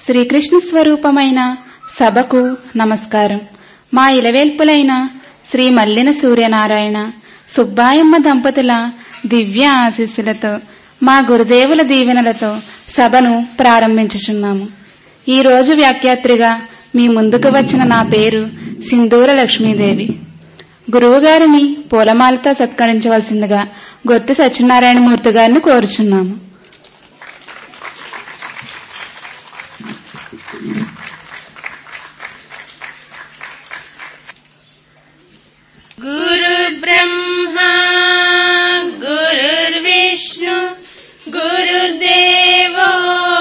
శ్రీకృష్ణ స్వరూపమైన సభకు నమస్కారం మా ఇలవేల్పులైన శ్రీ మల్లిన సూర్యనారాయణ సుబ్బాయమ్మ దంపతుల దివ్య ఆశీస్సులతో మా గురుదేవుల దీవెనలతో సభను ప్రారంభించుచున్నాము ఈ రోజు వ్యాఖ్యాత్రిగా మీ ముందుకు వచ్చిన నా పేరు సింధూర లక్ష్మీదేవి గురువుగారిని పూలమాలతో సత్కరించవలసిందిగా గొత్తి సత్యనారాయణమూర్తి గారిని కోరుచున్నాము गुरुर्ब्रह्मा गुरुर्विष्णु गुरुदेवो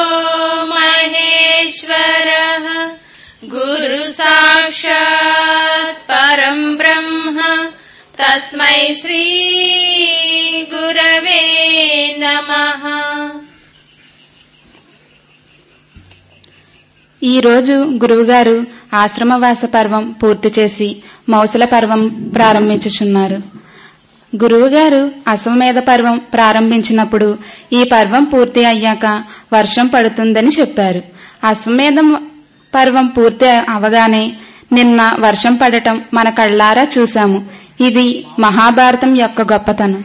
महेश्वरः गुरु साक्षात् परम् ब्रह्म तस्मै श्री गुरवे नमः ఈ రోజు గురువుగారు ఆశ్రమవాస పర్వం పూర్తి చేసి మౌసల పర్వం ప్రారంభించుచున్నారు గురువుగారు అశ్వమేధ పర్వం ప్రారంభించినప్పుడు ఈ పర్వం పూర్తి అయ్యాక వర్షం పడుతుందని చెప్పారు అశ్వమేధం పర్వం పూర్తి అవగానే నిన్న వర్షం పడటం మన కళ్ళారా చూశాము ఇది మహాభారతం యొక్క గొప్పతనం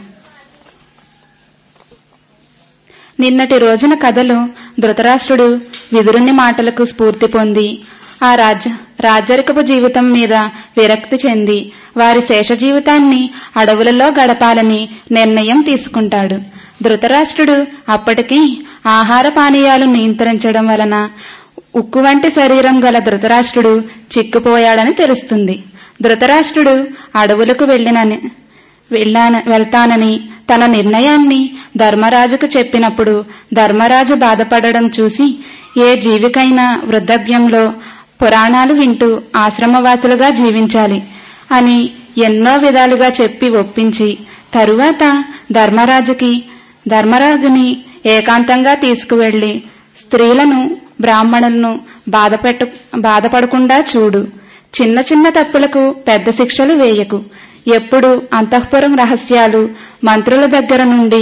నిన్నటి రోజున కథలో ధృతరాష్ట్రుడు విదురుని మాటలకు స్ఫూర్తి పొంది ఆ రాజ్య రాజరికపు జీవితం మీద విరక్తి చెంది వారి శేష జీవితాన్ని అడవులలో గడపాలని నిర్ణయం తీసుకుంటాడు ధృతరాష్ట్రుడు అప్పటికి ఆహార పానీయాలు నియంత్రించడం వలన ఉక్కు వంటి శరీరం గల ధృతరాష్ట్రుడు చిక్కుపోయాడని తెలుస్తుంది ధృతరాష్ట్రుడు అడవులకు వెళ్ళినని వెళ్ళాన వెళ్తానని తన నిర్ణయాన్ని ధర్మరాజుకు చెప్పినప్పుడు ధర్మరాజు బాధపడడం చూసి ఏ జీవికైనా వృద్ధవ్యంలో పురాణాలు వింటూ ఆశ్రమవాసులుగా జీవించాలి అని ఎన్నో విధాలుగా చెప్పి ఒప్పించి తరువాత ధర్మరాజుకి ధర్మరాజుని ఏకాంతంగా తీసుకువెళ్లి స్త్రీలను బ్రాహ్మణులను బాధపెట్టు బాధపడకుండా చూడు చిన్న చిన్న తప్పులకు పెద్ద శిక్షలు వేయకు ఎప్పుడు అంతఃపురం రహస్యాలు మంత్రుల దగ్గర నుండి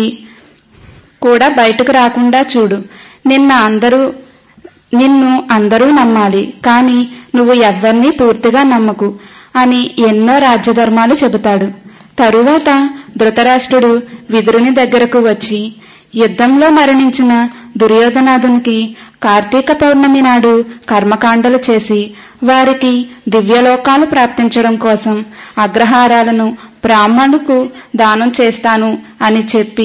కూడా బయటకు రాకుండా చూడు నిన్న అందరూ నిన్ను అందరూ నమ్మాలి కాని నువ్వు ఎవ్వరినీ పూర్తిగా నమ్మకు అని ఎన్నో రాజ్యధర్మాలు చెబుతాడు తరువాత ధృతరాష్ట్రుడు విదురుని దగ్గరకు వచ్చి యుద్ధంలో మరణించిన దుర్యోధనాథునికి కార్తీక పౌర్ణమి నాడు కర్మకాండలు చేసి వారికి దివ్యలోకాలు ప్రాప్తించడం కోసం అగ్రహారాలను బ్రాహ్మణుకు దానం చేస్తాను అని చెప్పి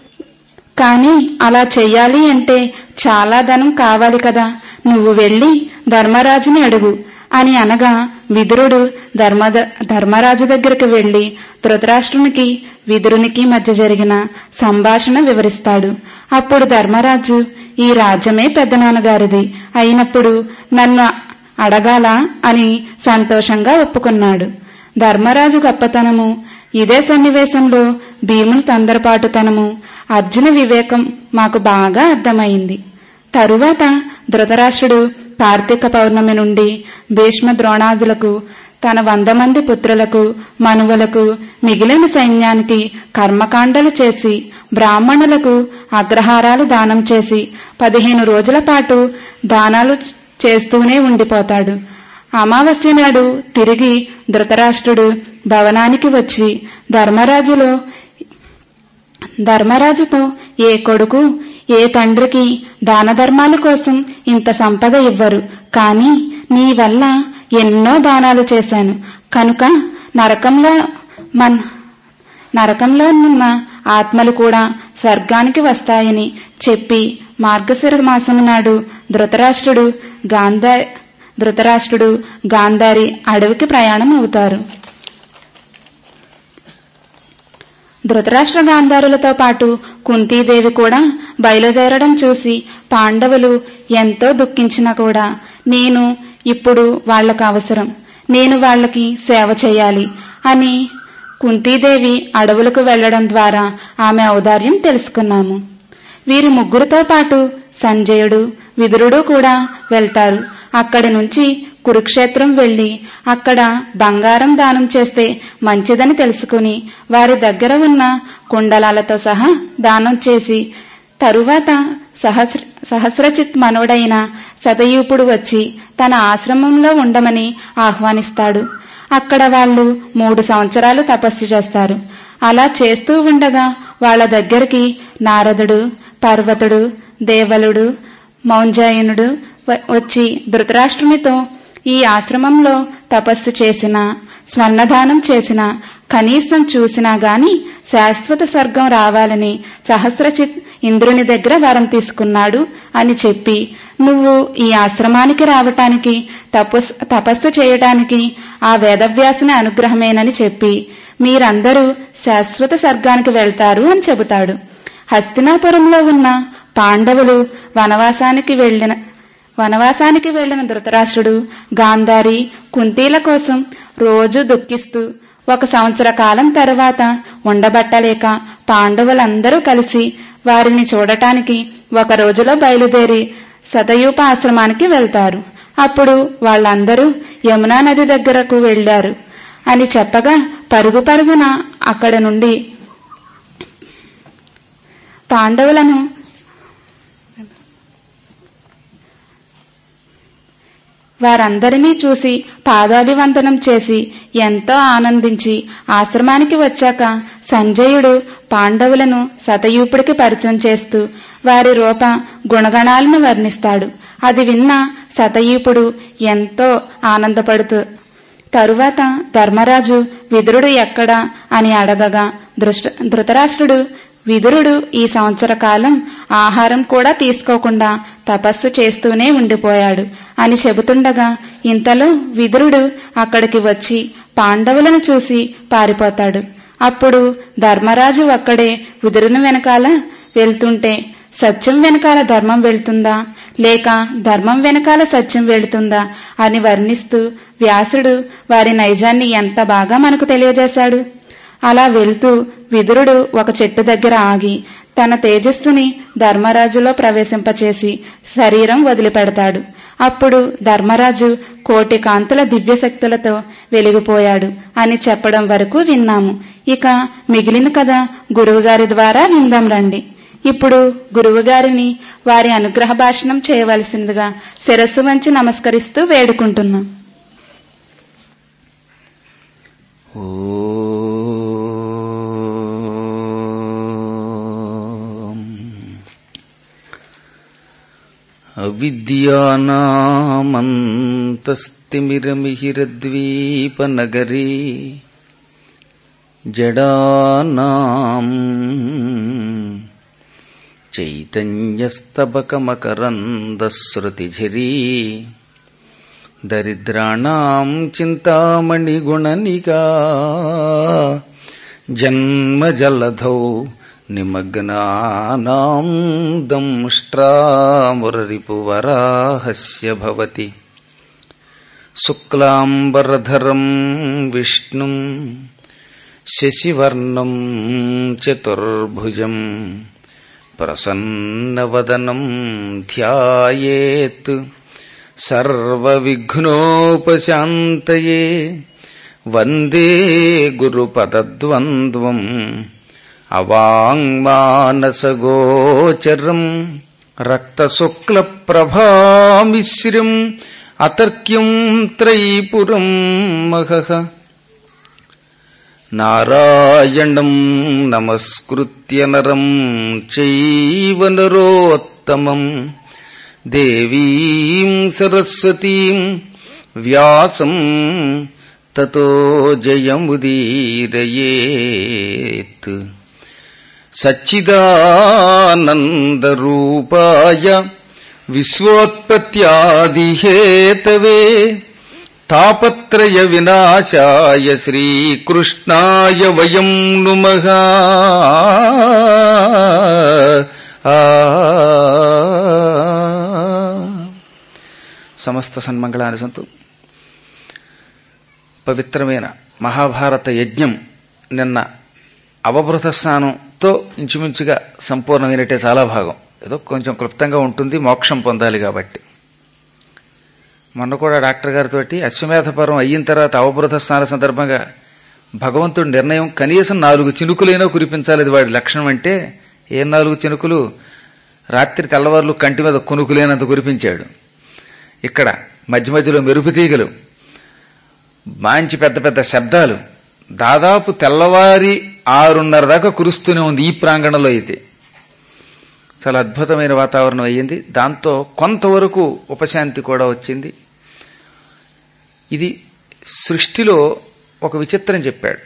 కాని అలా చెయ్యాలి అంటే చాలా ధనం కావాలి కదా నువ్వు వెళ్ళి ధర్మరాజుని అడుగు అని అనగా విదురుడు ధర్మ ధర్మరాజు దగ్గరికి వెళ్లి ధృతరాష్ట్రునికి విదురునికి మధ్య జరిగిన సంభాషణ వివరిస్తాడు అప్పుడు ధర్మరాజు ఈ రాజ్యమే పెద్దనాన్నగారిది అయినప్పుడు నన్ను అడగాల అని సంతోషంగా ఒప్పుకున్నాడు ధర్మరాజు గొప్పతనము ఇదే సన్నివేశంలో భీముని తొందరపాటుతనము అర్జున వివేకం మాకు బాగా అర్థమైంది తరువాత ధృతరాష్ట్రుడు కార్తీక పౌర్ణమి నుండి భీష్మ ద్రోణాదులకు తన వంద మంది పుత్రులకు మనువులకు మిగిలిన సైన్యానికి కర్మకాండలు చేసి బ్రాహ్మణులకు అగ్రహారాలు దానం చేసి పదిహేను రోజుల పాటు దానాలు చేస్తూనే ఉండిపోతాడు అమావాస్య నాడు తిరిగి ధృతరాష్ట్రుడు భవనానికి వచ్చి ధర్మరాజులో ధర్మరాజుతో ఏ కొడుకు ఏ తండ్రికి దాన ధర్మాల కోసం ఇంత సంపద ఇవ్వరు కాని నీ వల్ల ఎన్నో దానాలు చేశాను కనుక నరకంలో మన్ నరకంలో ఉన్న ఆత్మలు కూడా స్వర్గానికి వస్తాయని చెప్పి మార్గశిర మాసము నాడు ధృతరాష్ట్రుడు గాంధా ధృతరాష్ట్రుడు గాంధారి అడవికి ప్రయాణం అవుతారు ధృతరాష్ట్ర గాంధారులతో పాటు కుంతీదేవి కూడా బయలుదేరడం చూసి పాండవులు ఎంతో దుఃఖించినా కూడా నేను ఇప్పుడు వాళ్లకు అవసరం నేను వాళ్ళకి సేవ చేయాలి అని కుంతీదేవి అడవులకు వెళ్లడం ద్వారా ఆమె ఔదార్యం తెలుసుకున్నాము వీరి ముగ్గురితో పాటు సంజయుడు విదురుడు కూడా వెళ్తారు అక్కడి నుంచి కురుక్షేత్రం వెళ్లి అక్కడ బంగారం దానం చేస్తే మంచిదని తెలుసుకుని వారి దగ్గర ఉన్న కుండలాలతో సహా దానం చేసి తరువాత సహస్ర సహస్రచిత్ మనోడైన సతయూపుడు వచ్చి తన ఆశ్రమంలో ఉండమని ఆహ్వానిస్తాడు అక్కడ వాళ్ళు మూడు సంవత్సరాలు తపస్సు చేస్తారు అలా చేస్తూ ఉండగా వాళ్ళ దగ్గరికి నారదుడు పర్వతుడు దేవలుడు మౌంజాయనుడు వ- వచ్చి ధృతరాష్ట్రునితో ఈ ఆశ్రమంలో తపస్సు చేసిన స్వర్ణదానం చేసిన కనీసం చూసినా గాని శాశ్వత స్వర్గం రావాలని సహస్రచిత్ ఇంద్రుని దగ్గర వరం తీసుకున్నాడు అని చెప్పి నువ్వు ఈ ఆశ్రమానికి రావటానికి తపస్ తపస్సు చేయటానికి ఆ వేదవ్యాసుని అనుగ్రహమేనని చెప్పి మీరందరూ శాశ్వత స్వర్గానికి వెళ్తారు అని చెబుతాడు హస్తినాపురంలో ఉన్న పాండవులు వనవాసానికి వెళ్లిన వనవాసానికి వెళ్లిన ధృతరాష్ట్రుడు గాంధారి కుంతీల కోసం రోజు దుఃఖిస్తూ ఒక సంవత్సర కాలం తర్వాత ఉండబట్టలేక పాండవులందరూ కలిసి వారిని చూడటానికి ఒక రోజులో బయలుదేరి సతయూప ఆశ్రమానికి వెళ్తారు అప్పుడు వాళ్ళందరూ యమునా నది దగ్గరకు వెళ్లారు అని చెప్పగా పరుగు పరుగున అక్కడ నుండి పాండవులను వారందరినీ చూసి పాదాభివందనం చేసి ఎంతో ఆనందించి ఆశ్రమానికి వచ్చాక సంజయుడు పాండవులను సతయూపుడికి పరిచయం చేస్తూ వారి రూప గుణగణాలను వర్ణిస్తాడు అది విన్న సతయూపుడు ఎంతో ఆనందపడుతూ తరువాత ధర్మరాజు విదురుడు ఎక్కడా అని అడగగా దృష్ట ధృతరాష్ట్రుడు విదురుడు ఈ సంవత్సర కాలం ఆహారం కూడా తీసుకోకుండా తపస్సు చేస్తూనే ఉండిపోయాడు అని చెబుతుండగా ఇంతలో విదురుడు అక్కడికి వచ్చి పాండవులను చూసి పారిపోతాడు అప్పుడు ధర్మరాజు ఒక్కడే విదురుని వెనకాల వెళ్తుంటే సత్యం వెనకాల ధర్మం వెళ్తుందా లేక ధర్మం వెనకాల సత్యం వెళుతుందా అని వర్ణిస్తూ వ్యాసుడు వారి నైజాన్ని ఎంత బాగా మనకు తెలియజేశాడు అలా వెళ్తూ విదురుడు ఒక చెట్టు దగ్గర ఆగి తన తేజస్సుని ధర్మరాజులో ప్రవేశింపచేసి శరీరం వదిలిపెడతాడు అప్పుడు ధర్మరాజు కోటి కాంతుల దివ్యశక్తులతో వెలిగిపోయాడు అని చెప్పడం వరకు విన్నాము ఇక మిగిలిన కథ గురువుగారి ద్వారా విందాం రండి ఇప్పుడు గురువుగారిని వారి అనుగ్రహ భాషణం చేయవలసిందిగా శిరస్సు వంచి నమస్కరిస్తూ వేడుకుంటున్నాం ఓం. అవిద్యానామంతస్తిమిరమిహిరద్వీపనగరీ జడానాం చైతన్యస్తబకమకరందశ్రుతిఝరీ దరిద్రాణం చింతామణిగుణనికా జన్మజలధౌ నిమగ్నానాం దంష్ట్రామురరిపువరాహస్య భవతి శుక్లాంబరధరం విష్ణుం శశివర్ణం చతుర్భుజం ప్రసన్నవదనం ధ్యాయేత్ సర్వవిఘ్నోపశాంతయే వందే గురుపదద్వంద్వం అవాంగ్మానసగోచరం రక్తశుక్లప్రభామిశ్రం అతర్క్యం త్రైపురం మహః నారాయణం నమస్కృత్య నరం చైవ నరోత్తమం దేవీం సరస్వతీం వ్యాసం తతో జయముదీరయేత్ సచ్చిదానందరూపాయ విశ్వోత్పత్యాదిహేతవే తాపత్రయ వినాశాయ శ్రీకృష్ణాయ వయం నుమః ఆ సమస్త సన్మంగళాన్ని సంతు పవిత్రమైన మహాభారత యజ్ఞం నిన్న అవభృత స్నానంతో ఇంచుమించుగా సంపూర్ణమైనట్టే చాలా భాగం ఏదో కొంచెం క్లుప్తంగా ఉంటుంది మోక్షం పొందాలి కాబట్టి మొన్న కూడా డాక్టర్ గారితో అశ్వమేధపరం అయిన తర్వాత అవభృత స్నాన సందర్భంగా భగవంతుడి నిర్ణయం కనీసం నాలుగు చినుకులైనా కురిపించాలి అది వాడి లక్షణం అంటే ఏ నాలుగు చినుకులు రాత్రి తెల్లవారులు కంటి మీద కొనుకులేనంత కురిపించాడు ఇక్కడ మధ్య మధ్యలో మెరుపు తీగలు మంచి పెద్ద పెద్ద శబ్దాలు దాదాపు తెల్లవారి ఆరున్నర దాకా కురుస్తూనే ఉంది ఈ ప్రాంగణంలో అయితే చాలా అద్భుతమైన వాతావరణం అయ్యింది దాంతో కొంతవరకు ఉపశాంతి కూడా వచ్చింది ఇది సృష్టిలో ఒక విచిత్రం చెప్పాడు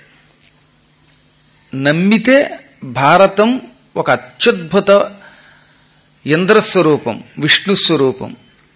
నమ్మితే భారతం ఒక అత్యద్భుత ఇంద్రస్వరూపం విష్ణు స్వరూపం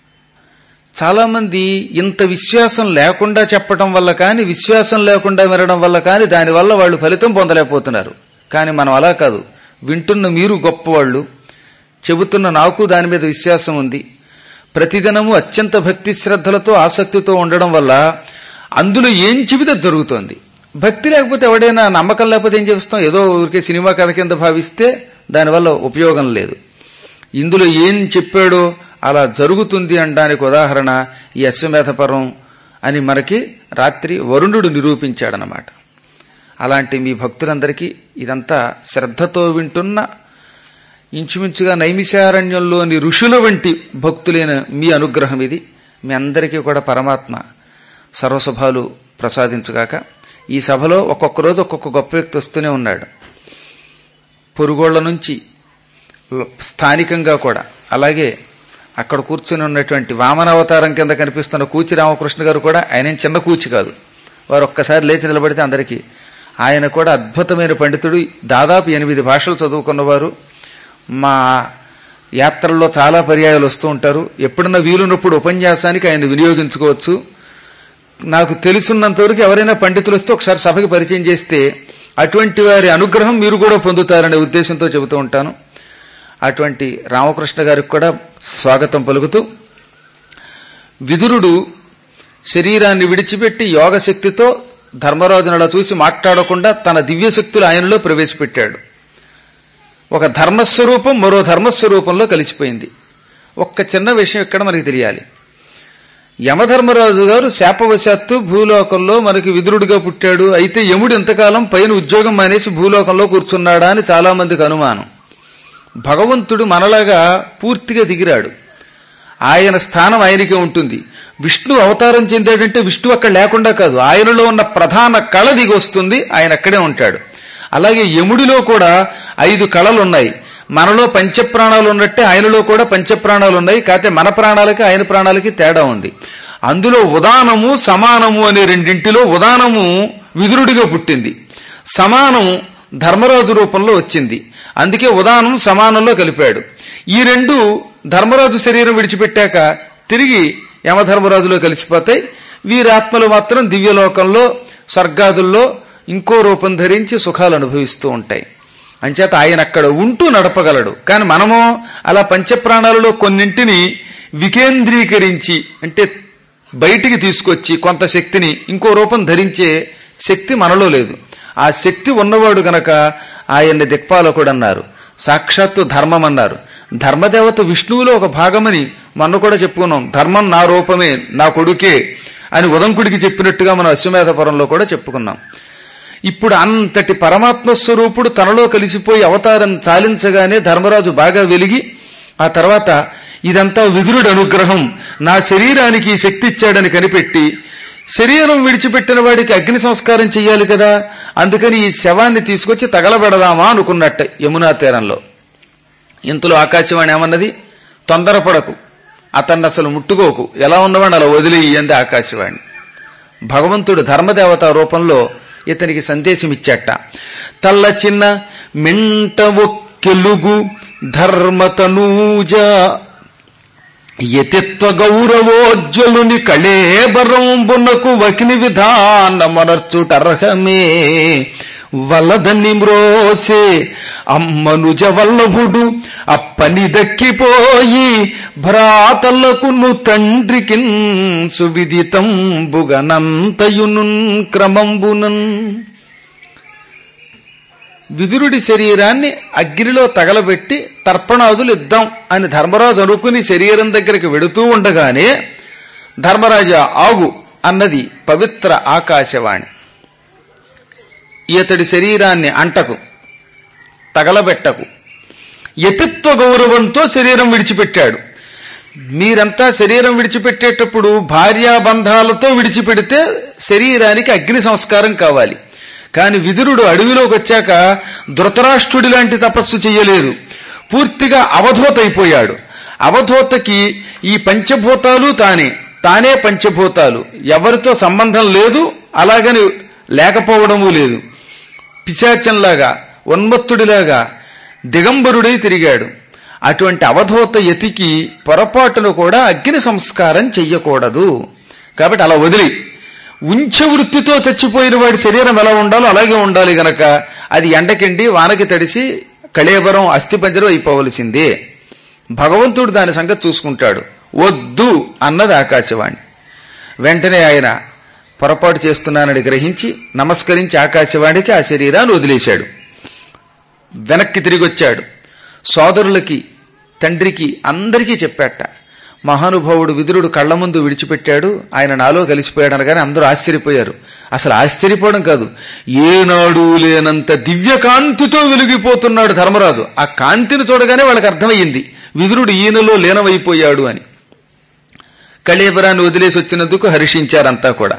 చాలామంది ఇంత విశ్వాసం లేకుండా చెప్పడం వల్ల కానీ విశ్వాసం లేకుండా వినడం వల్ల కానీ దానివల్ల వాళ్ళు ఫలితం పొందలేకపోతున్నారు కానీ మనం అలా కాదు వింటున్న మీరు గొప్పవాళ్ళు చెబుతున్న నాకు దాని మీద విశ్వాసం ఉంది ప్రతిదినము అత్యంత భక్తి శ్రద్ధలతో ఆసక్తితో ఉండడం వల్ల అందులో ఏం చెబితే జరుగుతోంది భక్తి లేకపోతే ఎవడైనా నమ్మకం లేకపోతే ఏం చేస్తాం ఏదో ఊరికే సినిమా కథ కింద భావిస్తే దానివల్ల ఉపయోగం లేదు ఇందులో ఏం చెప్పాడో అలా జరుగుతుంది అనడానికి ఉదాహరణ ఈ అశ్వమేధపరం అని మనకి రాత్రి వరుణుడు నిరూపించాడనమాట అలాంటి మీ భక్తులందరికీ ఇదంతా శ్రద్ధతో వింటున్న ఇంచుమించుగా నైమిషారణ్యంలోని ఋషుల వంటి భక్తులైన మీ అనుగ్రహం ఇది మీ అందరికీ కూడా పరమాత్మ సర్వసభాలు ప్రసాదించుగాక ఈ సభలో ఒక్కొక్క రోజు ఒక్కొక్క గొప్ప వ్యక్తి వస్తూనే ఉన్నాడు పొరుగోళ్ల నుంచి స్థానికంగా కూడా అలాగే అక్కడ కూర్చుని ఉన్నటువంటి వామన అవతారం కింద కనిపిస్తున్న కూచి రామకృష్ణ గారు కూడా ఆయన చిన్న కూచి కాదు వారు ఒక్కసారి లేచి నిలబడితే అందరికీ ఆయన కూడా అద్భుతమైన పండితుడు దాదాపు ఎనిమిది భాషలు చదువుకున్నవారు మా యాత్రల్లో చాలా పర్యాయాలు వస్తూ ఉంటారు ఎప్పుడన్నా వీలున్నప్పుడు ఉపన్యాసానికి ఆయన వినియోగించుకోవచ్చు నాకు తెలుసున్నంతవరకు ఎవరైనా పండితులు వస్తే ఒకసారి సభకి పరిచయం చేస్తే అటువంటి వారి అనుగ్రహం మీరు కూడా పొందుతారనే ఉద్దేశంతో చెబుతూ ఉంటాను అటువంటి రామకృష్ణ గారికి కూడా స్వాగతం పలుకుతూ విదురుడు శరీరాన్ని విడిచిపెట్టి యోగశక్తితో ధర్మరాజును అలా చూసి మాట్లాడకుండా తన దివ్యశక్తులు ఆయనలో ప్రవేశపెట్టాడు ఒక ధర్మస్వరూపం మరో ధర్మస్వరూపంలో కలిసిపోయింది ఒక్క చిన్న విషయం ఇక్కడ మనకి తెలియాలి యమధర్మరాజు గారు శాపవశాత్తు భూలోకంలో మనకి విదురుడిగా పుట్టాడు అయితే యముడు ఇంతకాలం పైన ఉద్యోగం మానేసి భూలోకంలో కూర్చున్నాడా అని చాలా మందికి అనుమానం భగవంతుడు మనలాగా పూర్తిగా దిగిరాడు ఆయన స్థానం ఆయనకే ఉంటుంది విష్ణు అవతారం చెందాడంటే విష్ణు అక్కడ లేకుండా కాదు ఆయనలో ఉన్న ప్రధాన కళ దిగి వస్తుంది ఆయన అక్కడే ఉంటాడు అలాగే యముడిలో కూడా ఐదు కళలు ఉన్నాయి మనలో పంచప్రాణాలు ఉన్నట్టే ఆయనలో కూడా పంచప్రాణాలు ఉన్నాయి కాకపోతే మన ప్రాణాలకి ఆయన ప్రాణాలకి తేడా ఉంది అందులో ఉదానము సమానము అనే రెండింటిలో ఉదానము విదురుడిగా పుట్టింది సమానం ధర్మరాజు రూపంలో వచ్చింది అందుకే ఉదానం సమానంలో కలిపాడు ఈ రెండు ధర్మరాజు శరీరం విడిచిపెట్టాక తిరిగి యమధర్మరాజులో కలిసిపోతాయి వీరాత్మలు మాత్రం దివ్యలోకంలో స్వర్గాదుల్లో ఇంకో రూపం ధరించి సుఖాలు అనుభవిస్తూ ఉంటాయి అంచేత ఆయన అక్కడ ఉంటూ నడపగలడు కానీ మనము అలా పంచప్రాణాలలో కొన్నింటిని వికేంద్రీకరించి అంటే బయటికి తీసుకొచ్చి కొంత శక్తిని ఇంకో రూపం ధరించే శక్తి మనలో లేదు ఆ శక్తి ఉన్నవాడు గనక ఆయన్ని దిక్పాలకుడు అన్నారు సాక్షాత్తు ధర్మం అన్నారు ధర్మదేవత విష్ణువులో ఒక భాగమని మొన్న కూడా చెప్పుకున్నాం ధర్మం నా రూపమే నా కొడుకే అని ఉదంకుడికి చెప్పినట్టుగా మనం అశ్వమేధపురంలో కూడా చెప్పుకున్నాం ఇప్పుడు అంతటి పరమాత్మ స్వరూపుడు తనలో కలిసిపోయి అవతారం చాలించగానే ధర్మరాజు బాగా వెలిగి ఆ తర్వాత ఇదంతా విదురుడి అనుగ్రహం నా శరీరానికి ఈ శక్తి ఇచ్చాడని కనిపెట్టి శరీరం విడిచిపెట్టిన వాడికి అగ్ని సంస్కారం చెయ్యాలి కదా అందుకని ఈ శవాన్ని తీసుకొచ్చి తగలబెడదామా అనుకున్నట్ట యమునా తీరంలో ఇంతలో ఆకాశవాణి ఏమన్నది తొందరపడకు అతన్ని అసలు ముట్టుకోకు ఎలా ఉన్నవాడిని అలా వదిలేయి అంది ఆకాశవాణి భగవంతుడు ధర్మదేవత రూపంలో ఇతనికి సందేశం ఇచ్చాట తల్ల చిన్న మింట ఒక్కెలుగు ధర్మతనూజ యతిత్వ గౌరవోజ్వలుని కళేబరంబునకు వకిని విధానమనర్చుటర్హమే వలదని మ్రోసే అమ్మనుజ వల్లభుడు అప్పని దక్కిపోయి భ్రాతలకును తండ్రికిన్ సువిదితంబుగనంతయునున్ క్రమంబునన్ విదురుడి శరీరాన్ని అగ్నిలో తగలబెట్టి తర్పణాదులు ఇద్దాం అని ధర్మరాజు అనుకుని శరీరం దగ్గరికి వెడుతూ ఉండగానే ధర్మరాజా ఆగు అన్నది పవిత్ర ఆకాశవాణి ఇతడి శరీరాన్ని అంటకు తగలబెట్టకు యతిత్వ గౌరవంతో శరీరం విడిచిపెట్టాడు మీరంతా శరీరం విడిచిపెట్టేటప్పుడు భార్యాబంధాలతో విడిచిపెడితే శరీరానికి అగ్ని సంస్కారం కావాలి కానీ విదురుడు అడవిలోకి వచ్చాక ధృతరాష్ట్రుడి లాంటి తపస్సు చెయ్యలేదు పూర్తిగా అవధూత అయిపోయాడు అవధూతకి ఈ పంచభూతాలు తానే తానే పంచభూతాలు ఎవరితో సంబంధం లేదు అలాగని లేకపోవడము లేదు పిశాచంలాగా ఉన్మత్తుడిలాగా దిగంబరుడై తిరిగాడు అటువంటి అవధూత యతికి పొరపాటును కూడా అగ్ని సంస్కారం చెయ్యకూడదు కాబట్టి అలా వదిలి ఉంచె వృత్తితో చచ్చిపోయిన వాడి శరీరం ఎలా ఉండాలో అలాగే ఉండాలి గనక అది ఎండకెండి వానకి తడిసి కళేబరం అస్థిపంజరం అయిపోవలసిందే భగవంతుడు దాని సంగతి చూసుకుంటాడు వద్దు అన్నది ఆకాశవాణి వెంటనే ఆయన పొరపాటు చేస్తున్నానని గ్రహించి నమస్కరించి ఆకాశవాణికి ఆ శరీరాన్ని వదిలేశాడు వెనక్కి తిరిగి వచ్చాడు సోదరులకి తండ్రికి అందరికీ చెప్పాట మహానుభావుడు విదురుడు కళ్ళ ముందు విడిచిపెట్టాడు ఆయన నాలో కలిసిపోయాడు అనగానే అందరూ ఆశ్చర్యపోయారు అసలు ఆశ్చర్యపోవడం కాదు ఏనాడు లేనంత దివ్యకాంతితో వెలిగిపోతున్నాడు ధర్మరాజు ఆ కాంతిని చూడగానే వాళ్ళకి అర్థమయ్యింది విదురుడు ఈయనలో లీనమైపోయాడు అని కళేబరాన్ని వదిలేసి వచ్చినందుకు హర్షించారంతా కూడా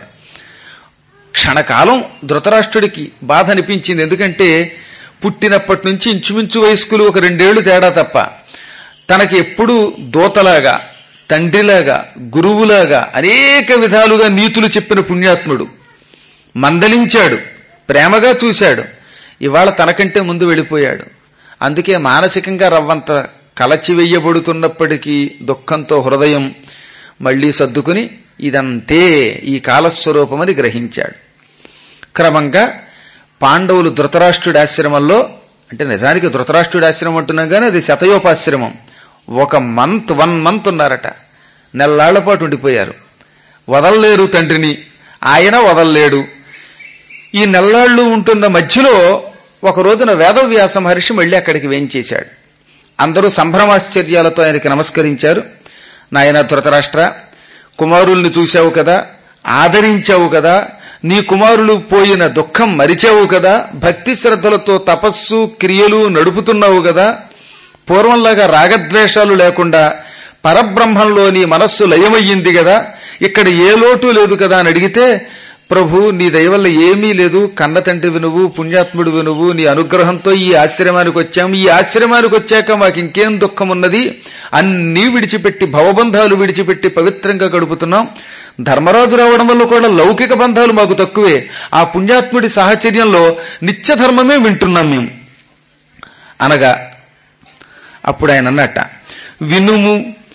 క్షణకాలం ధృతరాష్ట్రుడికి బాధ అనిపించింది ఎందుకంటే పుట్టినప్పటి నుంచి ఇంచుమించు వయస్కులు ఒక రెండేళ్లు తేడా తప్ప తనకి ఎప్పుడూ దూతలాగా తండ్రిలాగా గురువులాగా అనేక విధాలుగా నీతులు చెప్పిన పుణ్యాత్ముడు మందలించాడు ప్రేమగా చూశాడు ఇవాళ తనకంటే ముందు వెళ్ళిపోయాడు అందుకే మానసికంగా రవ్వంత కలచి వెయ్యబడుతున్నప్పటికీ దుఃఖంతో హృదయం మళ్లీ సర్దుకుని ఇదంతే ఈ కాలస్వరూపమని గ్రహించాడు క్రమంగా పాండవులు ధృతరాష్ట్రుడి ఆశ్రమంలో అంటే నిజానికి ధృతరాష్ట్రుడి ఆశ్రమం అంటున్నాం కానీ అది శతయోపాశ్రమం ఒక మంత్ వన్ మంత్ ఉన్నారట నెల్లాళ్ల పాటు ఉండిపోయారు వదల్లేరు తండ్రిని ఆయన వదల్లేడు ఈ నెల్లాళ్ళు ఉంటున్న మధ్యలో ఒక రోజున వేదవ్యాస మహర్షి మళ్ళీ అక్కడికి వేంచేశాడు అందరూ సంభ్రమాశ్చర్యాలతో ఆయనకి నమస్కరించారు నాయన ధృతరాష్ట్ర కుమారుల్ని చూశావు కదా ఆదరించావు కదా నీ కుమారులు పోయిన దుఃఖం మరిచావు కదా భక్తి శ్రద్ధలతో తపస్సు క్రియలు నడుపుతున్నావు కదా పూర్వంలాగా రాగద్వేషాలు లేకుండా పరబ్రహ్మంలో నీ మనస్సు లయమయ్యింది కదా ఇక్కడ ఏ లోటు లేదు కదా అని అడిగితే ప్రభు నీ దయ వల్ల ఏమీ లేదు కన్న తండ్రివి నువ్వు పుణ్యాత్ముడివి నువ్వు నీ అనుగ్రహంతో ఈ ఆశ్రమానికి వచ్చాం ఈ ఆశ్రమానికి వచ్చాక మాకు ఇంకేం దుఃఖం ఉన్నది అన్నీ విడిచిపెట్టి భవబంధాలు విడిచిపెట్టి పవిత్రంగా గడుపుతున్నాం ధర్మరాజు రావడం వల్ల కూడా లౌకిక బంధాలు మాకు తక్కువే ఆ పుణ్యాత్ముడి సాహచర్యంలో నిత్య ధర్మమే వింటున్నాం మేము అనగా అప్పుడు ఆయన అన్నట్ట వినుము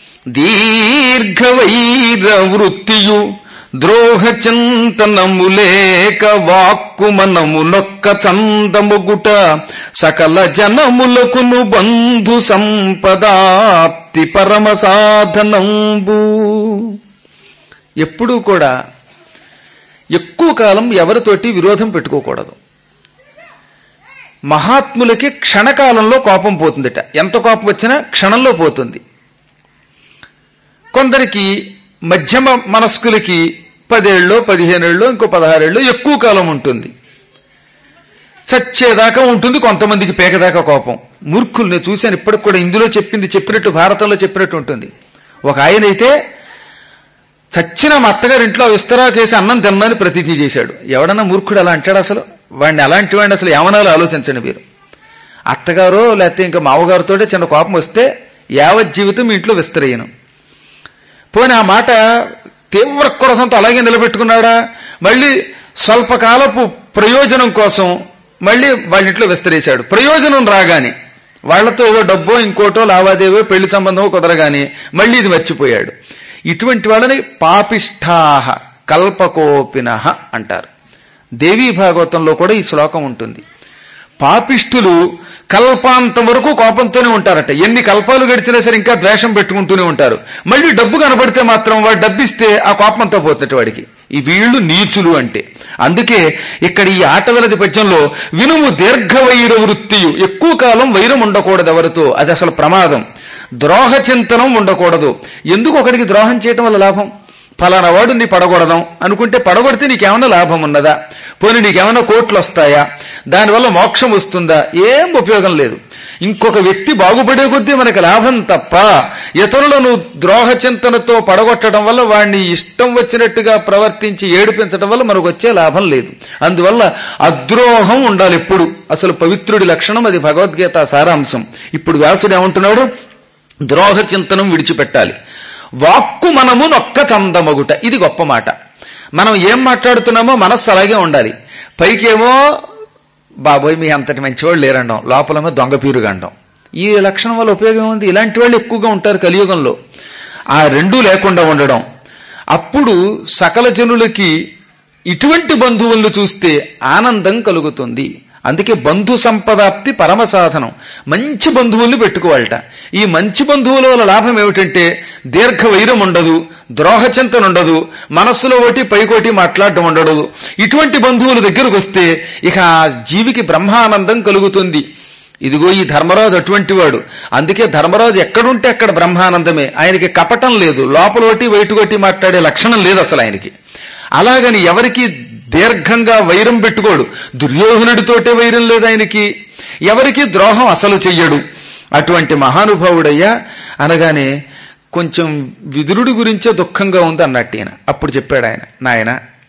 దీర్ఘవైర వృత్తియు ద్రోహ చింతనము లేక వాక్కు మనము నొక్క చందముగుట సకల జనములకును బంధు సంపదాప్తి పరమ సాధనంబు ఎప్పుడూ కూడా ఎక్కువ కాలం ఎవరితోటి విరోధం పెట్టుకోకూడదు మహాత్ములకి క్షణకాలంలో కోపం పోతుందట ఎంత కోపం వచ్చినా క్షణంలో పోతుంది కొందరికి మధ్యమ మనస్కులకి పదేళ్ళలో పదిహేనేళ్ళలో ఇంకో పదహారేళ్ళు ఎక్కువ కాలం ఉంటుంది చచ్చేదాకా ఉంటుంది కొంతమందికి పేకదాకా కోపం మూర్ఖుల్ని చూశాను ఇప్పటికి కూడా ఇందులో చెప్పింది చెప్పినట్టు భారతంలో చెప్పినట్టు ఉంటుంది ఒక ఆయన అయితే చచ్చిన మా అత్తగారింట్లో విస్తరాకేసి అన్నం తిన్నాని ప్రతిజ్ఞ చేశాడు ఎవడన్నా మూర్ఖుడు అలా అంటాడు అసలు వాడిని అలాంటి వాడిని అసలు ఏమనాలో ఆలోచించండి మీరు అత్తగారో లేకపోతే ఇంకా మామగారితో చిన్న కోపం వస్తే యావత్ జీవితం మీ ఇంట్లో విస్తరయ్యను పోనీ ఆ మాట తీవ్ర కొరసంతో అలాగే నిలబెట్టుకున్నాడా మళ్ళీ స్వల్పకాలపు ప్రయోజనం కోసం మళ్ళీ వాళ్ళ ఇంట్లో విస్తరేశాడు ప్రయోజనం రాగానే వాళ్లతో ఏదో డబ్బో ఇంకోటో లావాదేవో పెళ్లి సంబంధమో కుదరగానే మళ్ళీ ఇది మర్చిపోయాడు ఇటువంటి వాళ్ళని పాపిష్ఠాహ కల్పకోపినహ అంటారు దేవీ భాగవతంలో కూడా ఈ శ్లోకం ఉంటుంది పాపిష్ఠులు కల్పాంతం వరకు కోపంతోనే ఉంటారట ఎన్ని కల్పాలు గడిచినా సరే ఇంకా ద్వేషం పెట్టుకుంటూనే ఉంటారు మళ్ళీ డబ్బు కనబడితే మాత్రం వాడు డబ్బిస్తే ఆ కోపంతో పోతున్నట్టు వాడికి ఈ వీళ్ళు నీచులు అంటే అందుకే ఇక్కడ ఈ ఆటవలది పద్యంలో వినుము దీర్ఘవైర వృత్తియు ఎక్కువ కాలం వైరం ఉండకూడదు ఎవరితో అది అసలు ప్రమాదం ద్రోహ చింతనం ఉండకూడదు ఎందుకు ఒకడికి ద్రోహం చేయటం వల్ల లాభం ఫలానా వాడు నీ పడగొడదాం అనుకుంటే పడగొడితే నీకేమైనా లాభం ఉన్నదా పోనీ నీకేమైనా కోట్లు వస్తాయా దానివల్ల మోక్షం వస్తుందా ఏం ఉపయోగం లేదు ఇంకొక వ్యక్తి బాగుపడే కొద్దీ మనకి లాభం తప్ప ఇతరులను ద్రోహ చింతనతో పడగొట్టడం వల్ల వాడిని ఇష్టం వచ్చినట్టుగా ప్రవర్తించి ఏడిపించడం వల్ల మనకు వచ్చే లాభం లేదు అందువల్ల అద్రోహం ఉండాలి ఎప్పుడు అసలు పవిత్రుడి లక్షణం అది భగవద్గీత సారాంశం ఇప్పుడు వ్యాసుడు ఏమంటున్నాడు ద్రోహ చింతనం విడిచిపెట్టాలి వాక్కు మనము నొక్క చందమగుట ఇది గొప్ప మాట మనం ఏం మాట్లాడుతున్నామో మనస్సు అలాగే ఉండాలి పైకేమో బాబోయ్ మీ అంతటి మంచివాళ్ళు లేరండం లోపలేమో దొంగ పీరుగండం ఈ లక్షణం వల్ల ఉపయోగం ఉంది ఇలాంటి వాళ్ళు ఎక్కువగా ఉంటారు కలియుగంలో ఆ రెండూ లేకుండా ఉండడం అప్పుడు సకల జనులకి ఇటువంటి బంధువులను చూస్తే ఆనందం కలుగుతుంది అందుకే బంధు సంపదాప్తి పరమ సాధనం మంచి బంధువుల్ని పెట్టుకోవాలట ఈ మంచి బంధువుల వల్ల లాభం ఏమిటంటే దీర్ఘ వైరం ఉండదు ద్రోహచింతన ఉండదు మనస్సులో ఒకటి పైకోటి మాట్లాడడం ఉండదు ఇటువంటి బంధువుల దగ్గరకు వస్తే ఇక ఆ జీవికి బ్రహ్మానందం కలుగుతుంది ఇదిగో ఈ ధర్మరాజు అటువంటి వాడు అందుకే ధర్మరాజు ఎక్కడుంటే అక్కడ బ్రహ్మానందమే ఆయనకి కపటం లేదు లోపలొకటి బయటకొట్టి మాట్లాడే లక్షణం లేదు అసలు ఆయనకి అలాగని ఎవరికి దీర్ఘంగా వైరం పెట్టుకోడు దుర్యోధనుడితోటే వైరం లేదు ఆయనకి ఎవరికి ద్రోహం అసలు చెయ్యడు అటువంటి మహానుభావుడయ్యా అనగానే కొంచెం విదురుడి గురించే దుఃఖంగా ఉంది అన్నట్టు ఈయన అప్పుడు చెప్పాడు ఆయన నాయన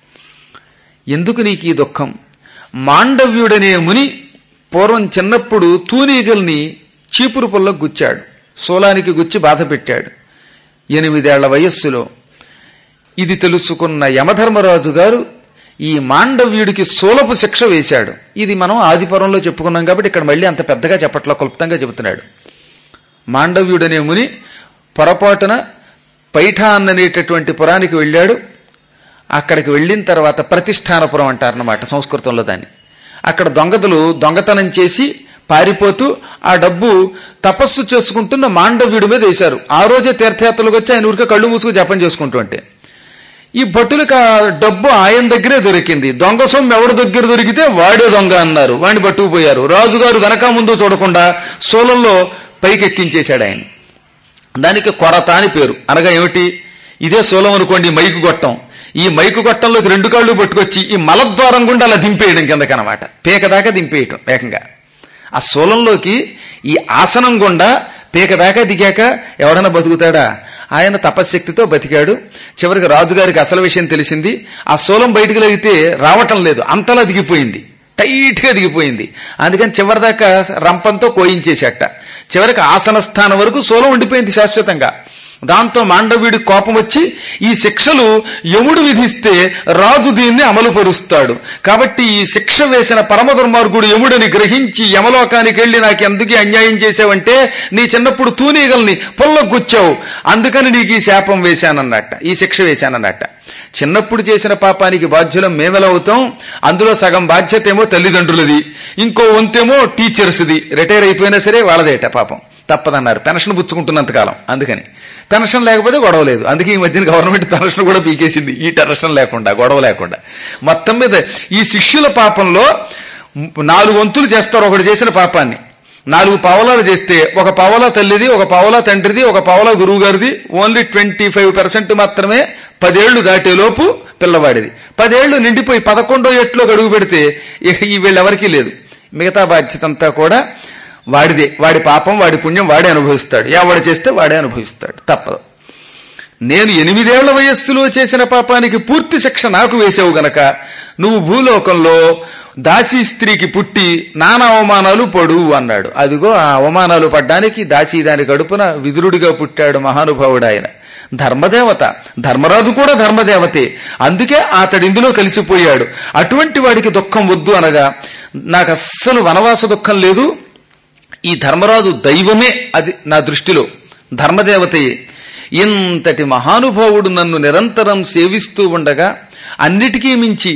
ఎందుకు నీకు ఈ దుఃఖం మాండవ్యుడనే ముని పూర్వం చిన్నప్పుడు తూనీగల్ని చీపురు పుల్లకు గుచ్చాడు సోలానికి గుచ్చి బాధ పెట్టాడు ఎనిమిదేళ్ల వయస్సులో ఇది తెలుసుకున్న యమధర్మరాజు గారు ఈ మాండవ్యుడికి సోలపు శిక్ష వేశాడు ఇది మనం ఆదిపురంలో చెప్పుకున్నాం కాబట్టి ఇక్కడ మళ్ళీ అంత పెద్దగా చెప్పట్లా క్లుప్తంగా చెబుతున్నాడు మాండవ్యుడనే ముని పొరపాటున పైఠాన్ అనేటటువంటి పురానికి వెళ్ళాడు అక్కడికి వెళ్ళిన తర్వాత ప్రతిష్టానపురం అంటారన్నమాట సంస్కృతంలో దాన్ని అక్కడ దొంగతులు దొంగతనం చేసి పారిపోతూ ఆ డబ్బు తపస్సు చేసుకుంటున్న మాండవ్యుడి మీద వేశారు ఆ రోజే తీర్థయాత్రలకు వచ్చి ఆయన ఊరికే కళ్ళు మూసుకు జపం చేసుకుంటూ ఉంటే ఈ భట్టులకు ఆ డబ్బు ఆయన దగ్గరే దొరికింది దొంగ సొమ్ము ఎవరి దగ్గర దొరికితే వాడే దొంగ అన్నారు వాడిని పట్టుకుపోయారు రాజుగారు వెనక ముందు చూడకుండా సోలంలో పైకెక్కించేశాడు ఆయన దానికి కొరత అని పేరు అనగా ఏమిటి ఇదే సోలం అనుకోండి ఈ మైకు గొట్టం ఈ మైకు గొట్టంలోకి రెండు కాళ్ళు పట్టుకొచ్చి ఈ మలద్వారం గుండా అలా దింపేయడం కిందకనమాట పీక దాకా దింపేయటం ఏకంగా ఆ సోలంలోకి ఈ ఆసనం గుండా పీక దాకా దిగాక ఎవడన్నా బతుకుతాడా ఆయన తపశ్శక్తితో బతికాడు చివరికి రాజుగారికి అసలు విషయం తెలిసింది ఆ సోలం బయటికి లాగితే రావటం లేదు అంతలా దిగిపోయింది టైట్ గా దిగిపోయింది అందుకని చివరిదాకా రంపంతో కోయించేసేట చివరికి ఆసన స్థానం వరకు సోలం ఉండిపోయింది శాశ్వతంగా దాంతో మాండవ్యుడి కోపం వచ్చి ఈ శిక్షలు యముడు విధిస్తే రాజు దీన్ని అమలు పరుస్తాడు కాబట్టి ఈ శిక్ష వేసిన పరమ దుర్మార్గుడు యముడిని గ్రహించి యమలోకానికి వెళ్లి నాకు ఎందుకే అన్యాయం చేసావంటే నీ చిన్నప్పుడు తూనీగల్ని పొల్లగుచ్చావు అందుకని నీకు ఈ శాపం వేశానన్నట్ట ఈ శిక్ష వేశానన్నట్ట చిన్నప్పుడు చేసిన పాపానికి బాధ్యులం మేమెలా అవుతాం అందులో సగం బాధ్యత ఏమో తల్లిదండ్రులది ఇంకో వంతేమో టీచర్స్ది రిటైర్ అయిపోయినా సరే వాళ్ళదేట పాపం తప్పదన్నారు పెన్షన్ పుచ్చుకుంటున్నంతకాలం అందుకని పెన్షన్ లేకపోతే గొడవ లేదు అందుకే ఈ మధ్యన గవర్నమెంట్ పెన్షన్ కూడా పీకేసింది ఈ టెన్షన్ లేకుండా గొడవ లేకుండా మొత్తం మీద ఈ శిష్యుల పాపంలో నాలుగు వంతులు చేస్తారు ఒకటి చేసిన పాపాన్ని నాలుగు పావలాలు చేస్తే ఒక పావలా తల్లిది ఒక పావలా తండ్రిది ఒక పావలా గురువు గారిది ఓన్లీ ట్వంటీ ఫైవ్ పర్సెంట్ మాత్రమే పదేళ్లు దాటేలోపు పిల్లవాడిది పదేళ్లు నిండిపోయి పదకొండో ఎట్లో గడుగు పెడితే ఇక ఈ వీళ్ళెవరికీ లేదు మిగతా బాధ్యత అంతా కూడా వాడిదే వాడి పాపం వాడి పుణ్యం వాడే అనుభవిస్తాడు ఎవడు చేస్తే వాడే అనుభవిస్తాడు తప్పదు నేను ఎనిమిదేళ్ల వయస్సులో చేసిన పాపానికి పూర్తి శిక్ష నాకు వేసావు గనక నువ్వు భూలోకంలో దాసీ స్త్రీకి పుట్టి నానా అవమానాలు పడు అన్నాడు అదిగో ఆ అవమానాలు పడ్డానికి దాసీ దాని కడుపున విదురుడిగా పుట్టాడు మహానుభావుడు ఆయన ధర్మదేవత ధర్మరాజు కూడా ధర్మదేవతే అందుకే అతడు ఇందులో కలిసిపోయాడు అటువంటి వాడికి దుఃఖం వద్దు అనగా నాకు అస్సలు వనవాస దుఃఖం లేదు ఈ ధర్మరాజు దైవమే అది నా దృష్టిలో ధర్మదేవతయే ఇంతటి మహానుభావుడు నన్ను నిరంతరం సేవిస్తూ ఉండగా అన్నిటికీ మించి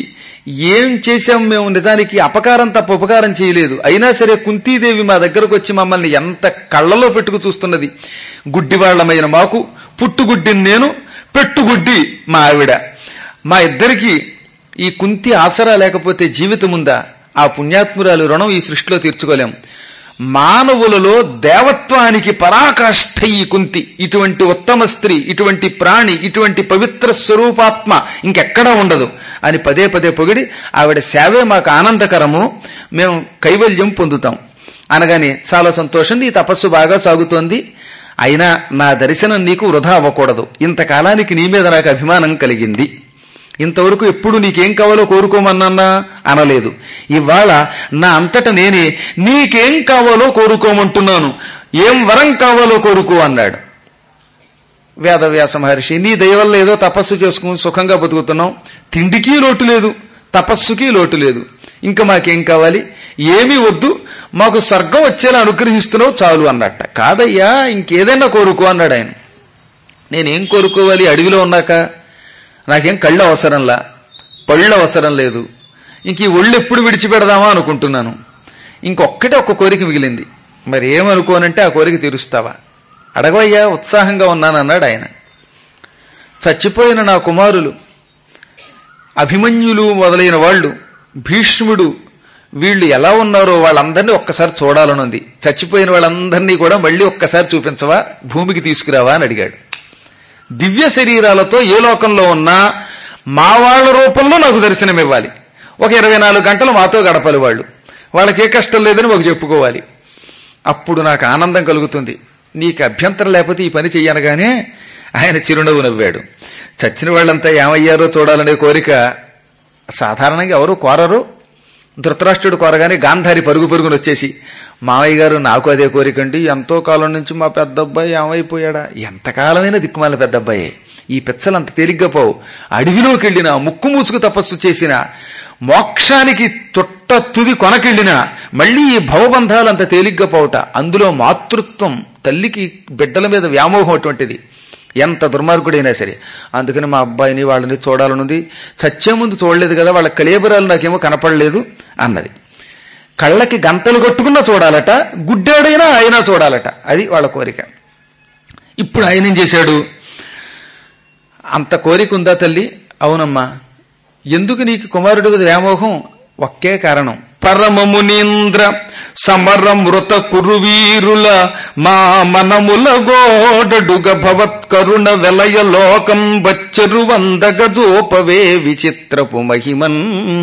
ఏం చేశాం మేము నిజానికి అపకారం తప్ప ఉపకారం చేయలేదు అయినా సరే కుంతీదేవి మా దగ్గరకు వచ్చి మమ్మల్ని ఎంత కళ్ళలో పెట్టుకు చూస్తున్నది గుడ్డివాళ్లమైన మాకు పుట్టుగుడ్డిని నేను పెట్టుగుడ్డి మా ఆవిడ మా ఇద్దరికి ఈ కుంతి ఆసరా లేకపోతే జీవితం ఉందా ఆ పుణ్యాత్మురాలు రుణం ఈ సృష్టిలో తీర్చుకోలేం మానవులలో దేవత్వానికి పరాకాష్ఠ ఈ కుంతి ఇటువంటి ఉత్తమ స్త్రీ ఇటువంటి ప్రాణి ఇటువంటి పవిత్ర స్వరూపాత్మ ఇంకెక్కడా ఉండదు అని పదే పదే పొగిడి ఆవిడ సేవే మాకు ఆనందకరము మేము కైవల్యం పొందుతాం అనగానే చాలా సంతోషం నీ తపస్సు బాగా సాగుతోంది అయినా నా దర్శనం నీకు వృధా అవ్వకూడదు ఇంతకాలానికి నీ మీద నాకు అభిమానం కలిగింది ఇంతవరకు ఎప్పుడు నీకేం కావాలో కోరుకోమన్నా అనలేదు ఇవాళ నా అంతట నేనే నీకేం కావాలో కోరుకోమంటున్నాను ఏం వరం కావాలో కోరుకో అన్నాడు వేదవ్యాస మహర్షి నీ దయ వల్ల ఏదో తపస్సు చేసుకుని సుఖంగా బతుకుతున్నాం తిండికి లోటు లేదు తపస్సుకి లోటు లేదు ఇంకా మాకేం కావాలి ఏమీ వద్దు మాకు స్వర్గం వచ్చేలా అనుగ్రహిస్తున్నావు చాలు అన్నట్ట కాదయ్యా ఇంకేదైనా కోరుకో అన్నాడు ఆయన నేనేం కోరుకోవాలి అడవిలో ఉన్నాక నాకేం కళ్ళు అవసరంలా పళ్ళు అవసరం లేదు ఇంక ఈ ఒళ్ళు ఎప్పుడు విడిచిపెడదామా అనుకుంటున్నాను ఇంకొక్కటే ఒక్క కోరిక మిగిలింది మరి ఏమనుకోనంటే ఆ కోరిక తీరుస్తావా అడగవయ్యా ఉత్సాహంగా ఉన్నానన్నాడు ఆయన చచ్చిపోయిన నా కుమారులు అభిమన్యులు మొదలైన వాళ్ళు భీష్ముడు వీళ్ళు ఎలా ఉన్నారో వాళ్ళందరినీ ఒక్కసారి చూడాలనుంది చచ్చిపోయిన వాళ్ళందరినీ కూడా మళ్ళీ ఒక్కసారి చూపించవా భూమికి తీసుకురావా అని అడిగాడు దివ్య శరీరాలతో ఏ లోకంలో ఉన్నా మా వాళ్ళ రూపంలో నాకు దర్శనం ఇవ్వాలి ఒక ఇరవై నాలుగు గంటలు మాతో గడపాలి వాళ్ళు వాళ్ళకి ఏ కష్టం లేదని మాకు చెప్పుకోవాలి అప్పుడు నాకు ఆనందం కలుగుతుంది నీకు అభ్యంతరం లేకపోతే ఈ పని చెయ్యనగానే ఆయన చిరునవ్వు నవ్వాడు చచ్చిన వాళ్ళంతా ఏమయ్యారో చూడాలనే కోరిక సాధారణంగా ఎవరు కోరరు ధృతరాష్ట్రుడు కోరగానే గాంధారి పరుగు పరుగును వచ్చేసి మావయ్య గారు నాకు అదే కోరికండి ఎంతో కాలం నుంచి మా పెద్ద అబ్బాయి ఏమైపోయాడా ఎంతకాలమైన దిక్కుమాల పెద్ద అబ్బాయి ఈ పిచ్చలు అంత తేలిగ్గా పోవు అడవిలోకి వెళ్ళినా ముక్కు మూసుకు తపస్సు చేసిన మోక్షానికి తొట్ట తుది కొనకెళ్ళినా మళ్ళీ ఈ భవబంధాలు అంత తేలిగ్గా పోవట అందులో మాతృత్వం తల్లికి బిడ్డల మీద వ్యామోహం అటువంటిది ఎంత దుర్మార్గుడైనా సరే అందుకని మా అబ్బాయిని వాళ్ళని చూడాలనుంది చచ్చే ముందు చూడలేదు కదా వాళ్ళ కళేబరాలు నాకేమో కనపడలేదు అన్నది కళ్ళకి గంతలు కట్టుకున్నా చూడాలట గుడ్డాడైనా అయినా చూడాలట అది వాళ్ళ కోరిక ఇప్పుడు ఆయన ఏం చేశాడు అంత కోరిక ఉందా తల్లి అవునమ్మా ఎందుకు నీకు కుమారుడి మీద వ్యామోహం ఒకే కారణం పరమమునీంద్ర సమరమృత కురువీరుల మా మనముల గోడడుగ భవత్కరుణ వెలయ లోకం బచ్చరు వందగ జోపవే విచిత్రపు మహిమన్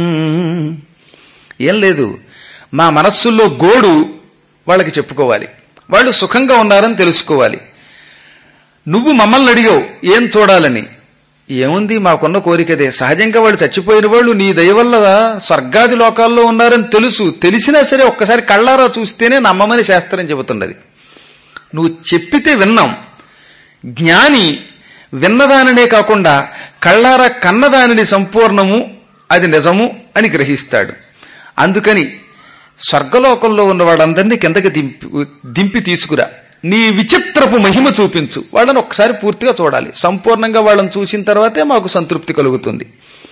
ఏం లేదు మా మనస్సుల్లో గోడు వాళ్ళకి చెప్పుకోవాలి వాళ్ళు సుఖంగా ఉన్నారని తెలుసుకోవాలి నువ్వు మమ్మల్ని అడిగావు ఏం చూడాలని ఏముంది మాకున్న కోరికదే సహజంగా వాళ్ళు చచ్చిపోయిన వాళ్ళు నీ దయ వల్ల స్వర్గాది లోకాల్లో ఉన్నారని తెలుసు తెలిసినా సరే ఒక్కసారి కళ్ళారా చూస్తేనే నమ్మమని శాస్త్రం చెబుతున్నది నువ్వు చెప్పితే విన్నాం జ్ఞాని విన్నదాననే కాకుండా కళ్ళారా కన్నదానిని సంపూర్ణము అది నిజము అని గ్రహిస్తాడు అందుకని స్వర్గలోకంలో ఉన్న వాళ్ళందరినీ కిందకి దింపి దింపి తీసుకురా నీ విచిత్రపు మహిమ చూపించు వాళ్ళని ఒకసారి పూర్తిగా చూడాలి సంపూర్ణంగా వాళ్ళని చూసిన తర్వాతే మాకు సంతృప్తి కలుగుతుంది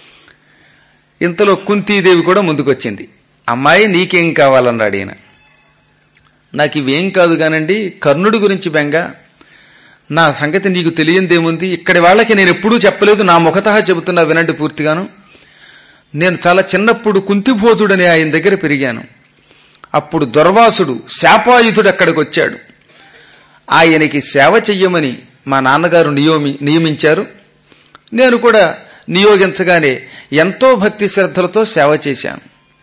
ఇంతలో కుంతీదేవి కూడా ముందుకొచ్చింది అమ్మాయి నీకేం కావాలన్నాడు ఈయన నాకు ఇవేం కాదు కానండి కర్ణుడి గురించి బెంగ నా సంగతి నీకు తెలియందేముంది ఇక్కడి వాళ్ళకి నేను ఎప్పుడూ చెప్పలేదు నా ముఖతహా చెబుతున్నా వినండి పూర్తిగాను నేను చాలా చిన్నప్పుడు కుంతిభోజుడని ఆయన దగ్గర పెరిగాను అప్పుడు దుర్వాసుడు శాపాయుధుడు అక్కడికి వచ్చాడు ఆయనకి సేవ చెయ్యమని మా నాన్నగారు నియోమి నియమించారు నేను కూడా నియోగించగానే ఎంతో భక్తి శ్రద్ధలతో సేవ చేశాను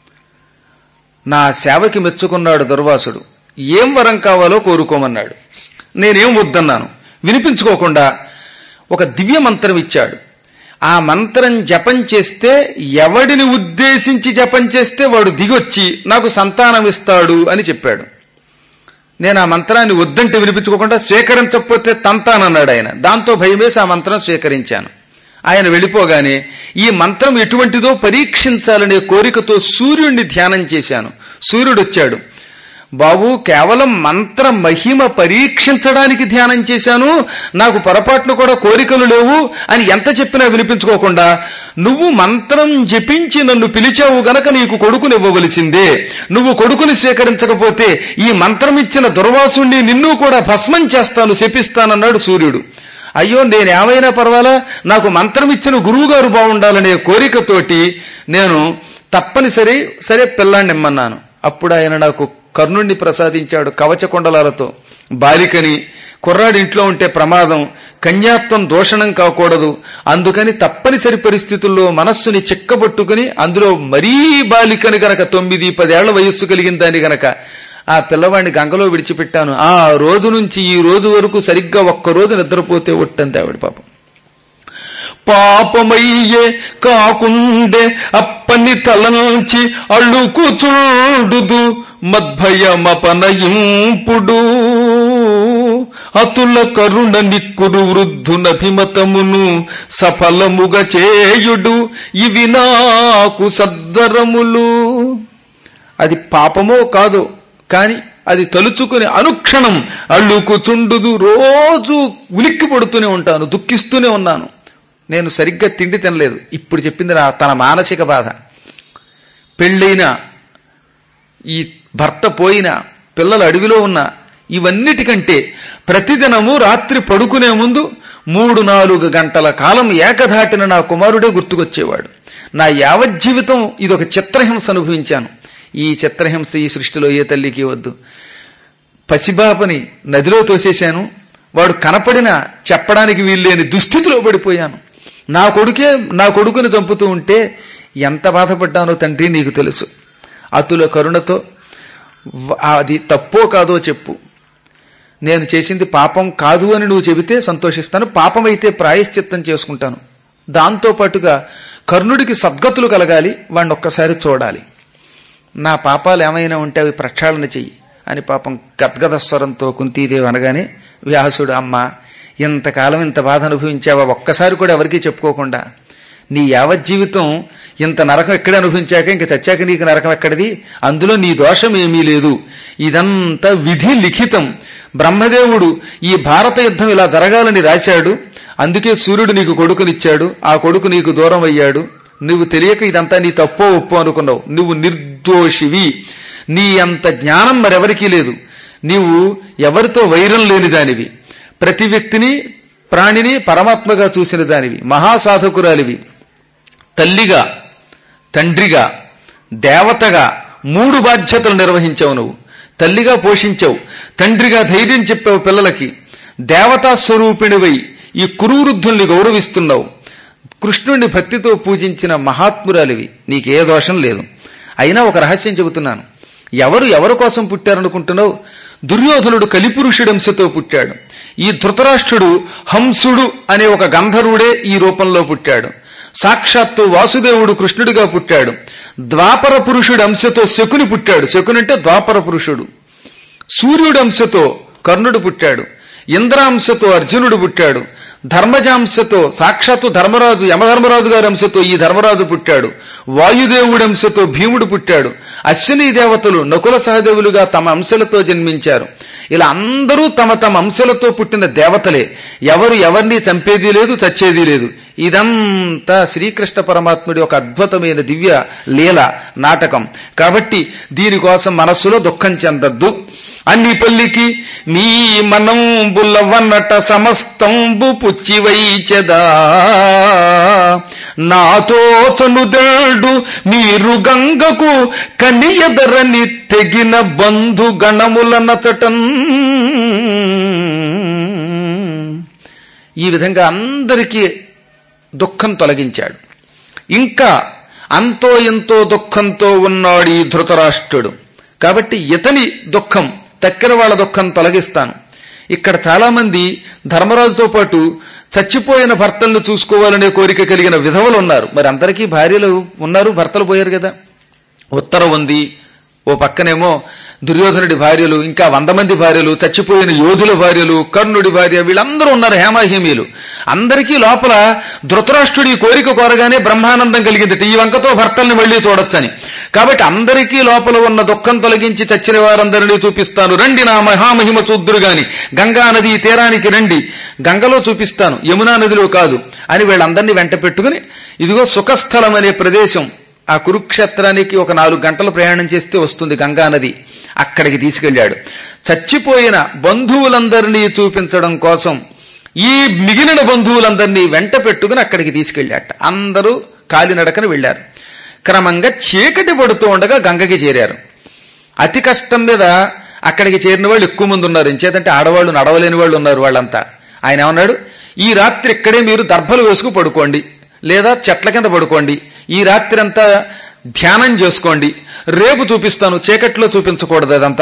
నా సేవకి మెచ్చుకున్నాడు దుర్వాసుడు ఏం వరం కావాలో కోరుకోమన్నాడు నేనేం వద్దన్నాను వినిపించుకోకుండా ఒక దివ్య మంత్రం ఇచ్చాడు ఆ మంత్రం జపం చేస్తే ఎవడిని ఉద్దేశించి జపం చేస్తే వాడు దిగొచ్చి నాకు సంతానం ఇస్తాడు అని చెప్పాడు నేను ఆ మంత్రాన్ని వద్దంటే వినిపించుకోకుండా స్వీకరించకపోతే తంతానన్నాడు ఆయన దాంతో భయమేసి ఆ మంత్రం స్వీకరించాను ఆయన వెళ్ళిపోగానే ఈ మంత్రం ఎటువంటిదో పరీక్షించాలనే కోరికతో సూర్యుడిని ధ్యానం చేశాను సూర్యుడు వచ్చాడు బాబు కేవలం మంత్ర మహిమ పరీక్షించడానికి ధ్యానం చేశాను నాకు పొరపాట్లు కూడా కోరికలు లేవు అని ఎంత చెప్పినా వినిపించుకోకుండా నువ్వు మంత్రం జపించి నన్ను పిలిచావు గనక నీకు కొడుకునివ్వవలసిందే నువ్వు కొడుకుని స్వీకరించకపోతే ఈ మంత్రం ఇచ్చిన దుర్వాసుణ్ణి నిన్ను కూడా భస్మం చేస్తాను శపిస్తానన్నాడు సూర్యుడు అయ్యో నేనేమైనా పర్వాలా నాకు మంత్రం ఇచ్చిన గురువుగారు బాగుండాలనే కోరికతోటి నేను తప్పనిసరి సరే పిల్లాన్ని ఇమ్మన్నాను అప్పుడు ఆయన నాకు కర్ణుణ్ణి ప్రసాదించాడు కవచ కుండలాలతో బాలికని కుర్రాడి ఇంట్లో ఉంటే ప్రమాదం కన్యాత్వం దోషణం కాకూడదు అందుకని తప్పనిసరి పరిస్థితుల్లో మనస్సుని చిక్కబట్టుకుని అందులో మరీ బాలికని గనక తొమ్మిది పదేళ్ల వయస్సు కలిగిన దాన్ని గనక ఆ పిల్లవాడిని గంగలో విడిచిపెట్టాను ఆ రోజు నుంచి ఈ రోజు వరకు సరిగ్గా ఒక్క రోజు నిద్రపోతే ఒట్టంతే ఆవిడ పాపం పాపమయ్యే కాకుండే అప్పని తలంచి అళ్ళుకుచుండుదు మద్భయమపనయింపుడు అతుల కరుణ నిక్కురు వృద్ధునభిమతమును సఫలముగా చేయుడు ఇవి నాకు సద్దరములు అది పాపమో కాదో కాని అది తలుచుకుని అనుక్షణం అళ్ళుకుచుండుదు రోజు ఉలిక్కి పడుతూనే ఉంటాను దుఃఖిస్తూనే ఉన్నాను నేను సరిగ్గా తిండి తినలేదు ఇప్పుడు చెప్పింది నా తన మానసిక బాధ పెళ్ళైన ఈ భర్త పోయిన పిల్లలు అడవిలో ఉన్న ఇవన్నిటికంటే ప్రతిదినము రాత్రి పడుకునే ముందు మూడు నాలుగు గంటల కాలం ఏకధాటిన నా కుమారుడే గుర్తుకొచ్చేవాడు నా యావజ్జీవితం ఇదొక చిత్రహింస అనుభవించాను ఈ చిత్రహింస ఈ సృష్టిలో ఏ తల్లికి వద్దు పసిబాపని నదిలో తోసేశాను వాడు కనపడిన చెప్పడానికి వీల్లేని దుస్థితిలో పడిపోయాను నా కొడుకే నా కొడుకుని చంపుతూ ఉంటే ఎంత బాధపడ్డానో తండ్రి నీకు తెలుసు అతుల కరుణతో వ- అది తప్పో కాదో చెప్పు నేను చేసింది పాపం కాదు అని నువ్వు చెబితే సంతోషిస్తాను పాపం అయితే ప్రాయశ్చిత్తం చేసుకుంటాను దాంతో పాటుగా కర్ణుడికి సద్గతులు కలగాలి వాడిని ఒక్కసారి చూడాలి నా పాపాలు ఏమైనా ఉంటే అవి ప్రక్షాళన చెయ్యి అని పాపం గద్గద స్వరంతో కుంతీదేవి అనగానే వ్యాసుడు అమ్మ ఇంతకాలం ఇంత బాధ అనుభవించావా ఒక్కసారి కూడా ఎవరికీ చెప్పుకోకుండా నీ యావజ్జీవితం ఇంత నరకం ఎక్కడ అనుభవించాక ఇంక చచ్చాక నీకు నరకం ఎక్కడిది అందులో నీ దోషం ఏమీ లేదు ఇదంతా విధి లిఖితం బ్రహ్మదేవుడు ఈ భారత యుద్ధం ఇలా జరగాలని రాశాడు అందుకే సూర్యుడు నీకు కొడుకునిచ్చాడు ఆ కొడుకు నీకు దూరం అయ్యాడు నువ్వు తెలియక ఇదంతా నీ తప్పో ఒప్పో అనుకున్నావు నువ్వు నిర్దోషివి నీ అంత జ్ఞానం మరెవరికీ లేదు నీవు ఎవరితో వైరం లేని దానివి ప్రతి వ్యక్తిని ప్రాణిని పరమాత్మగా చూసిన దానివి మహాసాధకురాలివి తల్లిగా తండ్రిగా దేవతగా మూడు బాధ్యతలు నిర్వహించావు నువ్వు తల్లిగా పోషించావు తండ్రిగా ధైర్యం చెప్పావు పిల్లలకి దేవతా స్వరూపిణివై ఈ కురువృద్ధుల్ని గౌరవిస్తున్నావు కృష్ణుడిని భక్తితో పూజించిన మహాత్మురాలివి నీకే దోషం లేదు అయినా ఒక రహస్యం చెబుతున్నాను ఎవరు ఎవరి కోసం పుట్టారనుకుంటున్నావు దుర్యోధనుడు కలిపురుషుడంశతో పుట్టాడు ఈ ధృతరాష్ట్రుడు హంసుడు అనే ఒక గంధర్వుడే ఈ రూపంలో పుట్టాడు సాక్షాత్తు వాసుదేవుడు కృష్ణుడిగా పుట్టాడు ద్వాపర పురుషుడు అంశతో శకుని పుట్టాడు శకుని అంటే ద్వాపర పురుషుడు సూర్యుడు అంశతో కర్ణుడు పుట్టాడు ఇంద్రాంశతో అర్జునుడు పుట్టాడు ధర్మజాంశతో సాక్షాత్తు ధర్మరాజు యమధర్మరాజు గారి అంశతో ఈ ధర్మరాజు పుట్టాడు వాయుదేవుడి అంశతో భీముడు పుట్టాడు అశ్విని దేవతలు నకుల సహదేవులుగా తమ అంశలతో జన్మించారు ఇలా అందరూ తమ తమ అంశలతో పుట్టిన దేవతలే ఎవరు ఎవరిని చంపేది లేదు చచ్చేది లేదు ఇదంతా శ్రీకృష్ణ పరమాత్ముడి ఒక అద్భుతమైన దివ్య లీల నాటకం కాబట్టి దీనికోసం మనస్సులో దుఃఖం చెందద్దు అన్ని పల్లికి నీ మనం బుల్లవన్నట సమస్తంబు పుచ్చివైచెదా నాతో చనుదేడు మీరు గంగకు కనియదరని తెగిన బంధు గణముల నచటన్ ఈ విధంగా అందరికీ దుఃఖం తొలగించాడు ఇంకా అంతో ఎంతో దుఃఖంతో ఉన్నాడు ఈ ధృతరాష్ట్రుడు కాబట్టి ఇతని దుఃఖం తక్కిన వాళ్ళ దుఃఖం తొలగిస్తాను ఇక్కడ చాలా మంది ధర్మరాజుతో పాటు చచ్చిపోయిన భర్తలను చూసుకోవాలనే కోరిక కలిగిన విధవలు ఉన్నారు మరి అందరికీ భార్యలు ఉన్నారు భర్తలు పోయారు కదా ఉత్తరం ఉంది ఓ పక్కనేమో దుర్యోధనుడి భార్యలు ఇంకా వంద మంది భార్యలు చచ్చిపోయిన యోధుల భార్యలు కర్ణుడి భార్య వీళ్ళందరూ ఉన్నారు హేమాహేమీలు అందరికీ లోపల ధృతరాష్ట్రుడి కోరిక కోరగానే బ్రహ్మానందం కలిగింది ఈ వంకతో భర్తల్ని మళ్లీ చూడొచ్చని కాబట్టి అందరికీ లోపల ఉన్న దుఃఖం తొలగించి చచ్చిన వారందరినీ చూపిస్తాను రండి నా మహామహిమ చూద్దురు గాని గంగా నది తీరానికి రండి గంగలో చూపిస్తాను యమునా నదిలో కాదు అని వీళ్ళందరినీ వెంట పెట్టుకుని ఇదిగో సుఖస్థలం అనే ప్రదేశం ఆ కురుక్షేత్రానికి ఒక నాలుగు గంటలు ప్రయాణం చేస్తే వస్తుంది గంగా నది అక్కడికి తీసుకెళ్లాడు చచ్చిపోయిన బంధువులందరినీ చూపించడం కోసం ఈ మిగిలిన బంధువులందరినీ వెంట పెట్టుకుని అక్కడికి తీసుకెళ్ళాట అందరూ కాలినడకన వెళ్లారు క్రమంగా చీకటి పడుతూ ఉండగా గంగకి చేరారు అతి కష్టం మీద అక్కడికి చేరిన వాళ్ళు ఎక్కువ మంది ఉన్నారు ఎంచేతంటే ఆడవాళ్ళు నడవలేని వాళ్ళు ఉన్నారు వాళ్ళంతా ఆయన ఏమన్నాడు ఈ రాత్రి ఇక్కడే మీరు దర్భలు వేసుకు పడుకోండి లేదా చెట్ల కింద పడుకోండి ఈ రాత్రి అంతా ధ్యానం చేసుకోండి రేపు చూపిస్తాను చీకట్లో చూపించకూడదు అదంతా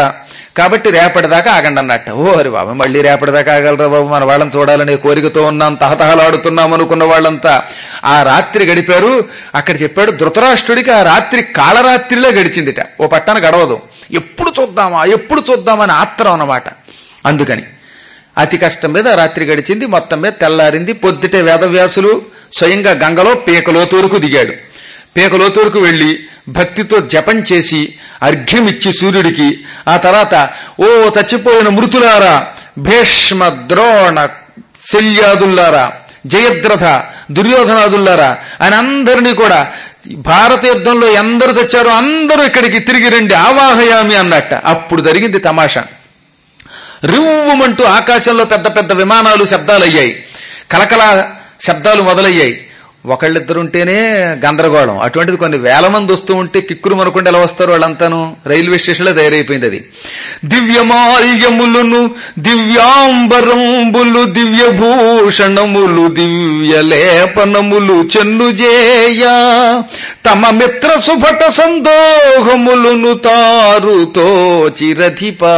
కాబట్టి రేపటిదాకా ఆగండి అన్నట్ట ఓ హరి బాబు మళ్ళీ రేపటిదాకా ఆగలరా బాబు మన వాళ్ళని చూడాలనే కోరికతో ఉన్నాం తహతహలాడుతున్నాం అనుకున్న వాళ్ళంతా ఆ రాత్రి గడిపారు అక్కడ చెప్పాడు ధృతరాష్ట్రుడికి ఆ రాత్రి కాళరాత్రిలో గడిచిందిట ఓ పట్టణ గడవదు ఎప్పుడు చూద్దామా ఎప్పుడు చూద్దామా అని ఆత్రం అన్నమాట అందుకని అతి కష్టం మీద ఆ రాత్రి గడిచింది మొత్తం మీద తెల్లారింది పొద్దుటే వేదవ్యాసులు స్వయంగా గంగలో పీకలోతూరుకు దిగాడు పీకలోతూరుకు వెళ్లి భక్తితో జపం చేసి అర్ఘ్యమిచ్చి సూర్యుడికి ఆ తర్వాత ఓ చచ్చిపోయిన మృతులారా భీష్మ ద్రోణ శల్యాదుల్లారా జయద్రథ దుర్యోధనాదుల్లారా అని అందరినీ కూడా భారత యుద్ధంలో ఎందరు చచ్చారో అందరూ ఇక్కడికి తిరిగి రండి ఆవాహయామి అన్నట్ట అప్పుడు జరిగింది తమాషా రివ్వుమంటూ ఆకాశంలో పెద్ద పెద్ద విమానాలు శబ్దాలయ్యాయి కలకల శబ్దాలు మొదలయ్యాయి ఒకళ్ళిద్దరుంటేనే గందరగోళం అటువంటిది కొన్ని వేల మంది వస్తూ ఉంటే కిక్కురు మనకుండా ఎలా వస్తారు వాళ్ళంతాను రైల్వే స్టేషన్లో తయారైపోయింది అది దివ్యమాల్యములను దివ్యాంబరంబులు దివ్యభూషణములు దివ్యలేపనములు చెన్నుజేయ తమ మిత్ర సుభట సందోహములను తారుతో చిరధిపా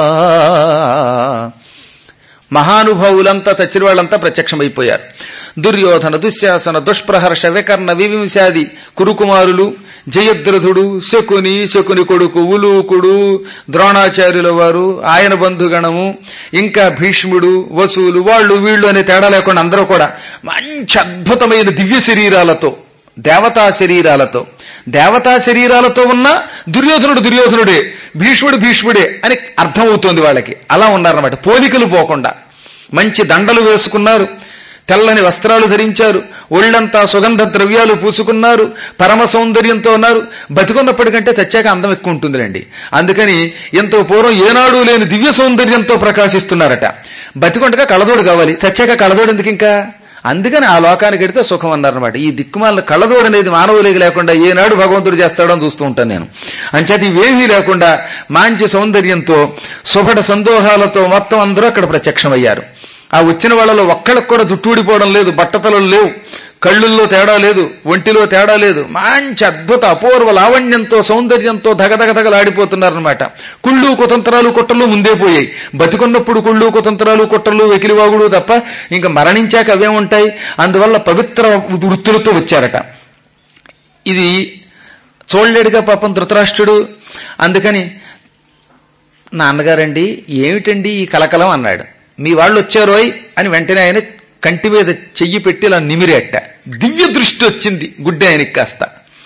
మహానుభావులంతా చచ్చిన వాళ్ళంతా ప్రత్యక్షమైపోయారు దుర్యోధన దుశ్శాసన దుష్ప్రహర్ష వికర్ణ వివింశాది కురుకుమారులు జయద్రథుడు శకుని శకుని కొడుకు ఉలూకుడు ద్రోణాచార్యుల వారు ఆయన బంధుగణము ఇంకా భీష్ముడు వసువులు వాళ్ళు వీళ్ళు అనే తేడా లేకుండా అందరూ కూడా మంచి అద్భుతమైన దివ్య శరీరాలతో దేవతా శరీరాలతో దేవతా శరీరాలతో ఉన్న దుర్యోధనుడు దుర్యోధనుడే భీష్ముడు భీష్ముడే అని అర్థమవుతోంది వాళ్ళకి అలా ఉన్నారన్నమాట పోలికలు పోకుండా మంచి దండలు వేసుకున్నారు తెల్లని వస్త్రాలు ధరించారు ఒళ్ళంతా సుగంధ ద్రవ్యాలు పూసుకున్నారు పరమ సౌందర్యంతో ఉన్నారు బతికున్నప్పటికంటే చచ్చాక అందం ఎక్కువ ఉంటుందిలేండి అందుకని ఎంతో పూర్వం ఏనాడు లేని దివ్య సౌందర్యంతో ప్రకాశిస్తున్నారట బతికుండగా కళ్ళదోడు కావాలి చచ్చాక కళ్ళదోడు ఎందుకు ఇంకా అందుకని ఆ లోకానికి ఎడితే సుఖం అన్నారనమాట ఈ దిక్కుమాల కళ్ళదోడు అనేది మానవులకి లేకుండా ఏనాడు భగవంతుడు చేస్తాడని చూస్తూ ఉంటాను నేను అంచేత ఇవేమీ లేకుండా మంచి సౌందర్యంతో సుభట సందోహాలతో మొత్తం అందరూ అక్కడ ప్రత్యక్షమయ్యారు ఆ వచ్చిన వాళ్ళలో ఒక్కళ్ళకు కూడా జుట్టు ఊడిపోవడం లేదు బట్టతలలు లేవు కళ్ళుల్లో తేడా లేదు ఒంటిలో తేడా లేదు మంచి అద్భుత అపూర్వ లావణ్యంతో సౌందర్యంతో దగదగదగలాడిపోతున్నారనమాట కుళ్ళు కుతంత్రాలు కుట్రలు ముందే పోయాయి బతికున్నప్పుడు కుళ్ళు కుతంత్రాలు కుట్రలు వెకిలివాగుడు తప్ప ఇంకా మరణించాక అవే ఉంటాయి అందువల్ల పవిత్ర వృత్తులతో వచ్చారట ఇది చూడలేడుగా పాపం ధృతరాష్ట్రుడు అందుకని నాన్నగారండి ఏమిటండి ఈ కలకలం అన్నాడు మీ వాళ్ళు వచ్చారోయ్ అని వెంటనే ఆయన కంటి మీద చెయ్యి పెట్టి ఇలా నిమిరేట దివ్య దృష్టి వచ్చింది గుడ్డే ఆయనకి కాస్త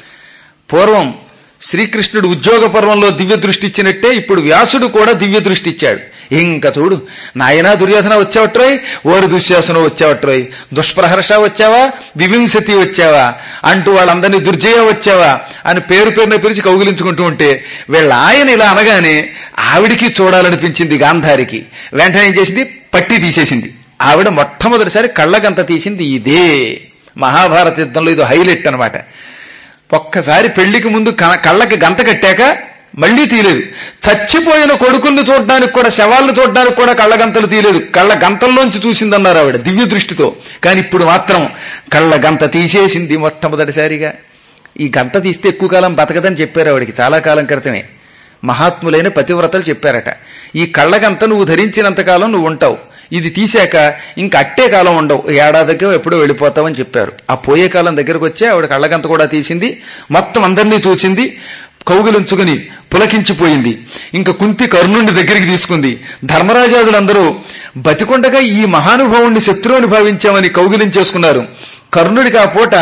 పూర్వం శ్రీకృష్ణుడు ఉద్యోగ పర్వంలో దివ్య దృష్టి ఇచ్చినట్టే ఇప్పుడు వ్యాసుడు కూడా దివ్య దృష్టి ఇచ్చాడు ఇంకా చూడు నాయనా దుర్యోధన వచ్చావట్రోయ్ ఓరి దుశ్శాసనం వచ్చావట్రోయ్ దుష్ప్రహర్ష వచ్చావా వివింశతి వచ్చావా అంటూ వాళ్ళందరినీ దుర్జయ వచ్చావా అని పేరు పేరున పిలిచి కౌగిలించుకుంటూ ఉంటే వీళ్ళ ఆయన ఇలా అనగానే ఆవిడికి చూడాలనిపించింది గాంధారికి వెంటనే ఏం చేసింది పట్టి తీసేసింది ఆవిడ మొట్టమొదటిసారి కళ్ళగంత తీసింది ఇదే మహాభారత యుద్ధంలో ఇది హైలైట్ అనమాట ఒక్కసారి పెళ్లికి ముందు క- కళ్ళకి గంత కట్టాక మళ్లీ తీయలేదు చచ్చిపోయిన కొడుకుల్ని చూడడానికి కూడా శవాలను చూడడానికి కూడా కళ్ళ గంతలు తీయలేదు కళ్ళ గంతల్లోంచి చూసిందన్నారు ఆవిడ దివ్య దృష్టితో కానీ ఇప్పుడు మాత్రం కళ్ళ గంత తీసేసింది మొట్టమొదటిసారిగా ఈ గంత తీస్తే ఎక్కువ కాలం బతకదని చెప్పారు ఆవిడకి చాలా కాలం క్రితమే మహాత్ములైన పతివ్రతలు చెప్పారట ఈ కళ్ళగంత నువ్వు ధరించినంత కాలం నువ్వు ఉంటావు ఇది తీశాక ఇంకా అట్టే కాలం ఉండవు ఏడాదికి ఎప్పుడో వెళ్ళిపోతావని చెప్పారు ఆ పోయే కాలం దగ్గరకు వచ్చి ఆవిడ కళ్ళగంత కూడా తీసింది మొత్తం అందరినీ చూసింది కౌగిలించుకుని పులకించిపోయింది ఇంకా కుంతి కర్ణుడి దగ్గరికి తీసుకుంది ధర్మరాజాదులందరూ బతికొండగా ఈ మహానుభావుణ్ణి శత్రువుని భావించామని కౌగిలించేసుకున్నారు కర్ణుడికి ఆ పూట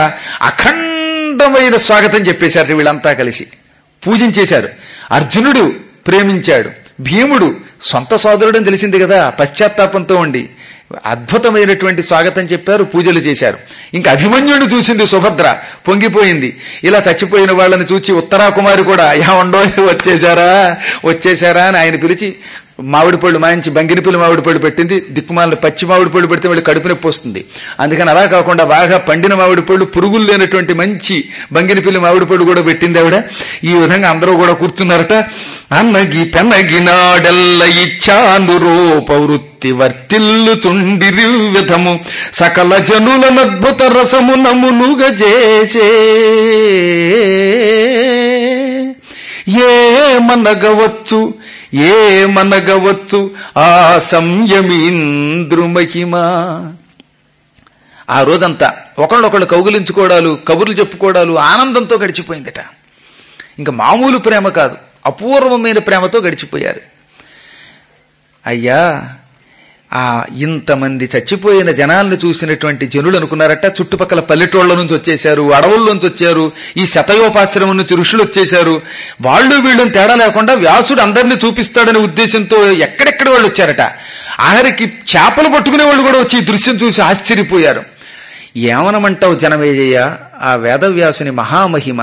అఖండమైన స్వాగతం చెప్పేశారు వీళ్ళంతా కలిసి పూజించేశారు అర్జునుడు ప్రేమించాడు భీముడు సొంత సోదరుడని తెలిసింది కదా పశ్చాత్తాపంతో ఉండి అద్భుతమైనటువంటి స్వాగతం చెప్పారు పూజలు చేశారు ఇంకా అభిమన్యుడిని చూసింది సుభద్ర పొంగిపోయింది ఇలా చచ్చిపోయిన వాళ్ళని చూచి ఉత్తరా కుమారి కూడా యా ఉండో వచ్చేశారా వచ్చేశారా అని ఆయన పిలిచి మామిడి పళ్ళు మంచి బంగిని పిల్లి మామిడి పళ్ళు పెట్టింది దిక్కుమాలను పచ్చి మామిడి పళ్ళు పెడితే వీళ్ళు కడుపు నొప్పి వస్తుంది అందుకని అలా కాకుండా బాగా పండిన మామిడి పళ్ళు పురుగులు లేనటువంటి మంచి బంగిని పిల్లి మామిడి పళ్ళు కూడా పెట్టింది ఆవిడ ఈ విధంగా అందరూ కూడా కూర్చున్నారట అన్నగి పెన్నగినాడెల్ల ఇచ్చాను రూపవృత్తి వర్తిల్లు చుండిరి విధము సకల జనులనద్భుత రసము నమునుగ చేసే ఏమనగవచ్చు ఏ మనగవచ్చు ఆ సంయమీంద్రు మహిమా ఆ రోజంతా ఒకళ్ళొకళ్ళు కౌగులించుకోవడాలు కబుర్లు చెప్పుకోవడాలు ఆనందంతో గడిచిపోయిందట ఇంకా మామూలు ప్రేమ కాదు అపూర్వమైన ప్రేమతో గడిచిపోయారు అయ్యా ఆ ఇంతమంది చచ్చిపోయిన జనాల్ని చూసినటువంటి జనులు అనుకున్నారట చుట్టుపక్కల పల్లెటూళ్ళ నుంచి వచ్చేశారు అడవుల నుంచి వచ్చారు ఈ శతయోపాశ్రమం నుంచి ఋషులు వచ్చేశారు వాళ్ళు వీళ్ళని తేడా లేకుండా వ్యాసుడు అందరినీ చూపిస్తాడనే ఉద్దేశంతో ఎక్కడెక్కడ వాళ్ళు వచ్చారట ఆఖరికి చేపలు పట్టుకునే వాళ్ళు కూడా వచ్చి ఈ దృశ్యం చూసి ఆశ్చర్యపోయారు ఏమనమంటావు జనమేజయ్య ఆ వేదవ్యాసుని మహామహిమ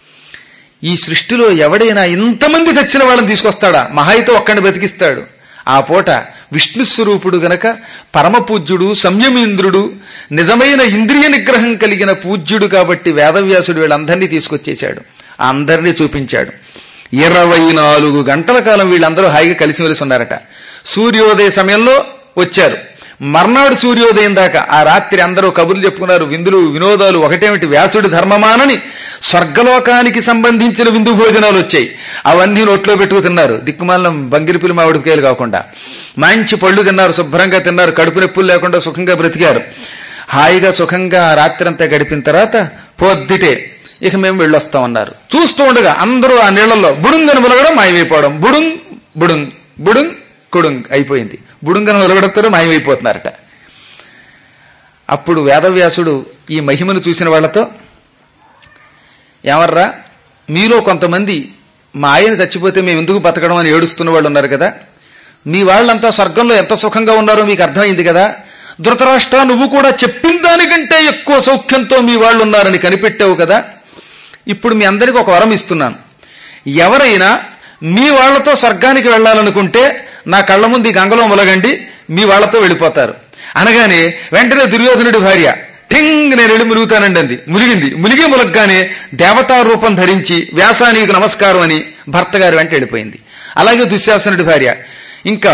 ఈ సృష్టిలో ఎవడైనా ఇంతమంది చచ్చిన వాళ్ళని తీసుకొస్తాడా మహాయితో ఒక్కడిని బతికిస్తాడు ఆ పూట విష్ణు స్వరూపుడు గనక పరమపూజ్యుడు సంయమీంద్రుడు నిజమైన ఇంద్రియ నిగ్రహం కలిగిన పూజ్యుడు కాబట్టి వేదవ్యాసుడు వీళ్ళందరినీ తీసుకొచ్చేశాడు ఆ అందరినీ చూపించాడు ఇరవై నాలుగు గంటల కాలం వీళ్ళందరూ హాయిగా కలిసిమెలిసి ఉన్నారట సూర్యోదయ సమయంలో వచ్చారు మర్నాడు సూర్యోదయం దాకా ఆ రాత్రి అందరూ కబుర్లు చెప్పుకున్నారు విందులు వినోదాలు ఒకటేమిటి వ్యాసుడి ధర్మమానని స్వర్గలోకానికి సంబంధించిన విందు భోజనాలు వచ్చాయి అవన్నీ నోట్లో పెట్టుకు తిన్నారు దిక్కుమాలం బంగిరిపిల్లి మామిడికాయలు కాకుండా మంచి పళ్ళు తిన్నారు శుభ్రంగా తిన్నారు కడుపు నొప్పులు లేకుండా సుఖంగా బ్రతికారు హాయిగా సుఖంగా ఆ రాత్రంతా గడిపిన తర్వాత పొద్దుటే ఇక మేము వెళ్ళొస్తామన్నారు చూస్తూ ఉండగా అందరూ ఆ నీళ్లలో బుడుంగని ములగడం మాయమైపోవడం బుడుంగ్ బుడుంగ్ బుడుంగ్ కుడుంగ్ అయిపోయింది బుడుంగను వెలగడంతో మాయమైపోతున్నారట అప్పుడు వేదవ్యాసుడు ఈ మహిమను చూసిన వాళ్లతో ఏమర్రా మీలో కొంతమంది మా ఆయన చచ్చిపోతే మేము ఎందుకు బతకడం అని ఏడుస్తున్న వాళ్ళు ఉన్నారు కదా మీ వాళ్ళంతా స్వర్గంలో ఎంత సుఖంగా ఉన్నారో మీకు అర్థమైంది కదా ధృతరాష్ట్ర నువ్వు కూడా చెప్పిన దానికంటే ఎక్కువ సౌఖ్యంతో మీ వాళ్ళు ఉన్నారని కనిపెట్టావు కదా ఇప్పుడు మీ అందరికి ఒక వరం ఇస్తున్నాను ఎవరైనా మీ వాళ్లతో స్వర్గానికి వెళ్ళాలనుకుంటే నా కళ్ళ ముందు ఈ గంగలో మొలగండి మీ వాళ్లతో వెళ్ళిపోతారు అనగానే వెంటనే దుర్యోధనుడి భార్య ఠింగ్ నేను వెళ్ళి ములుగుతానండి అంది ములిగింది ములిగి ములగ్గానే దేవతా రూపం ధరించి వ్యాసానికి నమస్కారం అని భర్త గారి వెంట వెళ్ళిపోయింది అలాగే దుశ్శాసనుడి భార్య ఇంకా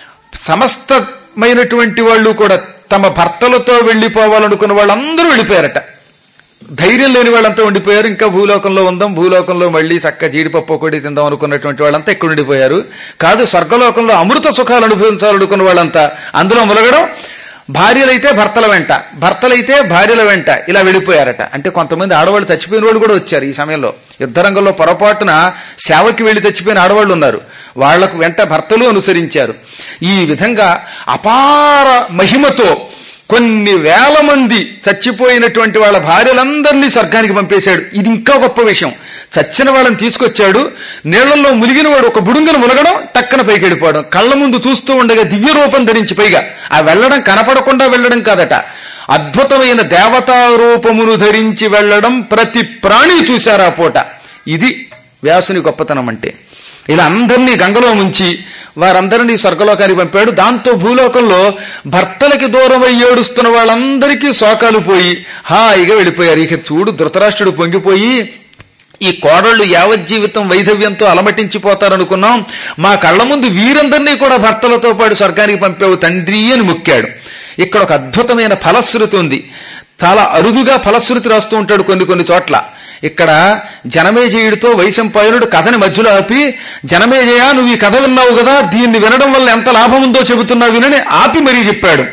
సమస్తమైనటువంటి వాళ్ళు కూడా తమ భర్తలతో వెళ్ళిపోవాలనుకున్న వాళ్ళందరూ వెళ్ళిపోయారట ధైర్యం లేని వాళ్ళంతా ఉండిపోయారు ఇంకా భూలోకంలో ఉందాం భూలోకంలో మళ్ళీ చక్క జీడిపప్పు కొడి తిందాం అనుకున్నటువంటి వాళ్ళంతా ఇక్కడ ఉండిపోయారు కాదు స్వర్గలోకంలో అమృత సుఖాలు అనుభవించాలనుకున్న వాళ్ళంతా అందులో ములగడం భార్యలైతే భర్తల వెంట భర్తలైతే భార్యల వెంట ఇలా వెళ్ళిపోయారట అంటే కొంతమంది ఆడవాళ్ళు చచ్చిపోయిన వాళ్ళు కూడా వచ్చారు ఈ సమయంలో యుద్ధరంగంలో పొరపాటున సేవకి వెళ్లి చచ్చిపోయిన ఆడవాళ్ళు ఉన్నారు వాళ్లకు వెంట భర్తలు అనుసరించారు ఈ విధంగా అపార మహిమతో కొన్ని వేల మంది చచ్చిపోయినటువంటి వాళ్ళ భార్యలందరినీ స్వర్గానికి పంపేశాడు ఇది ఇంకా గొప్ప విషయం చచ్చిన వాళ్ళని తీసుకొచ్చాడు నీళ్లలో ములిగిన వాడు ఒక బుడుంగను ములగడం టక్కన పైకి వెళ్ళిపోవడం కళ్ళ ముందు చూస్తూ ఉండగా దివ్య రూపం ధరించి పైగా ఆ వెళ్ళడం కనపడకుండా వెళ్ళడం కాదట అద్భుతమైన దేవతా రూపమును ధరించి వెళ్ళడం ప్రతి ప్రాణి చూశారు ఆ పూట ఇది వ్యాసుని గొప్పతనం అంటే ఇలా అందరినీ గంగలో ముంచి వారందరినీ స్వర్గలోకానికి పంపాడు దాంతో భూలోకంలో భర్తలకి దూరమై ఏడుస్తున్న వాళ్ళందరికీ శోకాలు పోయి హాయిగా వెళ్ళిపోయారు ఇక చూడు ధృతరాష్ట్రుడు పొంగిపోయి ఈ కోడళ్లు యావజ్జీవితం వైధవ్యంతో అలమటించిపోతారనుకున్నాం మా కళ్ళ ముందు వీరందరినీ కూడా భర్తలతో పాటు స్వర్గానికి పంపావు తండ్రి అని మొక్కాడు ఇక్కడ ఒక అద్భుతమైన ఫలశ్రుతి ఉంది చాలా అరుదుగా ఫలశ్రుతి రాస్తూ ఉంటాడు కొన్ని కొన్ని చోట్ల ఇక్కడ జనమేజయుడితో వైశంపాయనుడు కథని మధ్యలో ఆపి జనమేజయ నువ్వు ఈ కథ విన్నావు కదా దీన్ని వినడం వల్ల ఎంత లాభం ఉందో చెబుతున్నావు వినని ఆపి మరీ చెప్పాడు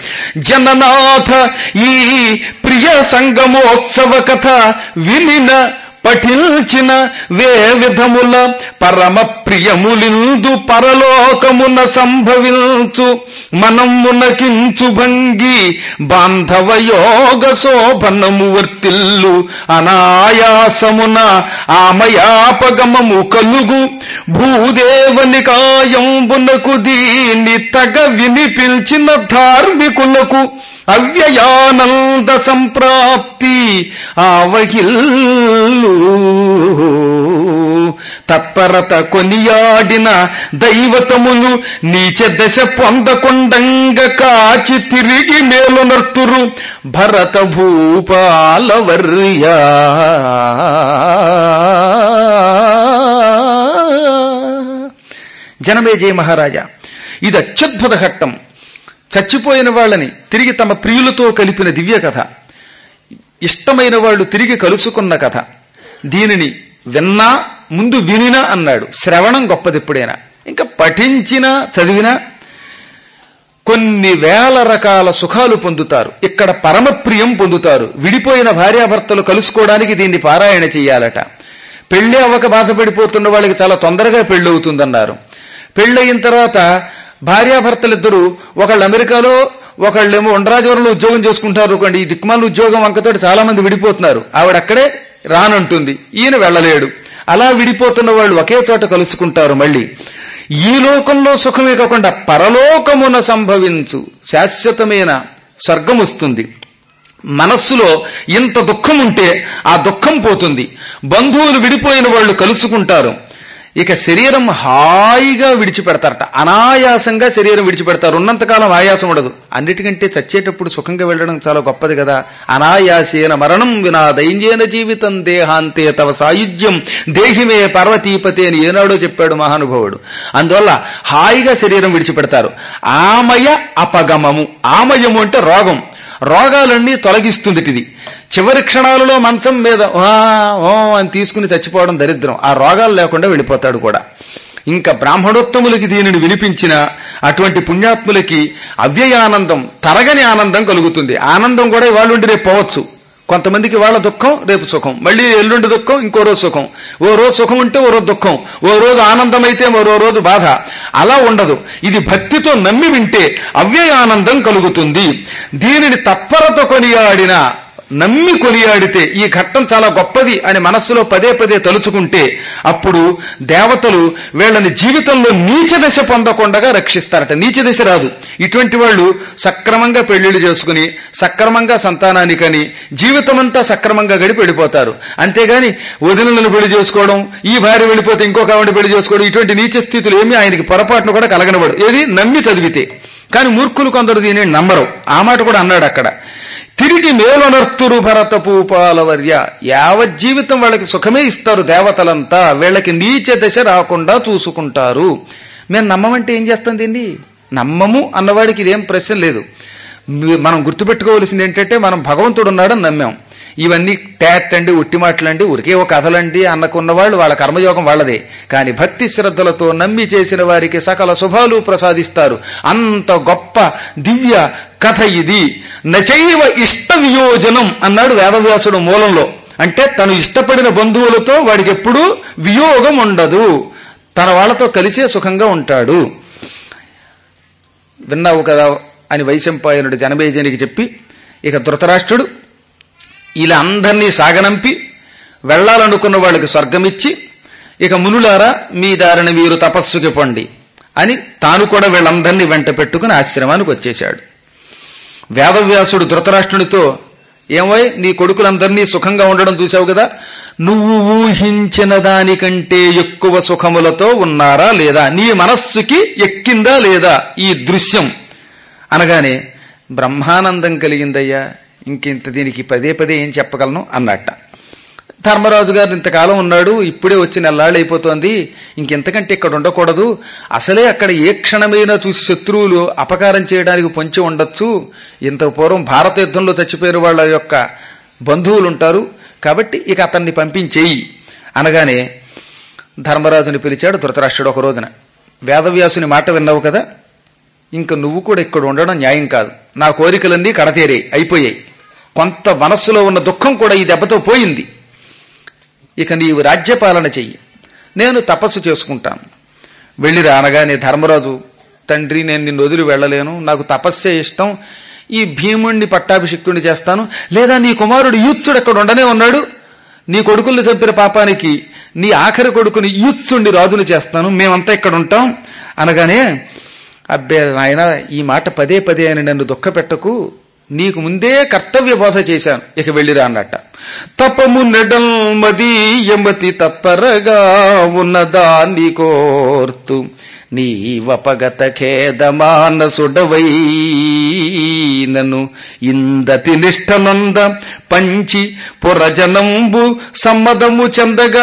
జననాథ ఈ ప్రియ సంగమోత్సవ కథ వినిన పఠించిన వే విధముల పరమ ప్రియములిందు పరలోకమున సంభవించు మనమునకించు భంగి బాంధవ యోగ శోభనము వర్తిల్లు అనాయాసమున ఆమయాపగమము కలుగు భూదేవని కాయంబునకు దీన్ని తగ వినిపించిన ధార్మికులకు అవ్యయానంద సంప్రాప్తి ఆవహిల్లు తత్పరత కొనియాడిన దైవతములు నీచ దశ పొందకొండంగ కాచి తిరిగి మేలునర్తురు భరత భూపాలవర్యా జనమేజయ మహారాజా ఇది అత్యద్భుత ఘట్టం చచ్చిపోయిన వాళ్ళని తిరిగి తమ ప్రియులతో కలిపిన దివ్య కథ ఇష్టమైన వాళ్ళు తిరిగి కలుసుకున్న కథ దీనిని విన్నా ముందు వినినా అన్నాడు శ్రవణం గొప్పది ఎప్పుడైనా ఇంకా పఠించినా చదివినా కొన్ని వేల రకాల సుఖాలు పొందుతారు ఇక్కడ పరమప్రియం పొందుతారు విడిపోయిన భార్యాభర్తలు కలుసుకోవడానికి దీన్ని పారాయణ చెయ్యాలట పెళ్లి అవ్వక బాధపడిపోతున్న వాళ్ళకి చాలా తొందరగా పెళ్లి అవుతుందన్నారు పెళ్ళయిన తర్వాత భార్యాభర్తలిద్దరూ ఒకళ్ళు అమెరికాలో ఒకళ్ళేమో ఉండరాజవరంలో ఉద్యోగం చేసుకుంటారు అనుకోండి ఈ దిక్మాల ఉద్యోగం వంకతోటి చాలా మంది విడిపోతున్నారు ఆవిడ అక్కడే రానంటుంది ఈయన వెళ్ళలేడు అలా విడిపోతున్న వాళ్ళు ఒకే చోట కలుసుకుంటారు మళ్ళీ ఈ లోకంలో సుఖమే కాకుండా పరలోకమున సంభవించు శాశ్వతమైన స్వర్గం వస్తుంది మనస్సులో ఇంత దుఃఖం ఉంటే ఆ దుఃఖం పోతుంది బంధువులు విడిపోయిన వాళ్ళు కలుసుకుంటారు ఇక శరీరం హాయిగా విడిచిపెడతారట అనాయాసంగా శరీరం విడిచిపెడతారు ఉన్నంతకాలం ఆయాసం ఉండదు అన్నిటికంటే చచ్చేటప్పుడు సుఖంగా వెళ్ళడం చాలా గొప్పది కదా అనాయాసేన మరణం వినా దైన్యేన జీవితం దేహాంతే తవ సాయుధ్యం దేహిమే పార్వతీపతి అని ఏనాడో చెప్పాడు మహానుభావుడు అందువల్ల హాయిగా శరీరం విడిచిపెడతారు ఆమయ అపగమము ఆమయము అంటే రోగం రోగాలన్నీ తొలగిస్తుంది ఇది చివరి క్షణాలలో మంచం మీద "ఆ, ఓ అని తీసుకుని చచ్చిపోవడం దరిద్రం ఆ రోగాలు లేకుండా వెళ్ళిపోతాడు కూడా ఇంకా బ్రాహ్మణోత్తములకి దీనిని వినిపించిన అటువంటి పుణ్యాత్ములకి అవ్యయానందం తరగని ఆనందం కలుగుతుంది ఆనందం కూడా ఇవాళ ఉండి రేపు పోవచ్చు కొంతమందికి వాళ్ళ దుఃఖం రేపు సుఖం మళ్ళీ ఎల్లుండి దుఃఖం ఇంకో రోజు సుఖం ఓ రోజు సుఖం ఉంటే ఓ రోజు దుఃఖం ఓ రోజు ఆనందం అయితే మరో రోజు బాధ అలా ఉండదు ఇది భక్తితో నమ్మి వింటే అవ్యయ ఆనందం కలుగుతుంది దీనిని తత్పరతో కొనియాడిన నమ్మి కొనియాడితే ఈ ఘట్టం చాలా గొప్పది అని మనస్సులో పదే పదే తలుచుకుంటే అప్పుడు దేవతలు వీళ్ళని జీవితంలో నీచ దశ పొందకుండా రక్షిస్తారట నీచ దశ రాదు ఇటువంటి వాళ్ళు సక్రమంగా పెళ్లిళ్ళు చేసుకుని సక్రమంగా సంతానాన్ని కని జీవితమంతా సక్రమంగా గడిపి వెళ్ళిపోతారు అంతేగాని వదినలను పెళ్లి చేసుకోవడం ఈ భార్య వెళ్ళిపోతే ఇంకొక ఆవిడ పెళ్లి చేసుకోవడం ఇటువంటి నీచ స్థితులు ఏమీ ఆయనకి పొరపాటును కూడా కలగనబడు ఏది నమ్మి చదివితే కానీ మూర్ఖులు కొందరు దీనిని నమ్మరు ఆ మాట కూడా అన్నాడు అక్కడ తిరిగి మేలనర్తురు భరత పూపాలవర్య యావజ్జీవితం వాళ్ళకి సుఖమే ఇస్తారు దేవతలంతా వీళ్ళకి నీచ దశ రాకుండా చూసుకుంటారు మేము నమ్మమంటే ఏం చేస్తాం దీన్ని నమ్మము అన్నవాడికి ఇదేం ప్రశ్న లేదు మనం గుర్తుపెట్టుకోవలసింది ఏంటంటే మనం భగవంతుడు ఉన్నాడని నమ్మాం ఇవన్నీ ట్యాట్ అండి ఉట్టి మాటలండి ఉరికే ఒక కథలండి అన్నకున్న వాళ్ళు వాళ్ళ కర్మయోగం వాళ్ళదే కానీ భక్తి శ్రద్ధలతో నమ్మి చేసిన వారికి సకల శుభాలు ప్రసాదిస్తారు అంత గొప్ప దివ్య కథ ఇది నచైవ ఇష్ట వియోజనం అన్నాడు వేదవ్యాసుడు మూలంలో అంటే తను ఇష్టపడిన బంధువులతో వాడికి ఎప్పుడూ వియోగం ఉండదు తన వాళ్ళతో కలిసే సుఖంగా ఉంటాడు విన్నావు కదా అని వైశంపాయనుడు జనమేజనికి చెప్పి ఇక ధృతరాష్ట్రుడు ఇలా అందరినీ సాగనంపి వెళ్ళాలనుకున్న వాళ్ళకి స్వర్గమిచ్చి ఇక మునులారా మీ దారిని మీరు తపస్సుకి పొండి అని తాను కూడా వీళ్ళందరినీ వెంట పెట్టుకుని ఆశ్రమానికి వచ్చేశాడు వేదవ్యాసుడు ధృతరాష్ట్రునితో ఏమోయ్ నీ కొడుకులందరినీ సుఖంగా ఉండడం చూశావు కదా నువ్వు ఊహించిన దానికంటే ఎక్కువ సుఖములతో ఉన్నారా లేదా నీ మనస్సుకి ఎక్కిందా లేదా ఈ దృశ్యం అనగానే బ్రహ్మానందం కలిగిందయ్యా ఇంకింత దీనికి పదే పదే ఏం చెప్పగలను అన్నట్ట ధర్మరాజు గారు ఇంతకాలం ఉన్నాడు ఇప్పుడే వచ్చి నెల్లాళ్ళు అయిపోతోంది ఇంకెంతకంటే ఇక్కడ ఉండకూడదు అసలే అక్కడ ఏ క్షణమైనా చూసి శత్రువులు అపకారం చేయడానికి పొంచి ఉండొచ్చు ఇంత పూర్వం భారత యుద్ధంలో చచ్చిపోయిన వాళ్ళ యొక్క బంధువులు ఉంటారు కాబట్టి ఇక అతన్ని పంపించేయి అనగానే ధర్మరాజుని పిలిచాడు ధృతరాష్ట్రుడు ఒక రోజున వేదవ్యాసుని మాట విన్నావు కదా ఇంక నువ్వు కూడా ఇక్కడ ఉండడం న్యాయం కాదు నా కోరికలన్నీ కడతేరాయి అయిపోయాయి కొంత మనస్సులో ఉన్న దుఃఖం కూడా ఈ దెబ్బతో పోయింది ఇక నీవు రాజ్యపాలన చెయ్యి నేను తపస్సు చేసుకుంటాను వెళ్ళిరా అనగానే ధర్మరాజు తండ్రి నేను నిన్ను వదిలి వెళ్ళలేను నాకు తపస్సే ఇష్టం ఈ భీముణ్ణి పట్టాభిషిక్తుని చేస్తాను లేదా నీ కుమారుడు యూత్సుడు ఎక్కడ ఉండనే ఉన్నాడు నీ కొడుకుల్ని చంపిన పాపానికి నీ ఆఖరి కొడుకుని యూత్సుండి రాజుని చేస్తాను మేమంతా ఇక్కడ ఉంటాం అనగానే అబ్బే నాయన ఈ మాట పదే పదే అని నన్ను దుఃఖపెట్టకు నీకు ముందే కర్తవ్య బోధ చేశాను ఇక వెళ్ళిరా అన్నట్ట తపము నెడల్ మదీయమతి తప్పరగా ఉన్నదా నీ కోర్తు నీ వపగత ఖేదమానసుడవై నను ఇందతి నిష్టనంద పంచి పురజనంబు సమ్మదము చెందగా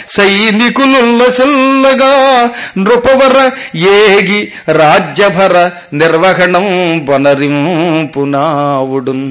సైనికులుల్లసల్లగా నృపవర ఏగి రాజ్యభర నిర్వహణం బొనరింపునావుడున్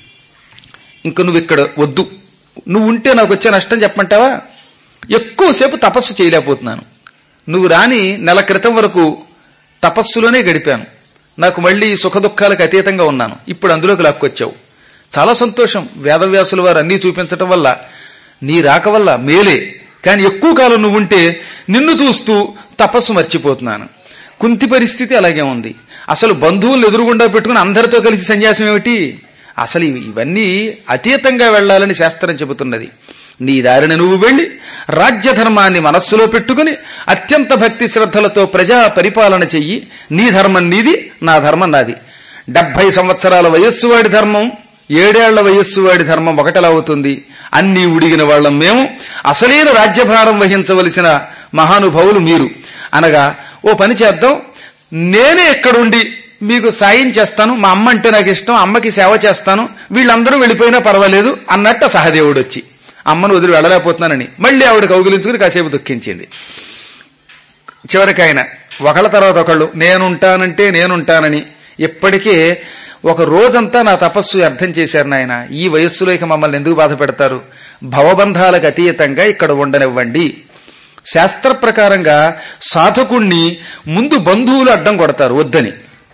ఇంక నువ్వు ఇక్కడ వద్దు నువ్వు ఉంటే నాకు వచ్చే నష్టం చెప్పమంటావా ఎక్కువసేపు తపస్సు చేయలేకపోతున్నాను నువ్వు రాని నెల క్రితం వరకు తపస్సులోనే గడిపాను నాకు మళ్ళీ సుఖ దుఃఖాలకు అతీతంగా ఉన్నాను ఇప్పుడు అందులోకి లాక్కొచ్చావు చాలా సంతోషం వేదవ్యాసుల వారు అన్నీ చూపించటం వల్ల నీ రాక వల్ల మేలే కానీ ఎక్కువ కాలం నువ్వుంటే నిన్ను చూస్తూ తపస్సు మర్చిపోతున్నాను కుంతి పరిస్థితి అలాగే ఉంది అసలు బంధువులు ఎదురుగుండా పెట్టుకుని అందరితో కలిసి సన్యాసం ఏమిటి అసలు ఇవి- ఇవన్నీ అతీతంగా వెళ్ళాలని శాస్త్రం చెబుతున్నది నీ దారిన నువ్వు వెళ్ళి రాజ్యధర్మాన్ని మనస్సులో పెట్టుకుని అత్యంత భక్తి శ్రద్ధలతో ప్రజా పరిపాలన చెయ్యి నీ ధర్మం నీది నా ధర్మం నాది డెబ్బై సంవత్సరాల వయస్సు వాడి ధర్మం ఏడేళ్ల వయస్సు వాడి ధర్మం ఒకటలా అవుతుంది అన్నీ ఉడిగిన వాళ్ళం మేము అసలైన రాజ్యభారం వహించవలసిన మహానుభావులు మీరు అనగా ఓ పని చేద్దాం నేనే ఎక్కడుండి మీకు సాయం చేస్తాను మా అమ్మ అంటే నాకు ఇష్టం అమ్మకి సేవ చేస్తాను వీళ్ళందరూ వెళ్ళిపోయినా పర్వాలేదు అన్నట్టు సహదేవుడు వచ్చి అమ్మను వదిలి వెళ్ళలేకపోతున్నానని మళ్ళీ ఆవిడ కౌగిలించుకుని కాసేపు దుఃఖించింది చివరికి ఆయన ఒకళ్ళ తర్వాత ఒకళ్ళు నేనుంటానంటే నేనుంటానని ఇప్పటికే ఒక రోజంతా నా తపస్సు అర్థం చేశారు నాయన ఈ వయస్సులో ఇక మమ్మల్ని ఎందుకు బాధ పెడతారు భవబంధాలకు అతీతంగా ఇక్కడ ఉండనివ్వండి శాస్త్ర ప్రకారంగా సాధకుణ్ణి ముందు బంధువులు అడ్డం కొడతారు వద్దని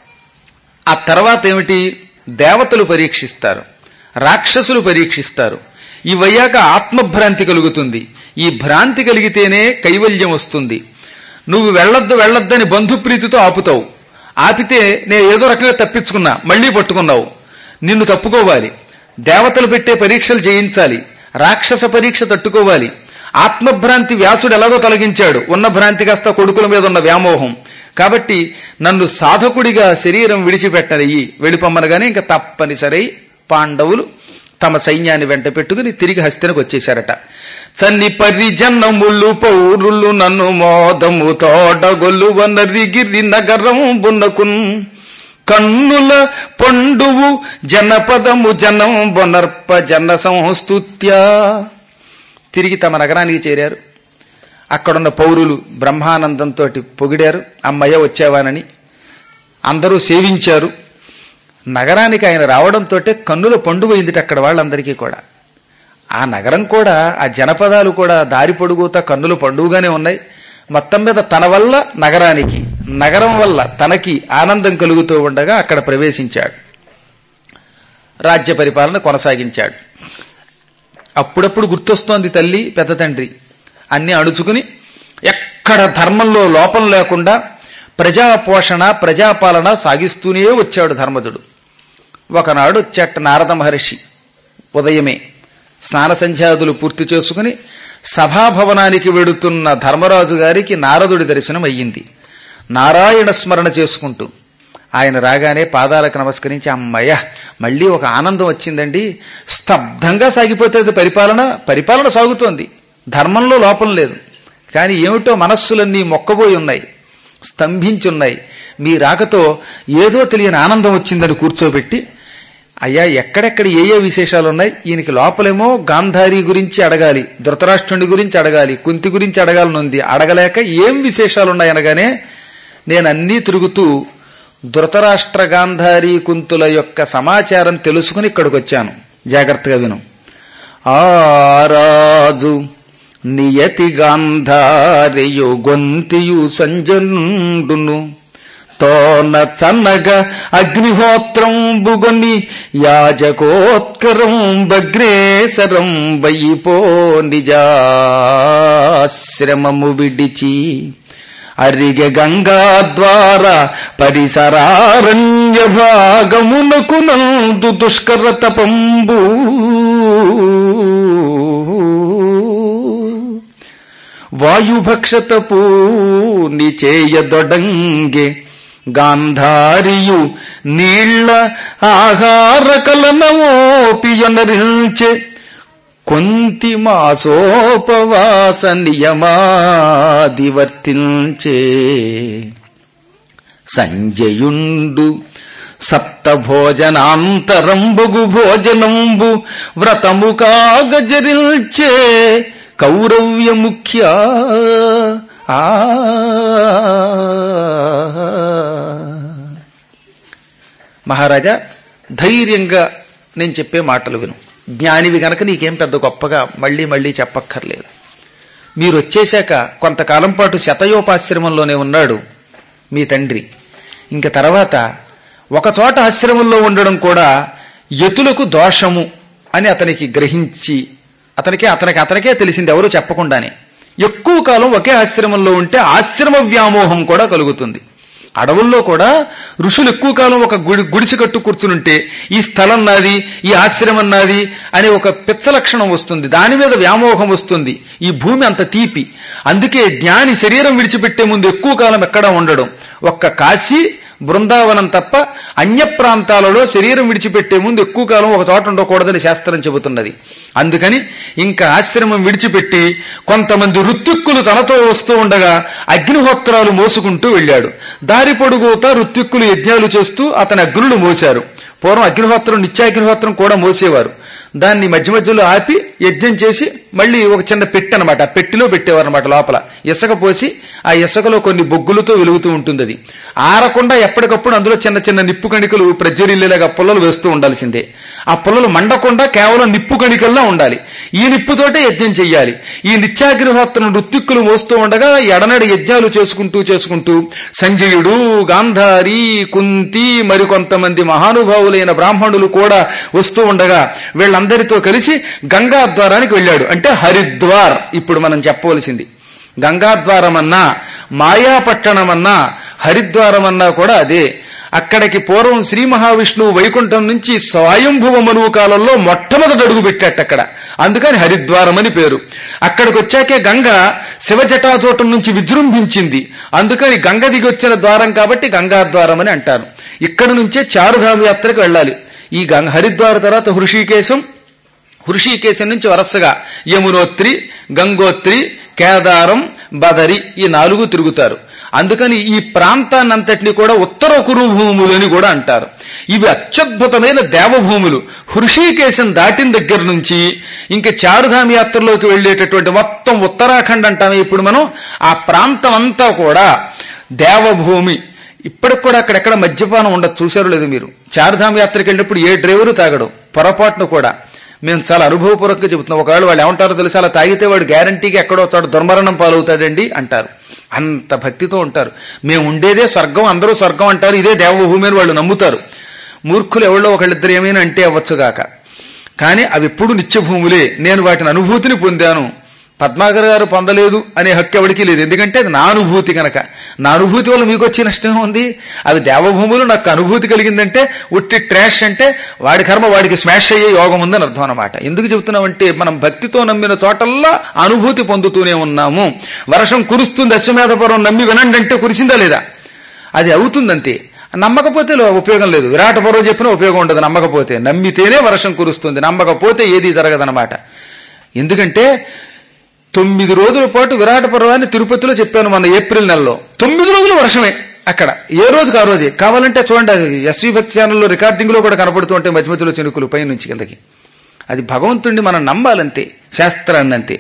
ఆ తర్వాత ఏమిటి దేవతలు పరీక్షిస్తారు రాక్షసులు పరీక్షిస్తారు ఇవయ్యాక ఆత్మభ్రాంతి కలుగుతుంది ఈ భ్రాంతి కలిగితేనే కైవల్యం వస్తుంది నువ్వు వెళ్ళొద్దు వెళ్ళొద్దని బంధుప్రీతితో ఆపుతావు ఆపితే నేను ఏదో రకంగా తప్పించుకున్నా మళ్ళీ పట్టుకున్నావు నిన్ను తప్పుకోవాలి దేవతలు పెట్టే పరీక్షలు చేయించాలి రాక్షస పరీక్ష తట్టుకోవాలి ఆత్మభ్రాంతి వ్యాసుడు ఎలాగో తొలగించాడు ఉన్న భ్రాంతి కాస్త కొడుకుల మీద ఉన్న వ్యామోహం కాబట్టి నన్ను సాధకుడిగా శరీరం విడిచిపెట్టనయ్యి వెళ్ళిపోమ్మనగానే ఇంకా తప్పనిసరై పాండవులు తమ సైన్యాన్ని వెంట పెట్టుకుని తిరిగి హస్తినకు వచ్చేశారట చన్ని పరిజన్నముళ్ళు పౌరులు నన్ను మోదము తోడగొల్లు వనరిగిరి నగరం బున్నకున్ కన్నుల పండువు జనపదము జనం బొనర్ప జన సంస్తుత్యా తిరిగి తమ నగరానికి చేరారు అక్కడున్న పౌరులు బ్రహ్మానందంతో పొగిడారు అమ్మయ్య వచ్చావానని అందరూ సేవించారు నగరానికి ఆయన రావడంతో కన్నుల పండు పోయింది అక్కడ వాళ్ళందరికీ కూడా ఆ నగరం కూడా ఆ జనపదాలు కూడా దారి పొడుగుతా కన్నుల పండుగగానే ఉన్నాయి మొత్తం మీద తన వల్ల నగరానికి నగరం వల్ల తనకి ఆనందం కలుగుతూ ఉండగా అక్కడ ప్రవేశించాడు రాజ్య పరిపాలన కొనసాగించాడు అప్పుడప్పుడు గుర్తొస్తోంది తల్లి పెద్ద తండ్రి అన్ని అణుచుకుని ఎక్కడ ధర్మంలో లోపం లేకుండా ప్రజా పోషణ ప్రజాపాలన సాగిస్తూనే వచ్చాడు ధర్మజుడు ఒకనాడు చెట్ట నారద మహర్షి ఉదయమే స్నాన సంధ్యాదులు పూర్తి చేసుకుని సభాభవనానికి వెడుతున్న ధర్మరాజు గారికి నారదుడి దర్శనం అయ్యింది నారాయణ స్మరణ చేసుకుంటూ ఆయన రాగానే పాదాలకు నమస్కరించి అమ్మయ్య మళ్ళీ ఒక ఆనందం వచ్చిందండి స్తబ్దంగా సాగిపోతుంది పరిపాలన పరిపాలన సాగుతోంది ధర్మంలో లోపం లేదు కానీ ఏమిటో మనస్సులన్నీ మొక్కబోయి ఉన్నాయి స్తంభించున్నాయి మీ రాకతో ఏదో తెలియని ఆనందం వచ్చిందని కూర్చోబెట్టి అయ్యా ఎక్కడెక్కడ ఏ ఏ విశేషాలు ఉన్నాయి ఈయనకి లోపలేమో గాంధారి గురించి అడగాలి ధృతరాష్ట్రుడి గురించి అడగాలి కుంతి గురించి అడగాలనుంది అడగలేక ఏం విశేషాలు ఉన్నాయి అనగానే నేను అన్నీ తిరుగుతూ ధృతరాష్ట్ర గాంధారి కుంతుల యొక్క సమాచారం తెలుసుకుని ఇక్కడికి వచ్చాను జాగ్రత్తగా విను ఆ రాజు నియతి గాంధారియు గొంతియు సంజనుడును తోన చన్నగ అగ్నిహోత్రం బుగొని యాజకోత్కరం భగ్రేసరం వయిపో నిజాశ్రమము విడిచి అరిగె గంగా ద్వార పరిసరారణ్య భాగమునకు నందు దుష్కర తపంబు వాయుభక్షతపు నిచేయదొడంగే గాంధారియు నీళ్ల ఆహార కలనవోపియనరించే కొంతి మాసోపవాస నియమాది వర్తించే సంజయుండు సప్త భోజనాంతరంబుగు భోజనంబు వ్రతము కాగజరిల్చే కౌరవ్య ముఖ్య ఆ మహారాజా ధైర్యంగా నేను చెప్పే మాటలు విను జ్ఞానివి గనక నీకేం పెద్ద గొప్పగా మళ్ళీ మళ్ళీ చెప్పక్కర్లేదు మీరు వచ్చేశాక కొంతకాలం పాటు శతయోపాశ్రమంలోనే ఉన్నాడు మీ తండ్రి ఇంక తర్వాత ఒక చోట ఆశ్రమంలో ఉండడం కూడా యతులకు దోషము అని అతనికి గ్రహించి అతనికి అతనికి అతనికే తెలిసింది ఎవరు చెప్పకుండానే ఎక్కువ కాలం ఒకే ఆశ్రమంలో ఉంటే ఆశ్రమ వ్యామోహం కూడా కలుగుతుంది అడవుల్లో కూడా ఋషులు ఎక్కువ కాలం ఒక గుడి గుడిసె కట్టు కూర్చునుంటే ఈ స్థలం నాది ఈ ఆశ్రమం నాది అనే ఒక పిచ్చ లక్షణం వస్తుంది దాని మీద వ్యామోహం వస్తుంది ఈ భూమి అంత తీపి అందుకే జ్ఞాని శరీరం విడిచిపెట్టే ముందు ఎక్కువ కాలం ఎక్కడ ఉండడం ఒక్క కాశీ బృందావనం తప్ప అన్య ప్రాంతాలలో శరీరం విడిచిపెట్టే ముందు ఎక్కువ కాలం ఒక చోట ఉండకూడదని శాస్త్రం చెబుతున్నది అందుకని ఇంకా ఆశ్రమం విడిచిపెట్టి కొంతమంది ఋత్విక్కులు తనతో వస్తూ ఉండగా అగ్నిహోత్రాలు మోసుకుంటూ వెళ్ళాడు దారి పొడుగుతా ఋత్విక్కులు యజ్ఞాలు చేస్తూ అతని అగ్నులు మోశారు పూర్వం అగ్నిహోత్రం నిత్యాగ్నిహోత్రం కూడా మోసేవారు దాన్ని మధ్య మధ్యలో ఆపి యజ్ఞం చేసి మళ్ళీ ఒక చిన్న పెట్టి అనమాట ఆ పెట్టిలో పెట్టేవారు అనమాట లోపల ఇసుక పోసి ఆ ఇసుకలో కొన్ని బొగ్గులతో వెలుగుతూ ఉంటుంది అది ఆరకుండా ఎప్పటికప్పుడు అందులో చిన్న చిన్న నిప్పు కణికలు ప్రజ్వరిల్లేలాగా పుల్లలు వేస్తూ ఉండాల్సిందే ఆ పుల్లలు మండకుండా కేవలం నిప్పు కణికల్లా ఉండాలి ఈ నిప్పుతోటే యజ్ఞం చెయ్యాలి ఈ నిత్యాగ్నిహోత్రం ఋత్విక్కులు మోస్తూ ఉండగా ఎడనడి యజ్ఞాలు చేసుకుంటూ చేసుకుంటూ సంజయుడు గాంధారి కుంతి మరికొంతమంది మహానుభావులైన బ్రాహ్మణులు కూడా వస్తూ ఉండగా వీళ్ళందరితో కలిసి గంగా ద్వారానికి వెళ్ళాడు అంటే హరిద్వార్ ఇప్పుడు మనం చెప్పవలసింది గంగాద్వారం అన్నా మాయాపట్టణం అన్నా హరిద్వారం అన్నా కూడా అదే అక్కడికి పూర్వం శ్రీ మహావిష్ణువు వైకుంఠం నుంచి స్వయంభువ మనువు కాలంలో మొట్టమొదటి అడుగు పెట్టాట అక్కడ అందుకని హరిద్వారం అని పేరు అక్కడికి వచ్చాకే గంగ శివజటాతోటం నుంచి విజృంభించింది అందుకని గంగ దిగి వచ్చిన ద్వారం కాబట్టి గంగాద్వారం అని అంటారు ఇక్కడి నుంచే చారుధామ యాత్రకు వెళ్ళాలి ఈ గంగ హరిద్వార తర్వాత హృషికేశం హృషికేశం నుంచి వరసగా యమునోత్రి గంగోత్రి కేదారం బదరి ఈ నాలుగు తిరుగుతారు అందుకని ఈ ప్రాంతాన్నంతటిని కూడా ఉత్తర కురుభూములు అని కూడా అంటారు ఇవి అత్యద్భుతమైన దేవభూములు హృషికేశం దాటిన దగ్గర నుంచి ఇంక చారుధామ యాత్రలోకి వెళ్ళేటటువంటి మొత్తం ఉత్తరాఖండ్ అంటామే ఇప్పుడు మనం ఆ ప్రాంతం అంతా కూడా దేవభూమి ఇప్పటికి కూడా అక్కడెక్కడ మద్యపానం ఉండదు చూశారు లేదు మీరు చారుధామ యాత్రకి వెళ్ళినప్పుడు ఏ డ్రైవరు తాగడు పొరపాటును కూడా మేము చాలా అనుభవపూర్వకంగా చెబుతున్నాం ఒకవేళ వాళ్ళు ఏమంటారో తెలుసు అలా తాగితే వాడు గ్యారంటీగా ఎక్కడో చోట దుర్మరణం పాలవుతాడండి అంటారు అంత భక్తితో ఉంటారు మేము ఉండేదే స్వర్గం అందరూ స్వర్గం అంటారు ఇదే దేవభూమి అని వాళ్ళు నమ్ముతారు మూర్ఖులు ఎవరో ఒకళ్ళిద్దరు ఏమైనా అంటే అవ్వచ్చుగాక కానీ అవి ఎప్పుడు నిత్యభూములే నేను వాటిని అనుభూతిని పొందాను పద్మాకర్ గారు పొందలేదు అనే హక్కు ఎవరికి లేదు ఎందుకంటే అది నా అనుభూతి కనుక నా అనుభూతి వల్ల మీకు వచ్చే నష్టం ఉంది అవి దేవభూములు నాకు అనుభూతి కలిగిందంటే ఉట్టి ట్రాష్ అంటే వాడి కర్మ వాడికి స్మాష్ అయ్యే యోగం ఉందని అర్థం అనమాట ఎందుకు చెబుతున్నామంటే మనం భక్తితో నమ్మిన చోటల్లా అనుభూతి పొందుతూనే ఉన్నాము వర్షం కురుస్తుంది అశ్వమేధపురం నమ్మి వినండి అంటే కురిసిందా లేదా అది అవుతుందంతే నమ్మకపోతే లో- ఉపయోగం లేదు విరాట పర్వం చెప్పినా ఉపయోగం ఉండదు నమ్మకపోతే నమ్మితేనే వర్షం కురుస్తుంది నమ్మకపోతే ఏది జరగదనమాట ఎందుకంటే తొమ్మిది రోజుల పాటు విరాట పర్వాన్ని తిరుపతిలో చెప్పాను మన ఏప్రిల్ నెలలో తొమ్మిది రోజులు వర్షమే అక్కడ ఏ రోజుకి ఆ రోజే కావాలంటే చూడండి అది ఎస్వి భక్తి ఛానల్లో రికార్డింగ్ లో కూడా కనపడుతూ ఉంటాయి మధ్య మధ్యలో చినుకులు పై నుంచి కిందకి అది భగవంతుణ్ణి మనం నమ్మాలంతే శాస్త్రాన్ని అంతే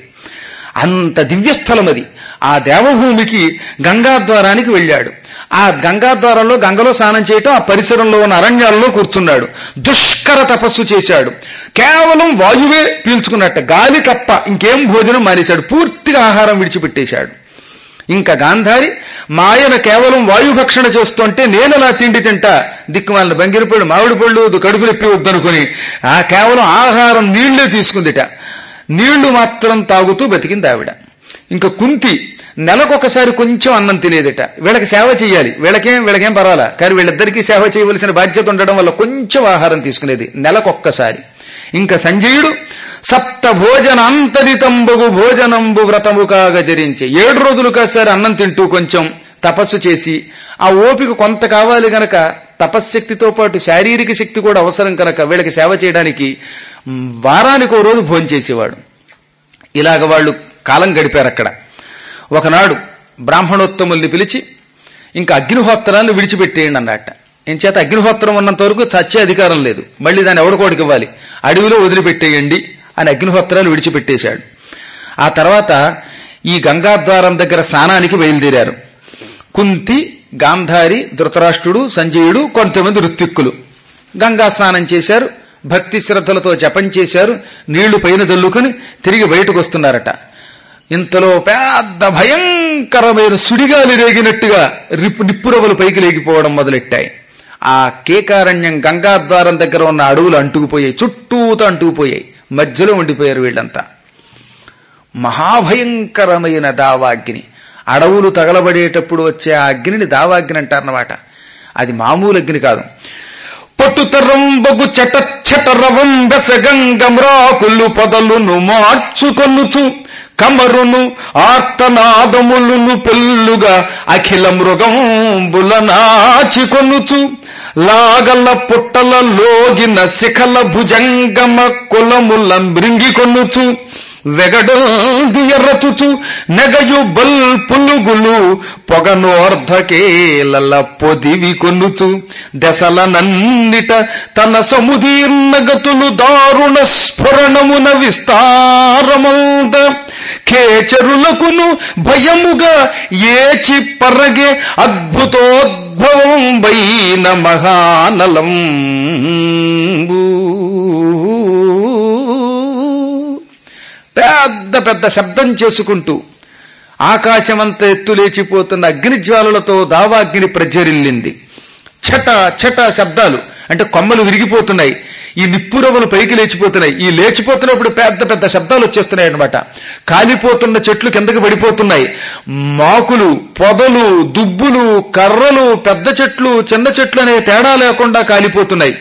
అంత దివ్యస్థలం అది ఆ దేవభూమికి గంగాద్వారానికి వెళ్ళాడు ఆ గంగాద్వారంలో గంగలో స్నానం చేయటం ఆ పరిసరంలో ఉన్న అరణ్యాల్లో కూర్చున్నాడు దుష్కర తపస్సు చేశాడు కేవలం వాయువే పీల్చుకున్నట్ట గాలి తప్ప ఇంకేం భోజనం మానేశాడు పూర్తిగా ఆహారం విడిచిపెట్టేశాడు ఇంకా గాంధారి మాయన కేవలం వాయుభక్షణ చేస్తుంటే నేనలా తిండి తింటా దిక్కుమాలిన బంగిరి పళ్ళు మామిడి పళ్ళు కడుపు నొప్పి వద్దనుకుని ఆ కేవలం ఆహారం నీళ్లే తీసుకుందిట నీళ్లు మాత్రం తాగుతూ బతికింది ఆవిడ ఇంకా కుంతి నెలకొకసారి కొంచెం అన్నం తినేదట వీళ్ళకి సేవ చేయాలి వీళ్ళకేం వీళ్ళకేం పర్వాలా కానీ వీళ్ళిద్దరికీ సేవ చేయవలసిన బాధ్యత ఉండడం వల్ల కొంచెం ఆహారం తీసుకునేది నెలకొక్కసారి ఇంకా సంజయుడు సప్త భోజనాంతరితంబగు భోజనంబు వ్రతము కాగజరించే ఏడు రోజులు కాసారి అన్నం తింటూ కొంచెం తపస్సు చేసి ఆ ఓపిక కొంత కావాలి గనక తపశ్శక్తితో పాటు శారీరక శక్తి కూడా అవసరం కనుక వీళ్ళకి సేవ చేయడానికి మ్, వారానికి ఓ రోజు భోజనం చేసేవాడు ఇలాగ వాళ్ళు కాలం గడిపారు అక్కడ ఒకనాడు బ్రాహ్మణోత్తముల్ని పిలిచి ఇంకా అగ్నిహోత్రాలను విడిచిపెట్టేయండి అన్నట్ట ఏం చేత అగ్నిహోత్రం ఉన్నంత వరకు చచ్చే అధికారం లేదు మళ్ళీ దాన్ని ఎవడికోడికి ఇవ్వాలి అడవిలో వదిలిపెట్టేయండి అని అగ్నిహోత్రాలు విడిచిపెట్టేశాడు ఆ తర్వాత ఈ గంగాద్వారం దగ్గర స్నానానికి బయలుదేరారు కుంతి గాంధారి ధృతరాష్ట్రుడు సంజయుడు కొంతమంది ఋత్విక్కులు గంగా స్నానం చేశారు భక్తి శ్రద్ధలతో జపం చేశారు నీళ్లు పైన జల్లుకొని తిరిగి బయటకు వస్తున్నారట ఇంతలో పెద్ద భయంకరమైన సుడిగాలి రేగినట్టుగా రిప్పు నిప్పురవలు పైకి లేగిపోవడం మొదలెట్టాయి ఆ కేకారణ్యం గంగాద్వారం దగ్గర ఉన్న అడవులు అంటుకుపోయాయి చుట్టూతో అంటుకుపోయాయి మధ్యలో ఉండిపోయారు వీళ్ళంతా మహాభయంకరమైన దావాగ్ని అడవులు తగలబడేటప్పుడు వచ్చే ఆ అగ్నిని దావాగ్ని అంటారన్నమాట అది మామూలు అగ్ని కాదు పట్టుతరంబగు చెట చెటరవం బెసగంగమ్రాకులు పొదలును మార్చుకొనుచు కమరును ఆర్తనాదములును పెళ్ళుగా అఖిల మృగంబుల నాచికొనుచు లాగల పుట్టల లోగిన శిఖల భుజంగమ కులముల మృంగికొనుచు వెగడరచుచు నెగయు బల్ పులుగులు పొగనోర్ధకేలల పొదివి కొనుచు దశల నన్నిట తన సముదీర్ణగతులు దారుణ స్ఫురణమున విస్తారమంద ఖేచరులకును భయముగా ఏచి పరగే అద్భుతోద్భవం వైన మహానలం పెద్ద పెద్ద శబ్దం చేసుకుంటూ ఆకాశమంత ఎత్తు లేచిపోతున్న అగ్నిజ్వాలలతో దావాగ్ని ప్రజ్వరిల్లింది చట చట శబ్దాలు అంటే కొమ్మలు విరిగిపోతున్నాయి ఈ నిప్పురవ్వలు పైకి లేచిపోతున్నాయి ఈ లేచిపోతున్నప్పుడు పెద్ద పెద్ద శబ్దాలు వచ్చేస్తున్నాయి అనమాట కాలిపోతున్న చెట్లు కిందకి పడిపోతున్నాయి మాకులు పొదలు దుబ్బులు కర్రలు పెద్ద చెట్లు చిన్న చెట్లు అనే తేడా లేకుండా కాలిపోతున్నాయి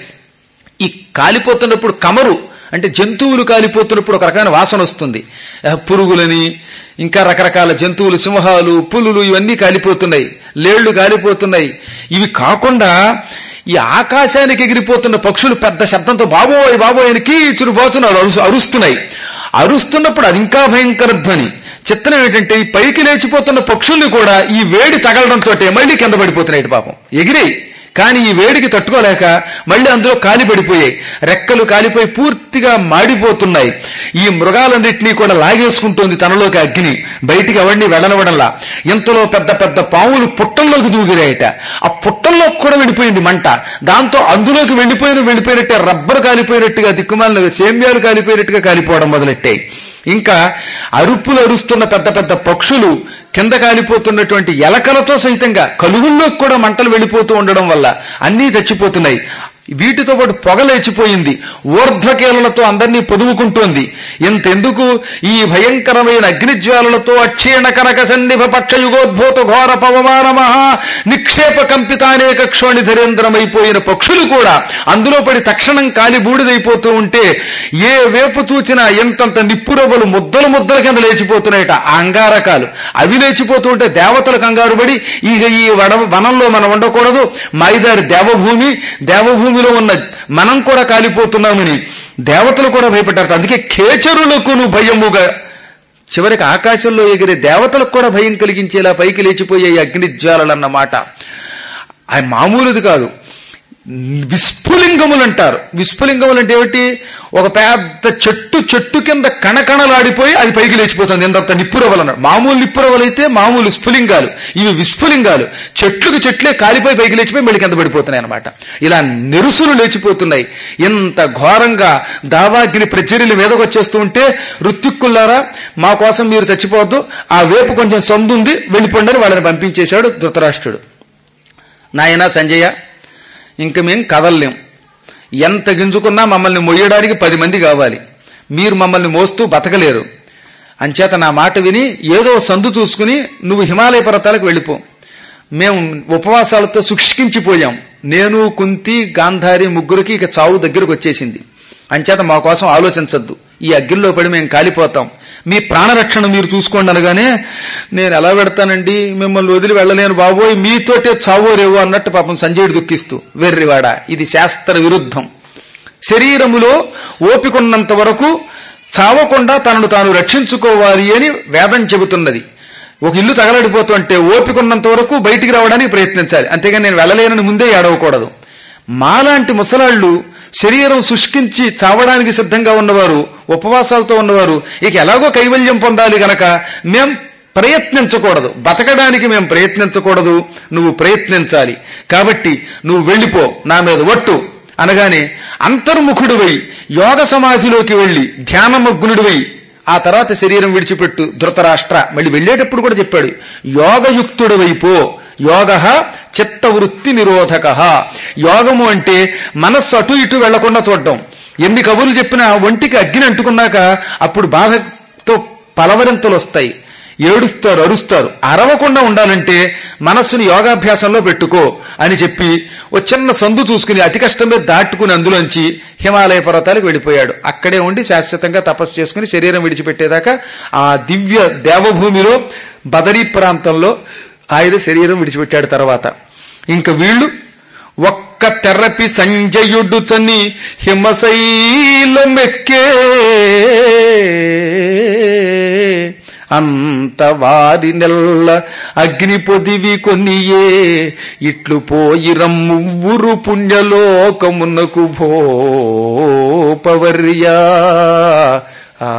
ఈ కాలిపోతున్నప్పుడు కమరు అంటే జంతువులు కాలిపోతున్నప్పుడు ఒక రకమైన వాసన వస్తుంది ఆ, పురుగులని ఇంకా రకరకాల జంతువులు సింహాలు పులులు ఇవన్నీ కాలిపోతున్నాయి లేళ్లు కాలిపోతున్నాయి ఇవి కాకుండా ఈ ఆకాశానికి ఎగిరిపోతున్న పక్షులు పెద్ద శబ్దంతో బాబోయ్ బాబోయ్ అని కీచురు పోతున్నారు అరుసు అరుస్తున్నాయి అరుస్తున్నప్పుడు అది ఇంకా భయంకర ధ్వని చిత్రం ఏంటంటే ఈ పైకి లేచిపోతున్న పక్షుల్ని కూడా ఈ వేడి తగలడంతో మళ్ళీ కింద పడిపోతున్నాయి ఇటు పాపం ఎగిరాయి కానీ ఈ వేడికి తట్టుకోలేక మళ్ళీ అందులో కాలి పడిపోయాయి రెక్కలు కాలిపోయి పూర్తిగా మాడిపోతున్నాయి ఈ మృగాలన్నింటినీ కూడా లాగేసుకుంటోంది తనలోకి అగ్ని బయటికి ఎవరిని వెళ్ళనివ్వడంలా ఇంతలో పెద్ద పెద్ద పాములు పుట్టల్లోకి దూగిరాయట ఆ పుట్టల్లోకి కూడా వెళ్ళిపోయింది మంట దాంతో అందులోకి వెళ్ళిపోయిన వెళ్ళిపోయినట్టే రబ్బర్ కాలిపోయినట్టుగా దిక్కుమాలిన సేమ్యాలు కాలిపోయినట్టుగా కాలిపోవడం మొదలెట్టాయి ఇంకా అరుపులు అరుస్తున్న పెద్ద పెద్ద పక్షులు కింద కాలిపోతున్నటువంటి ఎలకలతో సైతంగా కలుగుల్లోకి కూడా మంటలు వెళ్ళిపోతూ ఉండడం వల్ల అన్నీ చచ్చిపోతున్నాయి వీటితో పాటు పొగ లేచిపోయింది ఊర్ధ్వకేలలతో అందరినీ పొదువుకుంటోంది ఇంతెందుకు ఈ భయంకరమైన అగ్నిజ్వాలలతో అక్షీణ కనక సన్నిభ పక్షయుగోద్భూత ఘోర పవమాన మహా నిక్షేప కంపితానేక క్షోణిధరేంద్రమైపోయిన పక్షులు కూడా అందులో పడి తక్షణం కాలి బూడిదైపోతూ ఉంటే ఏ వేపు చూచినా ఎంతంత నిప్పురవ్వలు ముద్దలు ముద్దల కింద లేచిపోతున్నాయట ఆ అంగారకాలు అవి లేచిపోతూ ఉంటే దేవతలు కంగారు పడి ఇక ఈ వడ వనంలో మనం ఉండకూడదు మైదారి దేవభూమి దేవభూమిలో ఉన్న మనం కూడా కాలిపోతున్నామని దేవతలు కూడా భయపడ్డారు అందుకే ఖేచరులకును భయముగా చివరికి ఆకాశంలో ఎగిరే దేవతలకు కూడా భయం కలిగించేలా పైకి లేచిపోయే ఈ అగ్నిజ్వాలలన్నమాట అది మామూలుది కాదు విస్ఫులింగములు అంటారు విస్ఫులింగములు అంటే ఏమిటి ఒక పెద్ద చెట్టు చెట్టు కింద కణకణలాడిపోయి అది పైకి లేచిపోతుంది ఇంతంత నిప్పురవలు అన్నాడు మామూలు నిప్పురవలు అయితే మామూలు స్ఫులింగాలు ఇవి విస్ఫులింగాలు చెట్లుకి చెట్లే కాలిపోయి పైకి లేచిపోయి మళ్ళీ కింద పడిపోతున్నాయి అనమాట ఇలా నెరుసులు లేచిపోతున్నాయి ఇంత ఘోరంగా దావాగ్ని ప్రచర్యలు మీదకి వచ్చేస్తూ ఉంటే రుత్తిక్కుల్లారా మా కోసం మీరు చచ్చిపోవద్దు ఆ వేపు కొంచెం సందుంది వెళ్ళిపోండి అని వాళ్ళని పంపించేశాడు ధృతరాష్ట్రుడు నాయనా సంజయ ఇంక మేం కదలలేం ఎంత గింజుకున్నా మమ్మల్ని మొయ్యడానికి పది మంది కావాలి మీరు మమ్మల్ని మోస్తూ బతకలేరు అంచేత నా మాట విని ఏదో సందు చూసుకుని నువ్వు హిమాలయ పర్వతాలకు వెళ్ళిపో మేము ఉపవాసాలతో శుష్కించిపోయాం నేను కుంతి గాంధారి ముగ్గురికి ఇక చావు దగ్గరకు వచ్చేసింది అంచేత మా కోసం ఆలోచించద్దు ఈ అగ్గిల్లో పడి మేము కాలిపోతాం మీ ప్రాణరక్షణ మీరు చూసుకోండి అనగానే నేను ఎలా పెడతానండి మిమ్మల్ని వదిలి వెళ్ళలేను బాబోయ్ మీతోటే చావో రేవో అన్నట్టు పాపం సంజయుడు దుఃఖిస్తూ వెర్రివాడ ఇది శాస్త్ర విరుద్ధం శరీరములో ఓపికొన్నంత వరకు చావకుండా తనను తాను రక్షించుకోవాలి అని వేదం చెబుతున్నది ఒక ఇల్లు తగలడిపోతుంటే ఓపికొన్నంత వరకు బయటికి రావడానికి ప్రయత్నించాలి అంతేగాని నేను వెళ్ళలేనని ముందే ఏడవకూడదు మాలాంటి ముసలాళ్ళు శరీరం శుష్కించి చావడానికి సిద్ధంగా ఉన్నవారు ఉపవాసాలతో ఉన్నవారు ఇక ఎలాగో కైవల్యం పొందాలి గనక మేం ప్రయత్నించకూడదు బతకడానికి మేము ప్రయత్నించకూడదు నువ్వు ప్రయత్నించాలి కాబట్టి నువ్వు వెళ్ళిపో నా మీద ఒట్టు అనగానే అంతర్ముఖుడివై యోగ సమాధిలోకి వెళ్లి ధ్యానమగ్నుడివై ఆ తర్వాత శరీరం విడిచిపెట్టు ధృతరాష్ట్ర మళ్ళీ వెళ్ళేటప్పుడు కూడా చెప్పాడు యోగయుక్తుడు వైపో యోగ చిత్తవృత్తి నిరోధక యోగము అంటే మనస్సు అటు ఇటు వెళ్లకుండా చూడడం ఎన్ని కబుర్లు చెప్పినా ఒంటికి అగ్ని అంటుకున్నాక అప్పుడు బాధతో పలవరింతలు వస్తాయి ఏడుస్తారు అరుస్తారు అరవకుండా ఉండాలంటే మనస్సుని యోగాభ్యాసంలో పెట్టుకో అని చెప్పి ఓ చిన్న సందు చూసుకుని అతి కష్టం మీద దాటుకుని అందులోంచి హిమాలయ పర్వతాలకు వెళ్ళిపోయాడు అక్కడే ఉండి శాశ్వతంగా తపస్సు చేసుకుని శరీరం విడిచిపెట్టేదాకా ఆ దివ్య దేవభూమిలో బదరీ ప్రాంతంలో ఆయన శరీరం విడిచిపెట్టాడు తర్వాత ఇంక వీళ్ళు ఒక్క తెరపి సంజయుడు చని హిమశైలమెక్కే అంత వారి నెల్ల అగ్ని పొదివి కొనియే ఇట్లు పోయి రమ్మువ్వురు పుణ్యలోకమునకు భోపవర్యా ఆ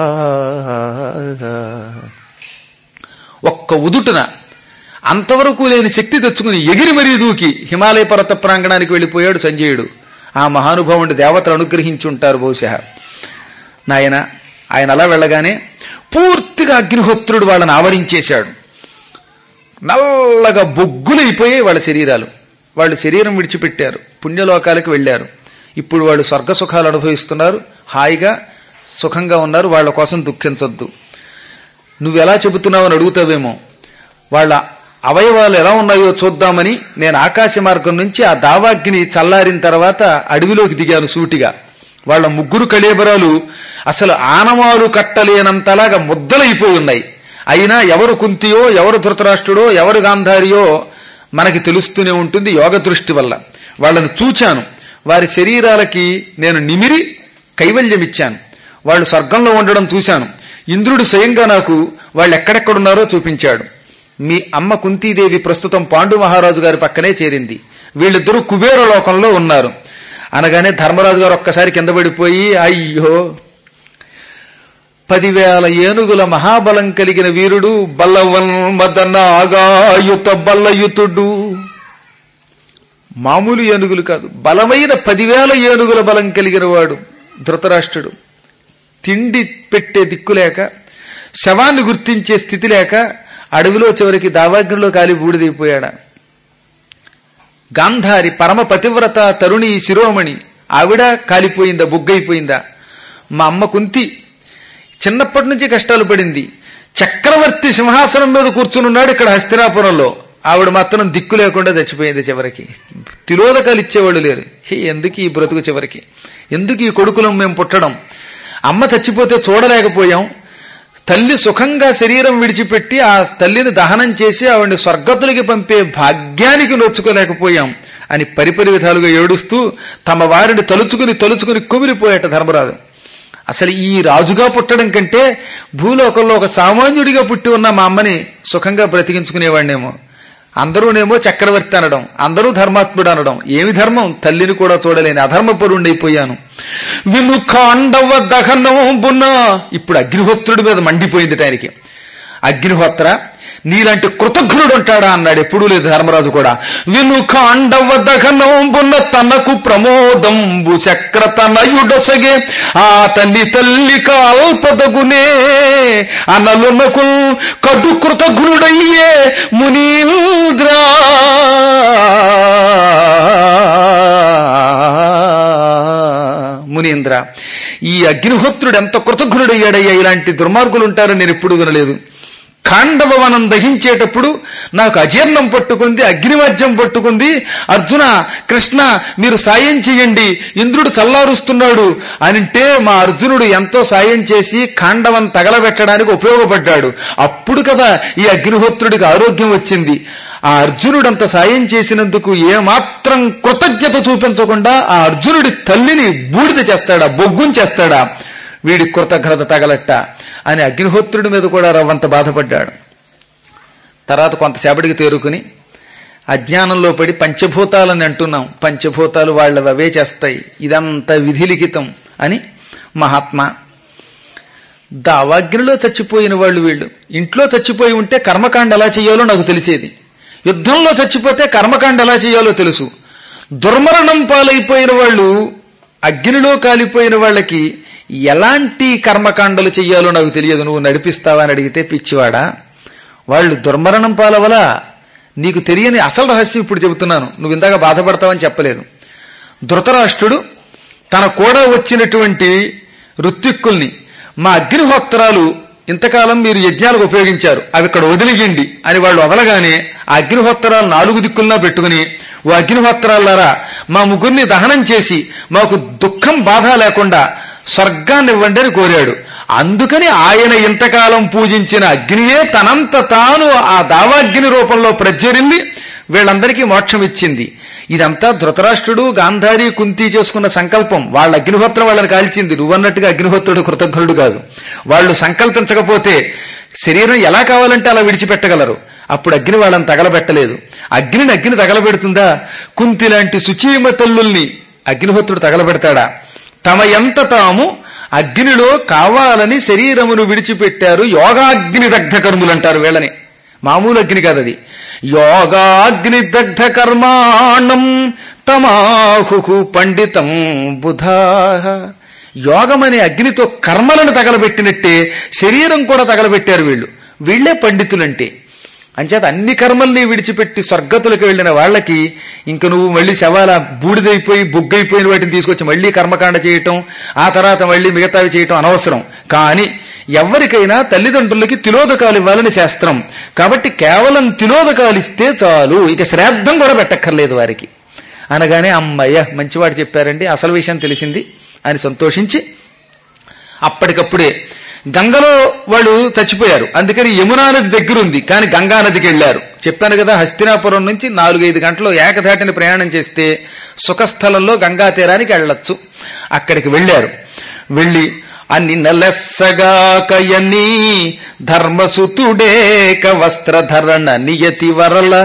ఒక్క ఉదుటున అంతవరకు లేని శక్తి తెచ్చుకుని ఎగిరి మరీ దూకి హిమాలయ పర్వత ప్రాంగణానికి వెళ్ళిపోయాడు సంజయుడు ఆ మహానుభావుడి దేవతలు అనుగ్రహించి ఉంటారు బహుశా నాయన ఆయన అలా వెళ్ళగానే పూర్తిగా అగ్నిహోత్రుడు వాళ్ళని ఆవరించేశాడు నల్లగా బొగ్గులైపోయాయి వాళ్ళ శరీరాలు వాళ్ళు శరీరం విడిచిపెట్టారు పుణ్యలోకాలకు వెళ్ళారు ఇప్పుడు వాళ్ళు స్వర్గ సుఖాలు అనుభవిస్తున్నారు హాయిగా సుఖంగా ఉన్నారు వాళ్ళ కోసం దుఃఖించొద్దు నువ్వెలా చెబుతున్నావు అని అడుగుతావేమో వాళ్ళ అవయవాలు ఎలా ఉన్నాయో చూద్దామని నేను ఆకాశ మార్గం నుంచి ఆ దావాగ్ని చల్లారిన తర్వాత అడవిలోకి దిగాను సూటిగా వాళ్ళ ముగ్గురు కళేబరాలు అసలు ఆనవాలు కట్టలేనంతలాగా ముద్దలైపోయి ఉన్నాయి అయినా ఎవరు కుంతియో ఎవరు ధృతరాష్ట్రుడో ఎవరు గాంధారియో మనకి తెలుస్తూనే ఉంటుంది యోగ దృష్టి వల్ల వాళ్ళని చూచాను వారి శరీరాలకి నేను నిమిరి కైవల్యం ఇచ్చాను వాళ్ళు స్వర్గంలో ఉండడం చూశాను ఇంద్రుడు స్వయంగా నాకు వాళ్ళు ఎక్కడెక్కడున్నారో చూపించాడు మీ అమ్మ కుంతీదేవి ప్రస్తుతం పాండు మహారాజు గారి పక్కనే చేరింది వీళ్ళిద్దరూ కుబేర లోకంలో ఉన్నారు అనగానే ధర్మరాజు గారు ఒక్కసారి కింద పడిపోయి అయ్యో పదివేల ఏనుగుల మహాబలం కలిగిన వీరుడు బల్లవన్ మదన ఆగాయుత బల్లయుతుడు మామూలు ఏనుగులు కాదు బలమైన పదివేల ఏనుగుల బలం కలిగిన వాడు ధృతరాష్ట్రుడు తిండి పెట్టే దిక్కు లేక శవాన్ని గుర్తించే స్థితి లేక అడవిలో చివరికి దావాగ్నిలో కాలి బూడిదైపోయాడా గాంధారి పరమ పతివ్రత తరుణి శిరోమణి ఆవిడ కాలిపోయిందా బుగ్గైపోయిందా మా అమ్మ కుంతి చిన్నప్పటి నుంచి కష్టాలు పడింది చక్రవర్తి సింహాసనం మీద కూర్చునున్నాడు ఇక్కడ హస్తినాపురంలో ఆవిడ మాత్రం దిక్కు లేకుండా చచ్చిపోయింది చివరికి తిలోదకాలు ఇచ్చేవాళ్ళు లేరు హే ఎందుకు ఈ బ్రతుకు చివరికి ఎందుకు ఈ కొడుకులం మేము పుట్టడం అమ్మ చచ్చిపోతే చూడలేకపోయాం తల్లి సుఖంగా శరీరం విడిచిపెట్టి ఆ తల్లిని దహనం చేసి ఆవిడ్ని స్వర్గతులకి పంపే భాగ్యానికి నొచ్చుకోలేకపోయాం అని పరిపరి విధాలుగా ఏడుస్తూ తమ వారిని తలుచుకుని తలుచుకుని కుమిలిపోయేట ధర్మరాజు అసలు ఈ రాజుగా పుట్టడం కంటే భూలోకంలో ఒక సామాన్యుడిగా పుట్టి ఉన్న మా అమ్మని సుఖంగా బ్రతికించుకునేవాడినేమో అందరూనేమో చక్రవర్తి అనడం అందరూ ధర్మాత్ముడు అనడం ఏమి ధర్మం తల్లిని కూడా చూడలేని అధర్మపరుండైపోయాను విను కాండవ దహనంబున ఇప్పుడు అగ్నిహోత్రుడి మీద మండిపోయింది ఆయనకి అగ్నిహోత్ర నీలాంటి కృతజ్ఞుడు ఉంటాడా అన్నాడు ఎప్పుడూ లేదు ధర్మరాజు కూడా విను కాండవ దహనంబున తనకు ప్రమోదంబు చక్రతనయుడొసగే ఆ తల్లి తల్లి కాల్పదగునే అనలునకు కడు కృతజ్ఞుడయ్యే మునీంద్రా మునీంద్ర ఈ అగ్నిహోత్రుడు ఎంత కృతజ్ఞుడయ్యాడయ్యా ఇలాంటి దుర్మార్గులు ఉంటారని నేను ఎప్పుడు వినలేదు ఖాండవ వనం దహించేటప్పుడు నాకు అజీర్ణం పట్టుకుంది అగ్నిమజ్యం పట్టుకుంది అర్జున కృష్ణ మీరు సాయం చేయండి ఇంద్రుడు చల్లారుస్తున్నాడు అనింటే మా అర్జునుడు ఎంతో సాయం చేసి ఖాండవం తగలబెట్టడానికి ఉపయోగపడ్డాడు అప్పుడు కదా ఈ అగ్నిహోత్రుడికి ఆరోగ్యం వచ్చింది ఆ అర్జునుడంత సాయం చేసినందుకు ఏమాత్రం కృతజ్ఞత చూపించకుండా ఆ అర్జునుడి తల్లిని బూడిద చేస్తాడా బొగ్గుని చేస్తాడా వీడి కృతజ్ఞత తగలట్ట అని అగ్నిహోత్రుడి మీద కూడా రవ్వంత బాధపడ్డాడు తర్వాత కొంతసేపటికి తేరుకుని అజ్ఞానంలో పడి పంచభూతాలని అంటున్నాం పంచభూతాలు వాళ్ళ అవే చేస్తాయి ఇదంతా విధిలిఖితం అని మహాత్మా దావాగ్నిలో చచ్చిపోయిన వాళ్ళు వీళ్ళు ఇంట్లో చచ్చిపోయి ఉంటే కర్మకాండ ఎలా చేయాలో నాకు తెలిసేది యుద్ధంలో చచ్చిపోతే కర్మకాండ ఎలా చేయాలో తెలుసు దుర్మరణం పాలైపోయిన వాళ్ళు అగ్నిలో కాలిపోయిన వాళ్ళకి ఎలాంటి కర్మకాండలు చెయ్యాలో నాకు తెలియదు నువ్వు నడిపిస్తావా అని అడిగితే పిచ్చివాడా వాళ్ళు దుర్మరణం పాలవల నీకు తెలియని అసలు రహస్యం ఇప్పుడు చెబుతున్నాను నువ్వు ఇందాక బాధపడతావని చెప్పలేదు ధృతరాష్ట్రుడు తన కూడా వచ్చినటువంటి ఋత్విక్కుల్ని మా అగ్నిహోత్రాలు ఇంతకాలం మీరు యజ్ఞాలకు ఉపయోగించారు అవి ఇక్కడ వదిలిగిండి అని వాళ్ళు వదలగానే ఆ అగ్నిహోత్రాలు నాలుగు దిక్కుల్లా పెట్టుకుని ఓ అగ్నిహోత్రాలారా మా ముగ్గురిని దహనం చేసి మాకు దుఃఖం బాధ లేకుండా స్వర్గాన్ని ఇవ్వండి అని కోరాడు అందుకని ఆయన ఇంతకాలం పూజించిన అగ్నియే తనంత తాను ఆ దావాగ్ని రూపంలో ప్రజ్వరిల్లి వీళ్ళందరికీ మోక్షం ఇచ్చింది ఇదంతా ధృతరాష్ట్రుడు గాంధారి కుంతి చేసుకున్న సంకల్పం వాళ్ళ అగ్నిహోత్రం వాళ్ళని కాల్చింది నువ్వన్నట్టుగా అగ్నిహోత్రుడు కృతజ్ఞుడు కాదు వాళ్ళు సంకల్పించకపోతే శరీరం ఎలా కావాలంటే అలా విడిచిపెట్టగలరు అప్పుడు అగ్ని వాళ్ళని తగలబెట్టలేదు అగ్నిని అగ్ని తగలబెడుతుందా కుంతి లాంటి సుచీమ తల్లుల్ని అగ్నిహోత్రుడు తగలబెడతాడా తమ ఎంత తాము అగ్నిలో కావాలని శరీరమును విడిచిపెట్టారు యోగాగ్ని దగ్ధ కర్ములు అంటారు వీళ్ళని మామూలు అగ్ని కాదు అది యోగాగ్ని దగ్ధ కర్మాణం తమాహు పండితం బుధా యోగం అనే అగ్నితో కర్మలను తగలబెట్టినట్టే శరీరం కూడా తగలబెట్టారు వీళ్ళు వీళ్లే పండితులంటే అంచేత అన్ని కర్మల్ని విడిచిపెట్టి స్వర్గతులకు వెళ్ళిన వాళ్ళకి ఇంక నువ్వు మళ్ళీ శవాల బూడిదైపోయి బుగ్గైపోయిన వాటిని తీసుకొచ్చి మళ్ళీ కర్మకాండ చేయటం ఆ తర్వాత మళ్ళీ మిగతావి చేయటం అనవసరం కానీ ఎవరికైనా తల్లిదండ్రులకి తిలోదకాలు ఇవ్వాలని శాస్త్రం కాబట్టి కేవలం తిలోదకాలు ఇస్తే చాలు ఇక శ్రాద్ధం కూడా పెట్టక్కర్లేదు వారికి అనగానే అమ్మయ్య మంచివాడు చెప్పారండి అసలు విషయం తెలిసింది అని సంతోషించి అప్పటికప్పుడే గంగలో వాళ్ళు చచ్చిపోయారు అందుకని యమునా నది దగ్గరుంది కానీ గంగా నదికి వెళ్లారు చెప్పాను కదా హస్తినాపురం నుంచి నాలుగైదు గంటలు ఏకధాటిని ప్రయాణం చేస్తే సుఖస్థలంలో గంగా తీరానికి వెళ్ళొచ్చు అక్కడికి వెళ్లారు వెళ్లి అన్ని నలెస్సగాకయని ధర్మసుతుడేక వస్త్రధరణ నియతి వరల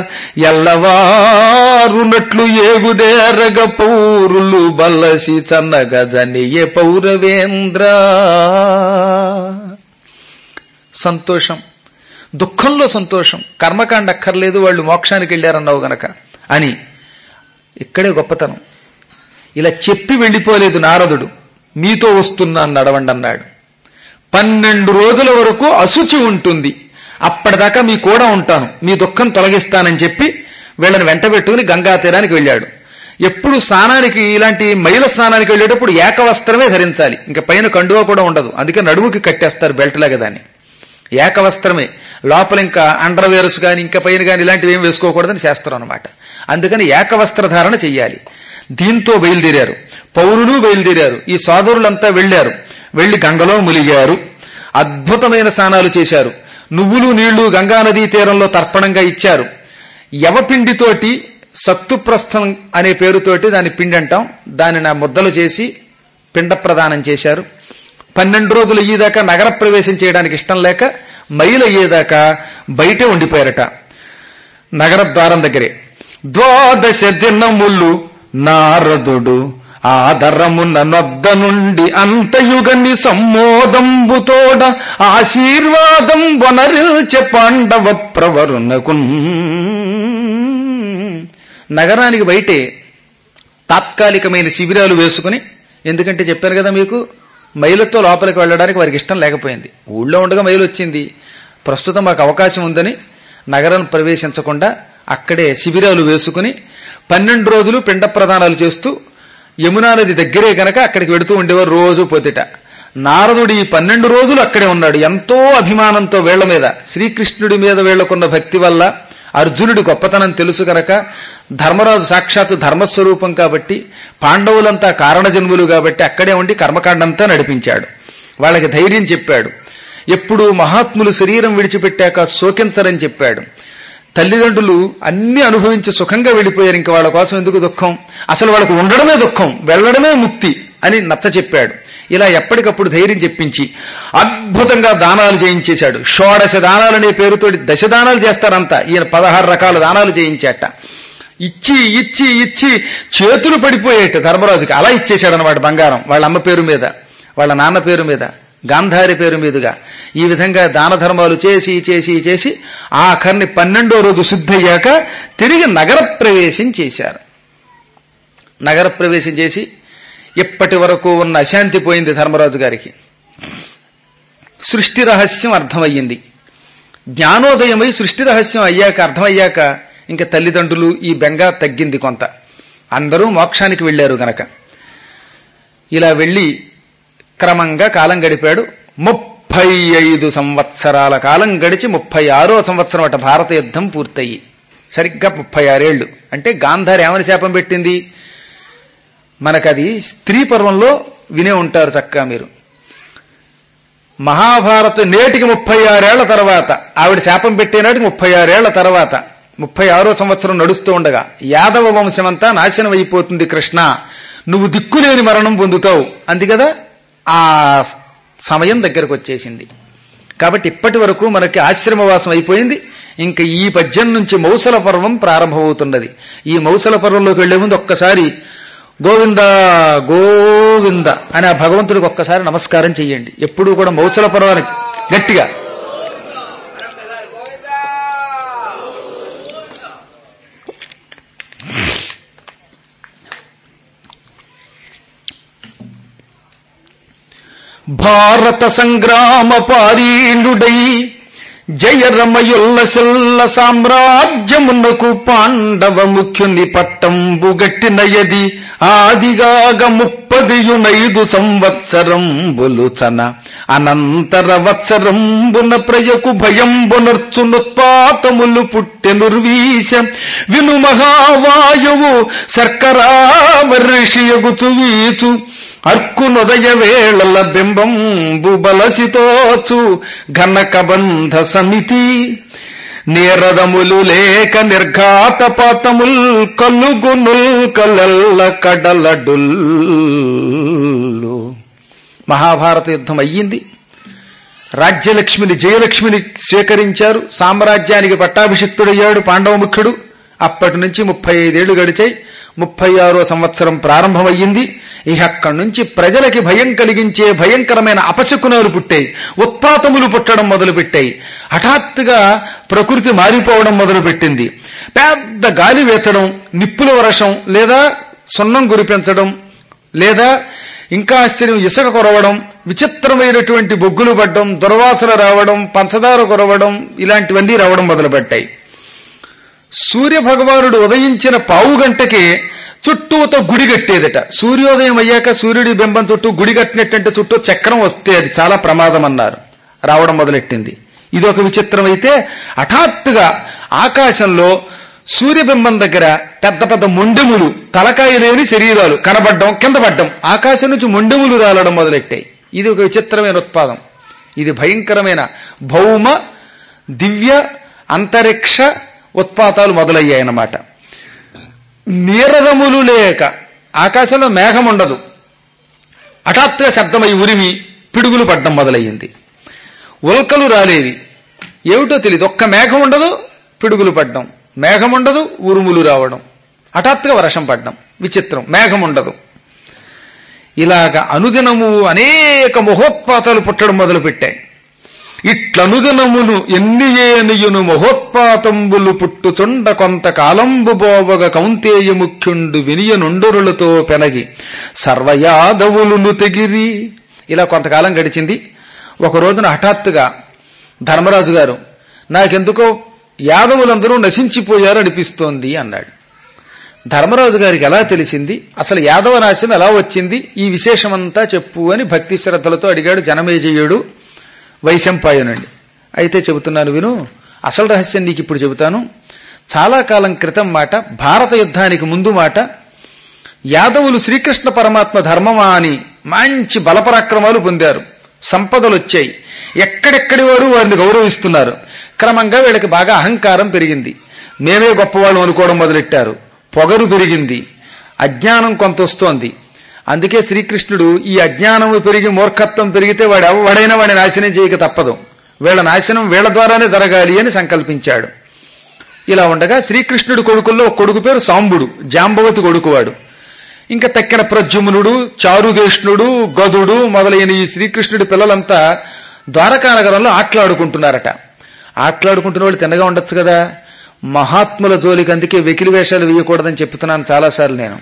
ఎల్లవారునట్లు ఏగుదేరగ పౌరులు బల్లసి చన్నగ జనియ పౌరవేంద్ర సంతోషం దుఃఖంలో సంతోషం కర్మకాండ అక్కర్లేదు వాళ్ళు మోక్షానికి వెళ్ళారన్నావు గనక అని ఇక్కడే గొప్పతనం ఇలా చెప్పి వెళ్ళిపోలేదు నారదుడు మీతో వస్తున్నాను నడవండి అన్నాడు పన్నెండు రోజుల వరకు అశుచి ఉంటుంది అప్పటిదాకా మీ కూడా ఉంటాను మీ దుఃఖం తొలగిస్తానని చెప్పి వీళ్ళని వెంట పెట్టుకుని గంగా తీరానికి వెళ్ళాడు ఎప్పుడు స్నానానికి ఇలాంటి మైల స్నానానికి వెళ్ళేటప్పుడు ఏకవస్త్రమే ధరించాలి ఇంకా పైన కండువా కూడా ఉండదు అందుకే నడుముకి కట్టేస్తారు బెల్ట్ లాగా దాన్ని ఏకవస్త్రమే లోపల ఇంకా అండర్వేర్స్ కానీ ఇంకా పైన కానీ ఇలాంటివి ఏం వేసుకోకూడదని శాస్త్రం అనమాట అందుకని ఏకవస్త్ర ధారణ చెయ్యాలి దీంతో బయలుదేరారు పౌరులు బయలుదేరారు ఈ సోదరులంతా వెళ్లారు వెళ్లి గంగలో ములిగారు అద్భుతమైన స్నానాలు చేశారు నువ్వులు నీళ్లు గంగానదీ తీరంలో తర్పణంగా ఇచ్చారు యవపిండితోటి సత్తుప్రస్థం అనే పేరుతోటి దాని పిండి అంటాం దాన్ని నా ముద్దలు చేసి పిండ ప్రదానం చేశారు పన్నెండు రోజులు అయ్యేదాకా నగర ప్రవేశం చేయడానికి ఇష్టం లేక మైలు అయ్యేదాకా బయటే ఉండిపోయారట నగర ద్వారం దగ్గరే ద్వాదశ దినములు నారదుడు ఆదరమున నొద్ద నుండి అంతయుగని సమ్మోదంబుతోడ ఆశీర్వాదం వనరిల్చె పాండవ ప్రవరునకు నగరానికి బయటే తాత్కాలికమైన శిబిరాలు వేసుకుని ఎందుకంటే చెప్పాను కదా మీకు మైలతో లోపలికి వెళ్ళడానికి వారికి ఇష్టం లేకపోయింది ఊళ్ళో ఉండగా మైలు వచ్చింది ప్రస్తుతం మాకు అవకాశం ఉందని నగరం ప్రవేశించకుండా అక్కడే శిబిరాలు వేసుకుని పన్నెండు రోజులు పిండ ప్రదానాలు చేస్తూ యమునా నది దగ్గరే గనక అక్కడికి వెడుతూ ఉండేవారు రోజు పొద్దుట నారదుడు ఈ పన్నెండు రోజులు అక్కడే ఉన్నాడు ఎంతో అభిమానంతో వీళ్ల మీద శ్రీకృష్ణుడి మీద వీళ్లకున్న భక్తి వల్ల అర్జునుడి గొప్పతనం తెలుసు గనక ధర్మరాజు సాక్షాత్తు ధర్మస్వరూపం కాబట్టి పాండవులంతా కారణజన్ములు కాబట్టి అక్కడే ఉండి కర్మకాండంతా నడిపించాడు వాళ్ళకి ధైర్యం చెప్పాడు ఎప్పుడు మహాత్ములు శరీరం విడిచిపెట్టాక శోకించరని చెప్పాడు తల్లిదండ్రులు అన్ని అనుభవించి సుఖంగా వెళ్ళిపోయారు ఇంకా వాళ్ళ కోసం ఎందుకు దుఃఖం అసలు వాళ్ళకు ఉండడమే దుఃఖం వెళ్ళడమే ముక్తి అని నచ్చ చెప్పాడు ఇలా ఎప్పటికప్పుడు ధైర్యం చెప్పించి అద్భుతంగా దానాలు చేయించేశాడు షోడశ దానాలనే పేరుతోటి దశ దానాలు చేస్తారంతా ఈయన పదహారు రకాల దానాలు చేయించాట ఇచ్చి ఇచ్చి ఇచ్చి చేతులు పడిపోయేట ధర్మరాజుకి అలా ఇచ్చేశాడు అనమాట బంగారం వాళ్ళ అమ్మ పేరు మీద వాళ్ళ నాన్న పేరు మీద గాంధారి పేరు మీదుగా ఈ విధంగా దాన ధర్మాలు చేసి చేసి చేసి ఆఖరిని పన్నెండో రోజు శుద్ధయ్యాక తిరిగి నగర ప్రవేశం చేశారు నగర ప్రవేశం చేసి ఇప్పటి వరకు ఉన్న అశాంతి పోయింది ధర్మరాజు గారికి సృష్టి రహస్యం అర్థమయ్యింది జ్ఞానోదయమై సృష్టి రహస్యం అయ్యాక అర్థమయ్యాక ఇంకా తల్లిదండ్రులు ఈ బెంగ తగ్గింది కొంత అందరూ మోక్షానికి వెళ్ళారు గనక ఇలా వెళ్ళి క్రమంగా కాలం గడిపాడు ముప్పై ఐదు సంవత్సరాల కాలం గడిచి ముప్పై ఆరో సంవత్సరం అట భారత యుద్ధం పూర్తయి సరిగ్గా ముప్పై ఆరేళ్లు అంటే గాంధారి ఏమని శాపం పెట్టింది మనకది స్త్రీ పర్వంలో వినే ఉంటారు చక్కగా మీరు మహాభారత నేటికి ముప్పై ఆరేళ్ల తర్వాత ఆవిడ శాపం పెట్టే నాటికి ముప్పై ఆరేళ్ల తర్వాత ముప్పై ఆరో సంవత్సరం నడుస్తూ ఉండగా యాదవ వంశమంతా నాశనం అయిపోతుంది కృష్ణ నువ్వు దిక్కులేని మరణం పొందుతావు అంది కదా ఆ సమయం దగ్గరకు వచ్చేసింది కాబట్టి ఇప్పటి వరకు మనకి ఆశ్రమవాసం అయిపోయింది ఇంకా ఈ పద్యం నుంచి మౌసల పర్వం ప్రారంభమవుతున్నది ఈ మౌసల పర్వంలోకి వెళ్లే ముందు ఒక్కసారి గోవింద గోవింద అని ఆ భగవంతుడికి ఒక్కసారి నమస్కారం చెయ్యండి ఎప్పుడూ కూడా మౌసల పర్వానికి గట్టిగా భారత సంగ్రామ పారీణుడై జయరమయుల్ల సెల్ల సామ్రాజ్యమునకు పాండవ ముఖ్యుని పట్టంబు గట్టినయది ఆదిగాగ ముప్పదియునైదు సంవత్సరంబులుచన అనంతర వత్సరంబున ప్రయకు భయంబునర్చునుత్పాతములు పుట్టెనుర్వీశ విను మహావాయువు శర్కరావర్షియగుచు వీచు అర్కునొదయ వేళల బింబంబు బలసితోచు ఘనకబంధ సమితి నేరదములు లేక నిర్ఘాతపాతముల్ కలుగునుల్ కలల్ల కడలడుల్లు మహాభారత యుద్ధం అయ్యింది రాజ్యలక్ష్మిని జయలక్ష్మిని స్వీకరించారు సామ్రాజ్యానికి పట్టాభిషిక్తుడయ్యాడు పాండవముఖుడు అప్పటి నుంచి ముప్పై ఐదేళ్లు గడిచాయి ముప్పై ఆరో సంవత్సరం ప్రారంభమయ్యింది ఇక అక్కడి నుంచి ప్రజలకి భయం కలిగించే భయంకరమైన అపశకునాలు పుట్టాయి ఉత్పాతములు పుట్టడం మొదలుపెట్టాయి హఠాత్తుగా ప్రకృతి మారిపోవడం మొదలుపెట్టింది పెద్ద గాలి వేచడం నిప్పుల వర్షం లేదా సున్నం కురిపించడం లేదా ఇంకా ఆశ్చర్యం ఇసుక కొరవడం విచిత్రమైనటువంటి బొగ్గులు పడ్డం దుర్వాసన రావడం పంచదార కొరవడం ఇలాంటివన్నీ రావడం మొదలుపెట్టాయి సూర్య భగవానుడు ఉదయించిన పావు గంటకే చుట్టూతో గుడి కట్టేదట సూర్యోదయం అయ్యాక సూర్యుడి బింబం చుట్టూ గుడి కట్టినట్టంటే చుట్టూ చక్రం వస్తే అది చాలా ప్రమాదం అన్నారు రావడం మొదలెట్టింది ఇది ఒక విచిత్రం అయితే హఠాత్తుగా ఆకాశంలో సూర్యబింబం దగ్గర పెద్ద పెద్ద మొండెములు తలకాయ లేని శరీరాలు కనబడ్డం కింద పడ్డం ఆకాశం నుంచి మొండెములు రాలడం మొదలెట్టాయి ఇది ఒక విచిత్రమైన ఉత్పాదం ఇది భయంకరమైన భౌమ దివ్య అంతరిక్ష ఉత్పాతాలు మొదలయ్యాయన్నమాట నీరదములు లేక ఆకాశంలో మేఘం ఉండదు హఠాత్తుగా శబ్దమై ఉరిమి పిడుగులు పడ్డం మొదలయ్యింది ఉల్కలు రాలేవి ఏమిటో తెలియదు ఒక్క మేఘం ఉండదు పిడుగులు పడ్డం మేఘం ఉండదు ఉరుములు రావడం హఠాత్తుగా వర్షం పడ్డం విచిత్రం మేఘం ఉండదు ఇలాగ అనుదినము అనేక మహోత్పాతాలు పుట్టడం మొదలుపెట్టాయి ఇట్లనుదినమును ఎన్ని ఏనియును మహోత్పాతంబులు పుట్టుచుండ కొంతకాలంబు బోవగ కౌంతేయ ముఖ్యుండు వినియ నుండురులతో పెనగి సర్వయాదవులు తెగిరి ఇలా కొంతకాలం గడిచింది ఒక రోజున హఠాత్తుగా ధర్మరాజు గారు నాకెందుకో యాదవులందరూ నశించిపోయారు అనిపిస్తోంది అన్నాడు ధర్మరాజు గారికి ఎలా తెలిసింది అసలు యాదవ నాశనం ఎలా వచ్చింది ఈ విశేషమంతా చెప్పు అని భక్తి శ్రద్ధలతో అడిగాడు జనమేజయుడు వైశంపాయనండి అయితే చెబుతున్నాను విను అసలు రహస్యం నీకు ఇప్పుడు చెబుతాను చాలా కాలం క్రితం మాట భారత యుద్ధానికి ముందు మాట యాదవులు శ్రీకృష్ణ పరమాత్మ ధర్మమా అని మంచి బలపరాక్రమాలు పొందారు సంపదలు వచ్చాయి ఎక్కడెక్కడి వారు వారిని గౌరవిస్తున్నారు క్రమంగా వీళ్ళకి బాగా అహంకారం పెరిగింది మేమే గొప్పవాళ్ళు అనుకోవడం మొదలెట్టారు పొగరు పెరిగింది అజ్ఞానం కొంత వస్తోంది అందుకే శ్రీకృష్ణుడు ఈ అజ్ఞానము పెరిగి మూర్ఖత్వం పెరిగితే వాడు ఎవడైనా వాడిని నాశనం చేయక తప్పదు వీళ్ళ నాశనం వీళ్ళ ద్వారానే జరగాలి అని సంకల్పించాడు ఇలా ఉండగా శ్రీకృష్ణుడి కొడుకుల్లో ఒక కొడుకు పేరు సాంబుడు జాంబవతి కొడుకువాడు ఇంకా తక్కిన ప్రద్యుమ్నుడు చారుదేష్ణుడు గదుడు మొదలైన ఈ శ్రీకృష్ణుడి పిల్లలంతా ద్వారకా నగరంలో ఆటలాడుకుంటున్నారట ఆటలాడుకుంటున్న వాళ్ళు తిన్నగా ఉండొచ్చు కదా మహాత్ముల జోలికి అందుకే వెకిలి వేషాలు వేయకూడదని చెప్తున్నాను చాలాసార్లు నేను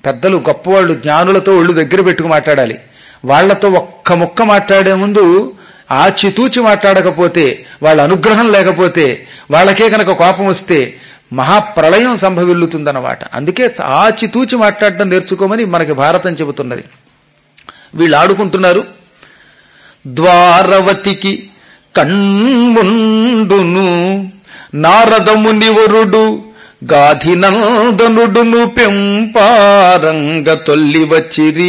పెద్దలు గొప్పవాళ్ళు జ్ఞానులతో ఒళ్ళు దగ్గర పెట్టుకు మాట్లాడాలి వాళ్లతో ఒక్క ముక్క మాట్లాడే ముందు ఆచితూచి మాట్లాడకపోతే వాళ్ళ అనుగ్రహం లేకపోతే వాళ్ళకే కనుక కోపం వస్తే మహాప్రళయం సంభవిల్లుతుందన్నమాట అందుకే ఆచితూచి మాట్లాడటం నేర్చుకోమని మనకి భారతం చెబుతున్నది వీళ్ళు ఆడుకుంటున్నారు ద్వారవతికి కణ్ముండును నారదమునివరుడు గాధినందనుడును పెంపారంగ తొల్లి వచ్చిరి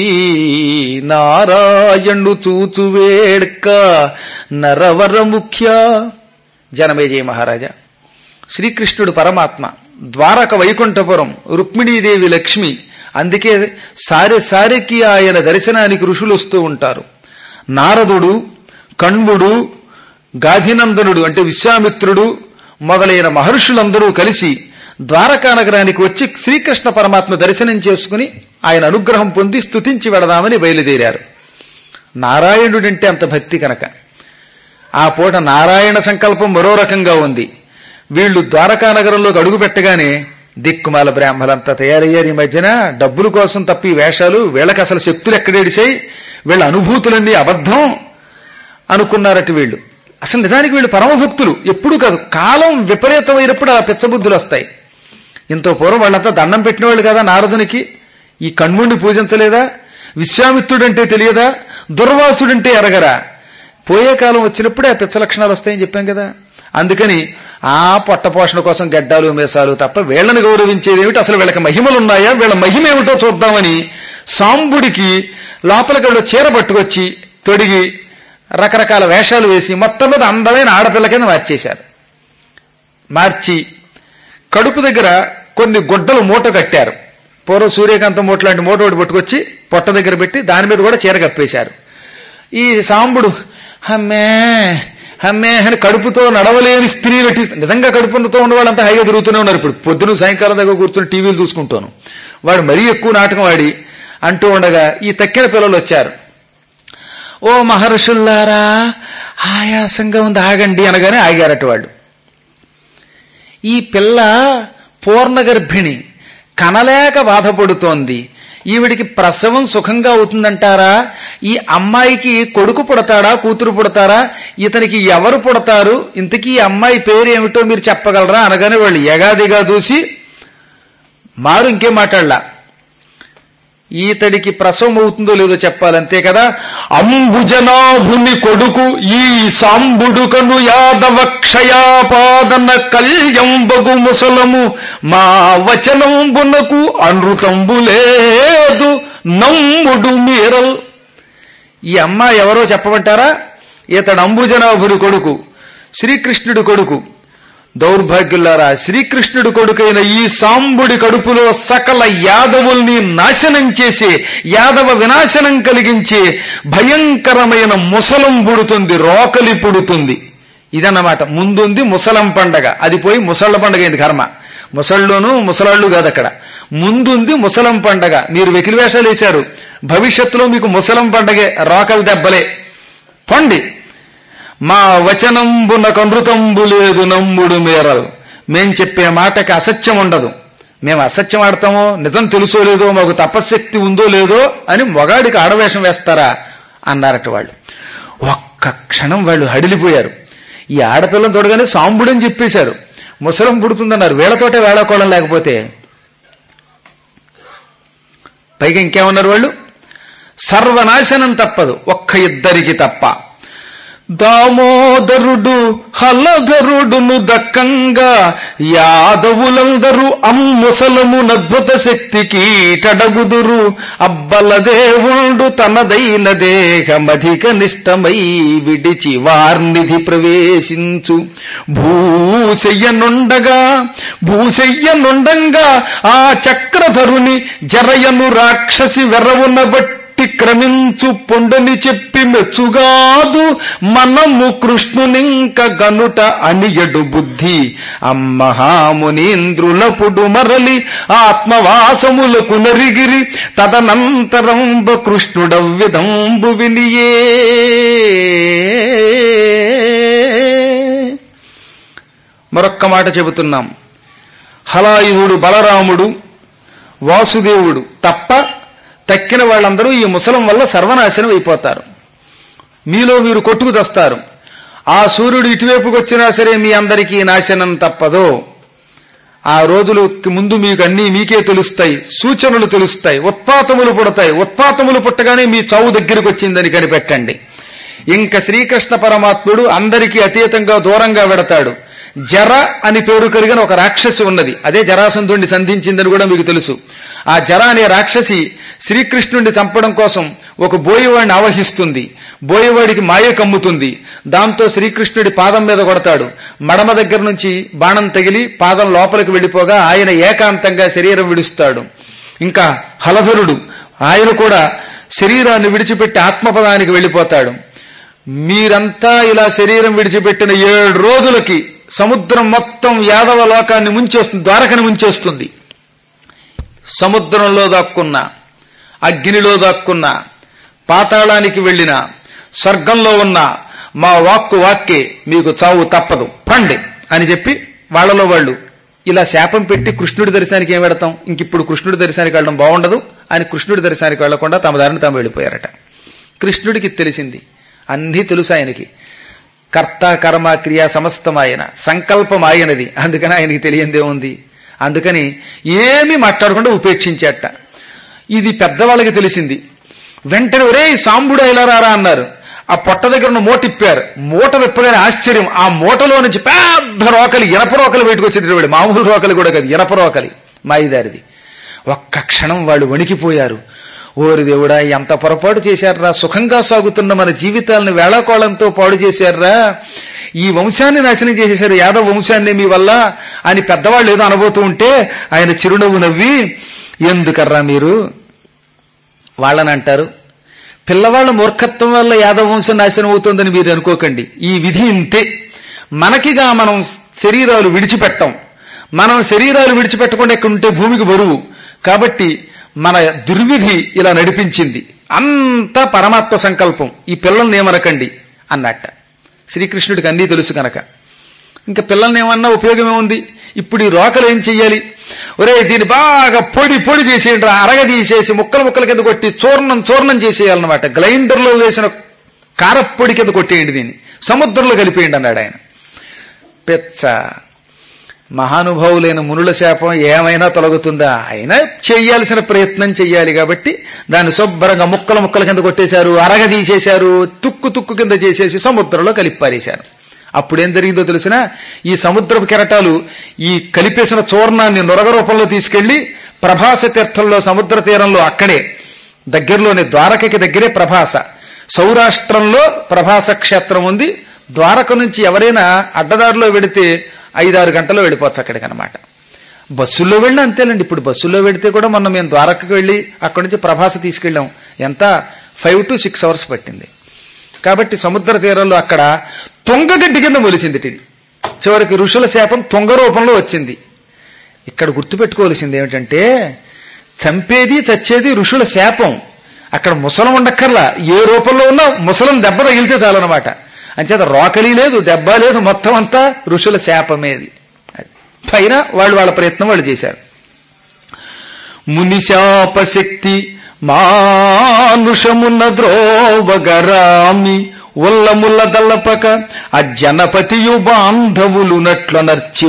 నారాయణు చూచు వేడ్క నరవర ముఖ్య జనమేజయ మహారాజా శ్రీకృష్ణుడు పరమాత్మ ద్వారక వైకుంఠపురం రుక్మిణీదేవి లక్ష్మి అందుకే సారె సారెకి ఆయన దర్శనానికి ఋషులు వస్తూ ఉంటారు నారదుడు కణ్వుడు గాధినందనుడు అంటే విశ్వామిత్రుడు మొదలైన మహర్షులందరూ కలిసి ద్వారకా నగరానికి వచ్చి శ్రీకృష్ణ పరమాత్మ దర్శనం చేసుకుని ఆయన అనుగ్రహం పొంది స్తుతించి వెడదామని బయలుదేరారు నారాయణుడంటే అంత భక్తి కనుక ఆ పూట నారాయణ సంకల్పం మరో రకంగా ఉంది వీళ్ళు ద్వారకా నగరంలోకి అడుగు పెట్టగానే దిక్కుమాల బ్రాహ్మలంతా తయారయ్యారు ఈ మధ్యన డబ్బుల కోసం తప్పి ఈ వేషాలు వీళ్ళకి అసలు శక్తులు ఎక్కడేడిసాయి వీళ్ళ అనుభూతులన్నీ అబద్ధం అనుకున్నారట వీళ్ళు అసలు నిజానికి వీళ్ళు పరమభక్తులు ఎప్పుడు కాదు కాలం విపరీతమైనప్పుడు ఆ పిచ్చబుద్ధులు వస్తాయి ఇంతో పూర్వం వాళ్ళంతా దండం పెట్టిన వాళ్ళు కదా నారదునికి ఈ కణ్ముడిని పూజించలేదా విశ్వామిత్రుడంటే తెలియదా దుర్వాసుడంటే ఎరగరా పోయే కాలం వచ్చినప్పుడే ఆ పిచ్చ లక్షణాలు వస్తాయని చెప్పాం కదా అందుకని ఆ పొట్ట పోషణ కోసం గడ్డాలు మేసాలు తప్ప వీళ్ళని గౌరవించేది ఏమిటి అసలు వీళ్ళకి మహిమలు ఉన్నాయా వీళ్ళ మహిమ ఏమిటో చూద్దామని సాంబుడికి లోపలికి వీళ్ళు చీర పట్టుకొచ్చి తొడిగి రకరకాల వేషాలు వేసి మొత్తం మీద అందమైన ఆడపిల్ల కింద మార్చేశారు మార్చి కడుపు దగ్గర కొన్ని గుడ్డలు మూట కట్టారు పూర్వ సూర్యకాంతం మూట లాంటి మూట ఒకటి పట్టుకొచ్చి పొట్ట దగ్గర పెట్టి దాని మీద కూడా చీర కప్పేశారు ఈ సాంబుడు హమ్మే హమ్మే అని కడుపుతో నడవలేని స్త్రీ పెట్టి నిజంగా కడుపుతో ఉన్న వాళ్ళంతా హైగా తిరుగుతూనే ఉన్నారు ఇప్పుడు పొద్దున సాయంకాలం దగ్గర కూర్చొని టీవీలు చూసుకుంటాను వాడు మరీ ఎక్కువ నాటకం ఆడి అంటూ ఉండగా ఈ తక్కిన పిల్లలు వచ్చారు ఓ మహర్షుల్లారా ఆయాసంగా ఉంది ఆగండి అనగానే ఆగారట వాళ్ళు ఈ పిల్ల పూర్ణ గర్భిణి కనలేక బాధపడుతోంది ఈవిడికి ప్రసవం సుఖంగా అవుతుందంటారా ఈ అమ్మాయికి కొడుకు పుడతాడా కూతురు పుడతారా ఇతనికి ఎవరు పుడతారు ఇంతకీ ఈ అమ్మాయి పేరు ఏమిటో మీరు చెప్పగలరా అనగానే వాళ్ళు ఎగాదిగా చూసి మారు ఇంకేం మాట్లాడలా ఈతడికి ప్రసవం అవుతుందో లేదో చెప్పాలంతే కదా అంబుజనాభుని కొడుకు ఈ సాంబుడుకను యాదవ క్షయాపాదన కళ్యంబగు ముసలము మా వచనంబునకు అనృతంబు లేదు నమ్ముడు మీరల్ ఈ అమ్మ ఎవరో చెప్పమంటారా ఇతడు అంబుజనాభుని కొడుకు శ్రీకృష్ణుడి కొడుకు దౌర్భాగ్యులారా శ్రీకృష్ణుడి కొడుకైన ఈ సాంబుడి కడుపులో సకల యాదవుల్ని నాశనం చేసే యాదవ వినాశనం కలిగించే భయంకరమైన ముసలం పుడుతుంది రోకలి పుడుతుంది ఇదన్నమాట ముందుంది ముసలం పండగ అది పోయి ముసళ్ళ పండగ అయింది కర్మ ముసళ్ళును ముసలాళ్ళు కాదు అక్కడ ముందుంది ముసలం పండగ మీరు వెకిలి వేషాలు వేశారు భవిష్యత్తులో మీకు ముసలం పండగే రోకలి దెబ్బలే పండి మా వచనంబునకు అమృతంబు లేదు నమ్ముడు మేరల్ మేం చెప్పే మాటకి అసత్యం ఉండదు మేము అసత్యం ఆడతామో నిజం తెలుసో లేదో మాకు తపశక్తి ఉందో లేదో అని మొగాడికి ఆడవేషం వేస్తారా అన్నారట వాళ్ళు ఒక్క క్షణం వాళ్ళు హడిలిపోయారు ఈ ఆడపిల్లని తోడగానే సాంబుడని చెప్పేశారు ముసలం పుడుతుందన్నారు వేళతోటే వేళకోళం లేకపోతే పైగా ఇంకేమన్నారు వాళ్ళు సర్వనాశనం తప్పదు ఒక్క ఇద్దరికి తప్ప దామోదరుడు హలధరుడును దక్కంగా యాదవులందరూ అమ్ముసలము నద్భుత శక్తికి టడగుదురు అబ్బల దేవుడు తనదైన దేహమధిక నిష్టమై విడిచి వార్నిధి ప్రవేశించు భూశయ్యనుండగా భూశయ్యనుండంగా ఆ చక్రధరుని జరయను రాక్షసి వెరవున బట్టి క్రమించు పొండని చెప్పి మెచ్చుగాదు మనము కృష్ణునింక గనుట అనియడు బుద్ధి అమ్మహామునీంద్రులపుడు మరలి ఆత్మవాసములకు నరిగిరి తదనంతరంబ కృష్ణుడవ్యదంబు వినియే మరొక్క మాట చెబుతున్నాం హలాయుధుడు బలరాముడు వాసుదేవుడు తప్ప తక్కిన వాళ్ళందరూ ఈ ముసలం వల్ల సర్వనాశనం అయిపోతారు మీలో మీరు కొట్టుకు తెస్తారు ఆ సూర్యుడు ఇటువైపుకి వచ్చినా సరే మీ అందరికీ నాశనం తప్పదు ఆ రోజులకి ముందు మీకు అన్ని మీకే తెలుస్తాయి సూచనలు తెలుస్తాయి ఉత్పాతములు పుడతాయి ఉత్పాతములు పుట్టగానే మీ చావు దగ్గరికి వచ్చిందని కనిపెట్టండి ఇంకా శ్రీకృష్ణ పరమాత్ముడు అందరికీ అతీతంగా దూరంగా వెడతాడు జర అని పేరు కలిగిన ఒక రాక్షసి ఉన్నది అదే జరాసంధుడిని సంధించిందని కూడా మీకు తెలుసు ఆ జర అనే రాక్షసి శ్రీకృష్ణుడిని చంపడం కోసం ఒక బోయవాడిని ఆవహిస్తుంది బోయవాడికి మాయ కమ్ముతుంది దాంతో శ్రీకృష్ణుడి పాదం మీద కొడతాడు మడమ దగ్గర నుంచి బాణం తగిలి పాదం లోపలికి వెళ్ళిపోగా ఆయన ఏకాంతంగా శరీరం విడుస్తాడు ఇంకా హలధరుడు ఆయన కూడా శరీరాన్ని విడిచిపెట్టి ఆత్మపదానికి వెళ్ళిపోతాడు మీరంతా ఇలా శరీరం విడిచిపెట్టిన ఏడు రోజులకి సముద్రం మొత్తం యాదవ లోకాన్ని ముంచేస్తుంది ద్వారకని ముంచేస్తుంది సముద్రంలో దాక్కున్న అగ్నిలో దాక్కున్న పాతాళానికి వెళ్ళిన స్వర్గంలో ఉన్న మా వాక్కు వాక్కే మీకు చావు తప్పదు పండి అని చెప్పి వాళ్ళలో వాళ్ళు ఇలా శాపం పెట్టి కృష్ణుడి దర్శనానికి ఏం పెడతాం ఇంక ఇప్పుడు కృష్ణుడి దర్శనానికి వెళ్ళడం బాగుండదు అని కృష్ణుడి దర్శనానికి వెళ్లకుండా తమ దారిని తాము వెళ్ళిపోయారట కృష్ణుడికి తెలిసింది అన్నీ తెలుసు ఆయనకి కర్త కర్మ క్రియ సమస్తం ఆయన సంకల్పం ఆయనది అందుకని ఆయనకి తెలియందే ఉంది అందుకని ఏమీ మాట్లాడకుండా ఉపేక్షించేట ఇది పెద్దవాళ్ళకి తెలిసింది వెంటనే ఒరే సాంబుడు ఇలా రారా అన్నారు ఆ పొట్ట దగ్గర ఉన్న మూట ఇప్పారు మూట విప్పగానే ఆశ్చర్యం ఆ మూటలో నుంచి పెద్ద రోకలి ఇనప రోకలి బయటకు వచ్చేటప్పుడు మామూలు రోకలి కూడా కాదు ఇనప రోకలి మాయిదారిది ఒక్క క్షణం వాళ్ళు వణికిపోయారు ఓరి దేవుడా ఎంత పొరపాటు చేశారా సుఖంగా సాగుతున్న మన జీవితాలను వేళాకోళంతో పాడు చేశారా ఈ వంశాన్ని నాశనం చేసేశారు యాదవ వంశాన్ని మీ వల్ల అని పెద్దవాళ్ళు ఏదో అనబోతూ ఉంటే ఆయన చిరునవ్వు నవ్వి ఎందుకర్రా మీరు వాళ్ళని అంటారు పిల్లవాళ్ళ మూర్ఖత్వం వల్ల యాదవ వంశం నాశనం అవుతుందని మీరు అనుకోకండి ఈ విధి ఇంతే మనకిగా మనం శరీరాలు విడిచిపెట్టం మనం శరీరాలు విడిచిపెట్టకుండా ఇక్కడ ఉంటే భూమికి బరువు కాబట్టి మన దుర్విధి ఇలా నడిపించింది అంతా పరమాత్మ సంకల్పం ఈ పిల్లల్ని ఏమనకండి అన్నట్ట శ్రీకృష్ణుడికి అన్నీ తెలుసు కనుక ఇంకా పిల్లల్ని ఏమన్నా ఉపయోగం ఏముంది ఇప్పుడు ఈ రోకలు ఏం చెయ్యాలి ఒరే దీన్ని బాగా పొడి పొడి చేసేయండి అరగ తీసేసి ముక్కలు ముక్కల కింద కొట్టి చూర్ణం చూర్ణం చేసేయాలన్నమాట గ్రైండర్లో వేసిన కారప్పొడి కింద కొట్టేయండి దీన్ని సముద్రంలో కలిపేయండి అన్నాడు ఆయన పెచ్చ మహానుభావులైన మునుల శాపం ఏమైనా తొలగుతుందా అయినా చెయ్యాల్సిన ప్రయత్నం చెయ్యాలి కాబట్టి దాన్ని శుభ్రంగా ముక్కల ముక్కల కింద కొట్టేశారు అరగ తీసేశారు తుక్కు తుక్కు కింద చేసేసి సముద్రంలో కలిపి పారేశారు అప్పుడేం జరిగిందో తెలిసిన ఈ సముద్రపు కెరటాలు ఈ కలిపేసిన చూర్ణాన్ని నొరగ రూపంలో తీసుకెళ్లి ప్రభాస తీర్థంలో సముద్ర తీరంలో అక్కడే దగ్గరలోనే ద్వారకకి దగ్గరే ప్రభాస సౌరాష్ట్రంలో ప్రభాస క్షేత్రం ఉంది ద్వారక నుంచి ఎవరైనా అడ్డదారిలో వెడితే ఐదారు గంటల్లో వెళ్ళిపోవచ్చు అక్కడికి అనమాట బస్సుల్లో వెళ్ళి అంతేనండి ఇప్పుడు బస్సుల్లో వెడితే కూడా మొన్న మేము ద్వారకకి వెళ్ళి అక్కడి నుంచి ప్రభాస తీసుకెళ్ళాం ఎంత ఫైవ్ టు సిక్స్ అవర్స్ పట్టింది కాబట్టి సముద్ర తీరంలో అక్కడ తుంగగడ్డి కింద మొలిచింది ఇది చివరికి ఋషుల శాపం తుంగ రూపంలో వచ్చింది ఇక్కడ గుర్తుపెట్టుకోవాల్సింది ఏమిటంటే చంపేది చచ్చేది ఋషుల శాపం అక్కడ ముసలం ఉండక్కర్లా ఏ రూపంలో ఉన్నా ముసలం దెబ్బ తగిలితే చాలన్నమాట అంచేత రోకలి లేదు దెబ్బ లేదు మొత్తం అంతా ఋషుల శాపమేది పైన వాళ్ళు వాళ్ళ ప్రయత్నం వాళ్ళు చేశారు మునిశాపశక్తి మానుషమున్న ద్రోవగరామి ఉల్లముల్ల దల్లపక అజ్జనపతియు బాంధవులు నట్ల నర్చి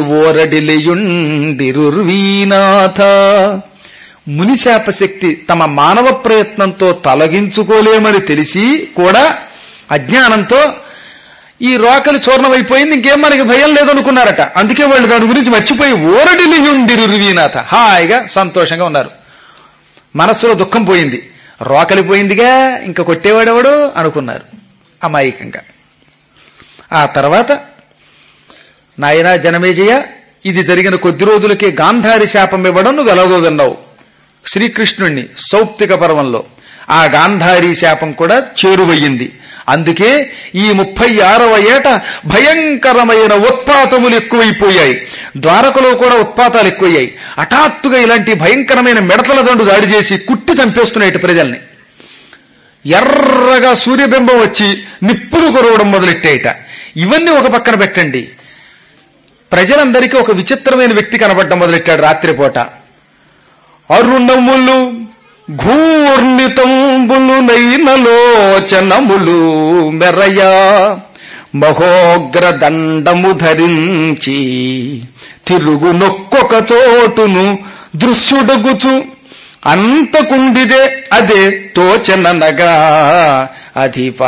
ఓరడిలియుండిరుర్వీనాథ మునిశాపశక్తి తమ మానవ ప్రయత్నంతో తొలగించుకోలేమని తెలిసి కూడా అజ్ఞానంతో ఈ రోకలి చూర్ణమైపోయింది ఇంకేం మనకి భయం లేదనుకున్నారట అందుకే వాళ్ళు దాని గురించి మర్చిపోయి ఓరడిలియుండిరుర్వీనాథ హాయిగా సంతోషంగా ఉన్నారు మనస్సులో దుఃఖం పోయింది రోకలి పోయిందిగా ఇంకా కొట్టేవాడెవడు అనుకున్నారు అమాయకంగా ఆ తర్వాత నాయనా జనమేజయ ఇది జరిగిన కొద్ది రోజులకే గాంధారి శాపం ఇవ్వడం నువ్వు ఎలాగో విన్నావు శ్రీకృష్ణుణ్ణి సౌప్తిక పర్వంలో ఆ గాంధారి శాపం కూడా చేరువయ్యింది అందుకే ఈ ముప్పై ఆరవ ఏట భయంకరమైన ఉత్పాతములు ఎక్కువైపోయాయి ద్వారకలో కూడా ఉత్పాతాలు ఎక్కువయ్యాయి హఠాత్తుగా ఇలాంటి భయంకరమైన మిడతల దండు దాడి చేసి కుట్టి చంపేస్తున్నాయి ప్రజల్ని ఎర్రగా సూర్యబింబం వచ్చి నిప్పులు కురవడం మొదలెట్టేయట ఇవన్నీ ఒక పక్కన పెట్టండి ప్రజలందరికీ ఒక విచిత్రమైన వ్యక్తి కనబడడం మొదలెట్టాడు రాత్రిపూట అరుణములు ఘూర్ణితంబులు నైనలోచనములు మెరయా మహోగ్ర దండము ధరించి తిరుగు నొక్కొక చోటును దృశ్యుడగుచు అంతకుండిదే అదే తోచననగా అధిపా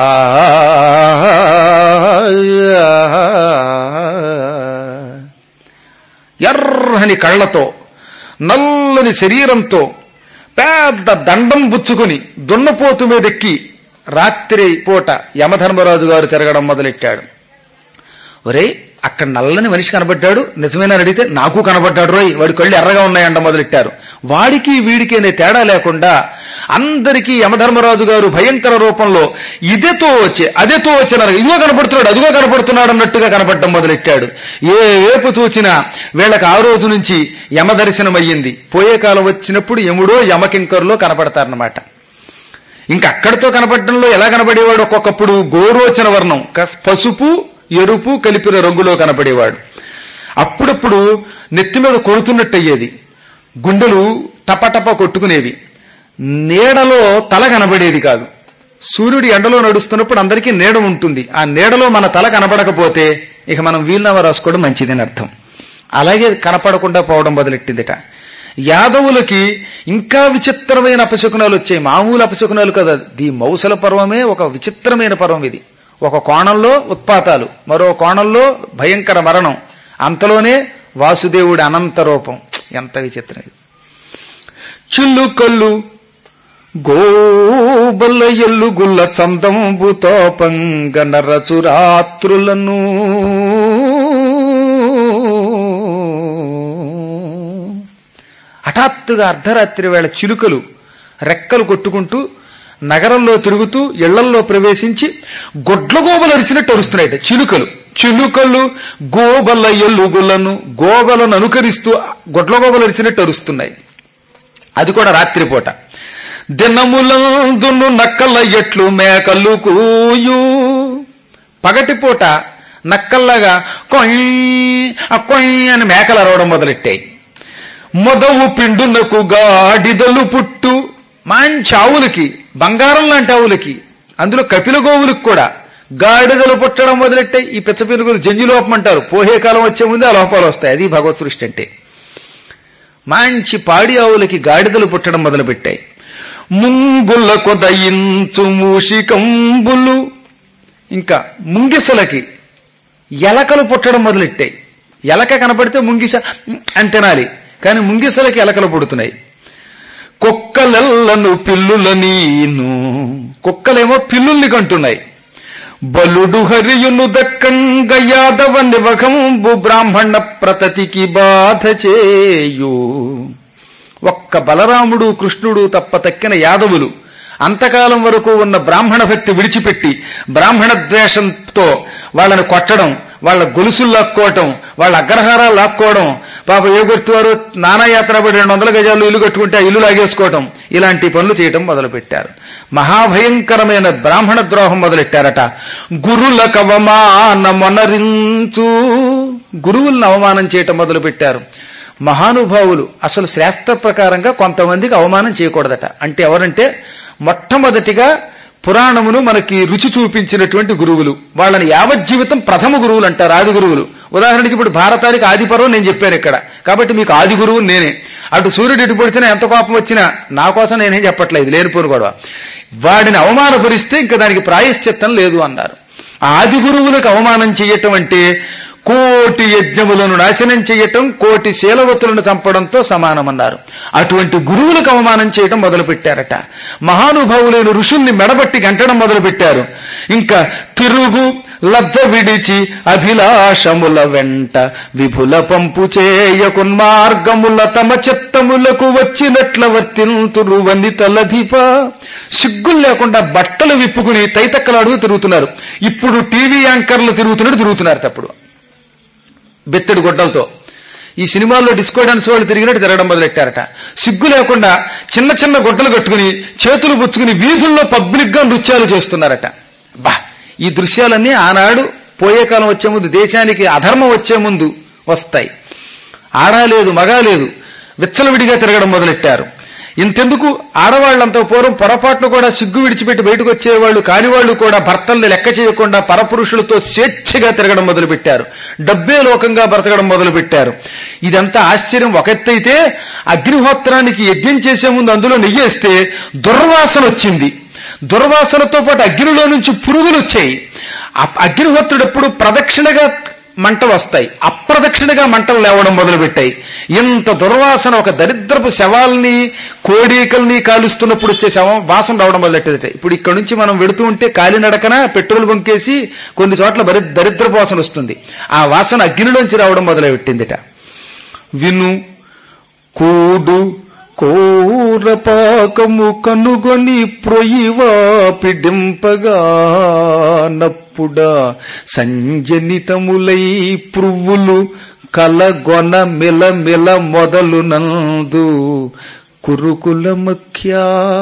ఎర్రని కళ్ళతో నల్లని శరీరంతో పెద్ద దండం బుచ్చుకుని దున్నపోతు మీదెక్కి రాత్రి పూట యమధర్మరాజు గారు తిరగడం మొదలెట్టాడు ఒరే అక్కడ నల్లని మనిషి కనబడ్డాడు నిజమేనా అని అడిగితే నాకు కనబడ్డాడు రోయ్ వాడి కళ్ళు ఎర్రగా ఉన్నాయంట మొదలెట్టారు వాడికి వీడికి అనే తేడా లేకుండా అందరికీ యమధర్మరాజు గారు భయంకర రూపంలో ఇదేతో వచ్చే అదేతో వచ్చినారు ఇదిగో కనపడుతున్నాడు అదిగో కనపడుతున్నాడు అన్నట్టుగా కనపడడం మొదలెట్టాడు ఏ వేపు చూచినా వీళ్ళకి ఆ రోజు నుంచి యమ దర్శనం అయ్యింది పోయే కాలం వచ్చినప్పుడు యముడో యమకింకరులో కనపడతారనమాట ఇంకా అక్కడితో కనపడడంలో ఎలా కనపడేవాడు ఒక్కొక్కప్పుడు గోరోచన వర్ణం కస్- పసుపు ఎరుపు కలిపిన రంగులో కనపడేవాడు అప్పుడప్పుడు నెత్తి మీద కొడుతున్నట్టు అయ్యేది గుండెలు టపటప కొట్టుకునేవి నీడలో తల కనబడేది కాదు సూర్యుడు ఎండలో నడుస్తున్నప్పుడు అందరికీ నీడ ఉంటుంది ఆ నీడలో మన తల కనబడకపోతే ఇక మనం వీలునామా రాసుకోవడం మంచిదని అర్థం అలాగే కనపడకుండా పోవడం మొదలెట్టిందిట యాదవులకి ఇంకా విచిత్రమైన అపశకునాలు వచ్చాయి మామూలు అపశకునాలు కదా ఈ మౌసల పర్వమే ఒక విచిత్రమైన పర్వం ఇది ఒక కోణంలో ఉత్పాతాలు మరో కోణంలో భయంకర మరణం అంతలోనే వాసుదేవుడి అనంత రూపం ఎంత విచిత్రం ఇది చిల్లుకల్లు గోబల్ల ఎల్లుగుల్ల చందంబుతో పంగనరచురాత్రులను హఠాత్తుగా అర్ధరాత్రి వేళ చిలుకలు రెక్కలు కొట్టుకుంటూ నగరంలో తిరుగుతూ ఇళ్లల్లో ప్రవేశించి గొడ్ల గోబలు అరిచినట్టు అరుస్తున్నాయి చిలుకలు చిలుకలు గోబల ఎల్లుగులను గోబలను అనుకరిస్తూ గొడ్ల గోబలు అరిచినట్టు అరుస్తున్నాయి అది కూడా రాత్రిపూట దినములందును నక్కల ఎట్లు మేకలు కూయు పగటిపూట నక్కల్లాగా కొయ్ ఆ కొయ్ అని మేకలు అరవడం మొదలెట్టాయి మొదవు పిండునకు గాడిదలు పుట్టు మంచి ఆవులకి బంగారం లాంటి ఆవులకి అందులో కపిల గోవులకు కూడా గాడిదలు పుట్టడం మొదలెట్టాయి ఈ పిచ్చ పిరుగులు జంజి లోపం అంటారు పోహే కాలం వచ్చే ముందే ఆ లోపాలు వస్తాయి అది భగవత్ సృష్టి అంటే మంచి పాడి ఆవులకి గాడిదలు పుట్టడం మొదలుపెట్టాయి ముంగుల కొదయించు మూషికంబులు ఇంకా ముంగిసలకి ఎలకలు పుట్టడం మొదలెట్టాయి ఎలక కనపడితే ముంగిస అని తినాలి కానీ ముంగిసలకి ఎలకలు పుడుతున్నాయి కుక్కలెల్లను పిల్లుల నీను కుక్కలేమో పిల్లుల్ని కంటున్నాయి బలుడు హరియును దక్కంగ యాదవ నివకంబు బ్రాహ్మణ ప్రతతికి బాధ చేయు ఒక్క బలరాముడు కృష్ణుడు తప్ప తక్కిన యాదవులు అంతకాలం వరకు ఉన్న బ్రాహ్మణ భక్తి విడిచిపెట్టి బ్రాహ్మణ ద్వేషంతో వాళ్ళని కొట్టడం వాళ్ళ గొలుసులు లాక్కోవటం వాళ్ళ అగ్రహారాలు లాక్కోవడం పాప ఏ గుర్తు వారు నానాయాత్ర పడి రెండు వందల గజాలు ఇల్లు కట్టుకుంటే ఆ ఇల్లు లాగేసుకోవటం ఇలాంటి పనులు చేయటం మొదలుపెట్టారు మహాభయంకరమైన బ్రాహ్మణ ద్రోహం మొదలెట్టారట గురుల కవమానమొనరించు గురువులను అవమానం చేయటం మొదలుపెట్టారు మహానుభావులు అసలు శాస్త్ర ప్రకారంగా కొంతమందికి అవమానం చేయకూడదట అంటే ఎవరంటే మొట్టమొదటిగా పురాణమును మనకి రుచి చూపించినటువంటి గురువులు వాళ్ళని యావజ్జీవితం ప్రథమ గురువులు అంటారు ఆది గురువులు ఉదాహరణకి ఇప్పుడు భారతానికి ఆది పర్వం నేను చెప్పాను ఇక్కడ కాబట్టి మీకు ఆది గురువు నేనే అటు సూర్యుడు ఇటు పడితేనే ఎంత కోపం వచ్చినా నా కోసం నేనేం చెప్పట్లేదు లేనిపోను గొడవ వాడిని అవమానపరిస్తే ఇంకా దానికి ప్రాయశ్చిత్తం లేదు అన్నారు ఆది గురువులకు అవమానం చెయ్యటం అంటే కోటి యజ్ఞములను నాశనం చేయటం కోటి శీలవతులను చంపడంతో సమానమన్నారు అటువంటి గురువులకు అవమానం చేయటం మొదలుపెట్టారట మహానుభావులైన ఋషుల్ని మెడబట్టి గంటడం మొదలుపెట్టారు ఇంకా తిరుగు లజ్జ విడిచి అభిలాషముల వెంట విభుల పంపు చేయకున్మార్గముల తమ చిత్తములకు వచ్చినట్ల వర్తింతురు వనితలధిప సిగ్గులు లేకుండా బట్టలు విప్పుకుని తైతక్కలాడుతూ తిరుగుతున్నారు ఇప్పుడు టీవీ యాంకర్లు తిరుగుతున్నట్టు తిరుగుతున్నారు అప్పుడు బెత్తడి గొడ్డలతో ఈ సినిమాల్లో డిస్కో డాన్స్ వాళ్ళు తిరిగినట్టు తిరగడం మొదలెట్టారట సిగ్గు లేకుండా చిన్న చిన్న గొడ్డలు కట్టుకుని చేతులు పుచ్చుకుని వీధుల్లో పబ్లిక్ గా నృత్యాలు చేస్తున్నారట బా ఈ దృశ్యాలన్నీ ఆనాడు పోయే కాలం వచ్చే ముందు దేశానికి అధర్మం వచ్చే ముందు వస్తాయి ఆడా లేదు మగా లేదు విచ్చలవిడిగా తిరగడం మొదలెట్టారు ఇంతెందుకు ఆడవాళ్ళంతా పూర్వం పొరపాట్లు కూడా సిగ్గు విడిచిపెట్టి బయటకు వచ్చేవాళ్ళు కానివాళ్ళు కూడా భర్తల్ని లెక్క చేయకుండా పరపురుషులతో స్వేచ్ఛగా తిరగడం మొదలుపెట్టారు డబ్బే లోకంగా బ్రతకడం మొదలుపెట్టారు ఇదంతా ఆశ్చర్యం ఒక ఎత్తైతే అగ్నిహోత్రానికి యజ్ఞం చేసే ముందు అందులో నెయ్యేస్తే దుర్వాసన వచ్చింది దుర్వాసనతో పాటు అగ్నిలో నుంచి పురుగులు వచ్చాయి ఆ అగ్నిహోత్రుడు ఎప్పుడు ప్రదక్షిణగా మంటలు వస్తాయి అప్రదక్షిణగా మంటలు లేవడం మొదలుపెట్టాయి ఇంత దుర్వాసన ఒక దరిద్రపు శవాల్ని కోడీకల్ని కాలుస్తున్నప్పుడు వచ్చే శవం వాసన రావడం మొదలెట్టేది ఇప్పుడు ఇక్కడ నుంచి మనం వెడుతూ ఉంటే కాలినడకన పెట్రోల్ బంకేసి కొన్ని చోట్ల బరి దరిద్రపు వాసన వస్తుంది ఆ వాసన అగ్నిలోంచి రావడం మొదలుపెట్టిందిట విను కూడు కోరపాకము కనుగొని ప్రొయివా పిడింపగా నప్పుడా సంజనితములై పువ్వులు కలగొన మిల మిల మొదలు నందు కురుకుల ముఖ్యా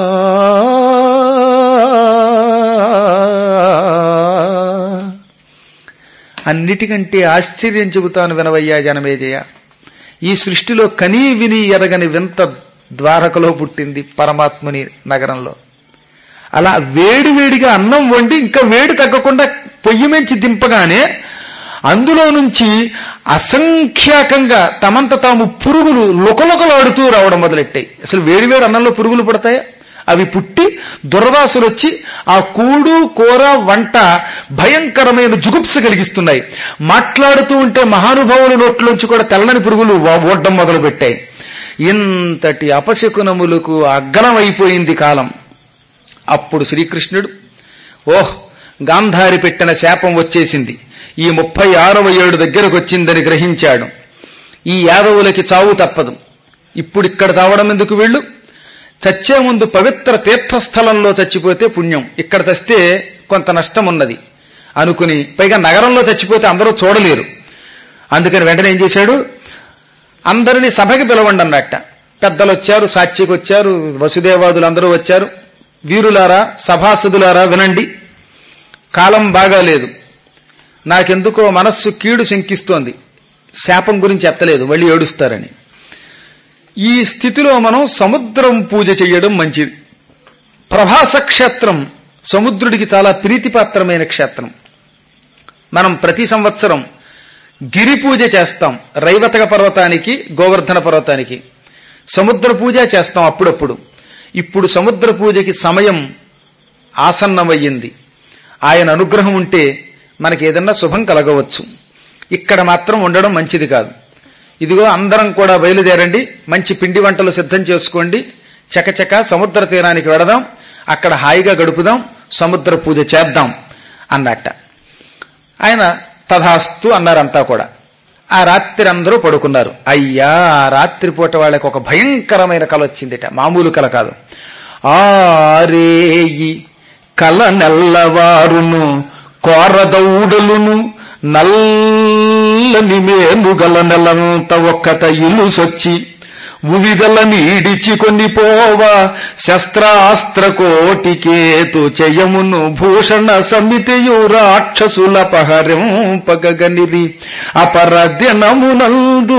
అన్నిటికంటే ఆశ్చర్యం చెబుతాను వినవయ్యా జనమేజయ ఈ సృష్టిలో కనీ విని ఎరగని వింత ద్వారకలో పుట్టింది పరమాత్ముని నగరంలో అలా వేడివేడిగా అన్నం వండి ఇంకా వేడి తగ్గకుండా పొయ్యి మించి దింపగానే అందులో నుంచి అసంఖ్యాకంగా తమంత తాము పురుగులు లుకలుకలాడుతూ రావడం మొదలెట్టాయి అసలు వేడివేడి అన్నంలో పురుగులు పడతాయా అవి పుట్టి దుర్వాసులు వచ్చి ఆ కూడు కూర వంట భయంకరమైన జుగుప్స కలిగిస్తున్నాయి మాట్లాడుతూ ఉంటే మహానుభావుల నోట్లోంచి కూడా తెల్లని పురుగులు వా- ఓడ్డం మొదలుపెట్టాయి ఇంతటి అపశకునములకు అగ్గనమైపోయింది కాలం అప్పుడు శ్రీకృష్ణుడు ఓహ్ గాంధారి పెట్టిన శాపం వచ్చేసింది ఈ ముప్పై ఆరవ ఏడు దగ్గరకు వచ్చిందని గ్రహించాడు ఈ యాదవులకి చావు తప్పదు ఇప్పుడు ఇక్కడ తావడం ఎందుకు వీళ్ళు చచ్చే ముందు పవిత్ర తీర్థస్థలంలో చచ్చిపోతే పుణ్యం ఇక్కడ చస్తే కొంత నష్టం ఉన్నది అనుకుని పైగా నగరంలో చచ్చిపోతే అందరూ చూడలేరు అందుకని వెంటనే ఏం చేశాడు అందరినీ సభకి పిలవండి అన్నట్ట పెద్దలు వచ్చారు సాక్షికి వచ్చారు వసుదేవాదులు అందరూ వచ్చారు వీరులారా సభాసదులారా వినండి కాలం బాగాలేదు నాకెందుకో మనస్సు కీడు శంకిస్తోంది శాపం గురించి ఎత్తలేదు మళ్ళీ ఏడుస్తారని ఈ స్థితిలో మనం సముద్రం పూజ చేయడం మంచిది ప్రభాస క్షేత్రం సముద్రుడికి చాలా ప్రీతిపాత్రమైన క్షేత్రం మనం ప్రతి సంవత్సరం గిరి పూజ చేస్తాం రైవతక పర్వతానికి గోవర్ధన పర్వతానికి సముద్ర పూజ చేస్తాం అప్పుడప్పుడు ఇప్పుడు సముద్ర పూజకి సమయం ఆసన్నమయ్యింది ఆయన అనుగ్రహం ఉంటే మనకి ఏదన్నా శుభం కలగవచ్చు ఇక్కడ మాత్రం ఉండడం మంచిది కాదు ఇదిగో అందరం కూడా బయలుదేరండి మంచి పిండి వంటలు సిద్ధం చేసుకోండి చకచక సముద్ర తీరానికి వెడదాం అక్కడ హాయిగా గడుపుదాం సముద్ర పూజ చేద్దాం అన్నట్ట ఆయన తథాస్తు అన్నారంతా కూడా ఆ రాత్రి అందరూ పడుకున్నారు అయ్యా ఆ రాత్రి పూట వాళ్ళకి ఒక భయంకరమైన కల వచ్చిందిట మామూలు కల కాదు ఆరేయి కల నెల్లవారును కోరదౌడలును నల్లని మేముగల నెలంత ఒక్కట ఇల్లు సొచ్చి ఉవిగల నీడిచి కొన్ని పోవ శస్త్రాస్త్ర కోటికేతు చయమును భూషణ సమితియు రాక్షసుల పహరింపగనిరి అపర దినమునందు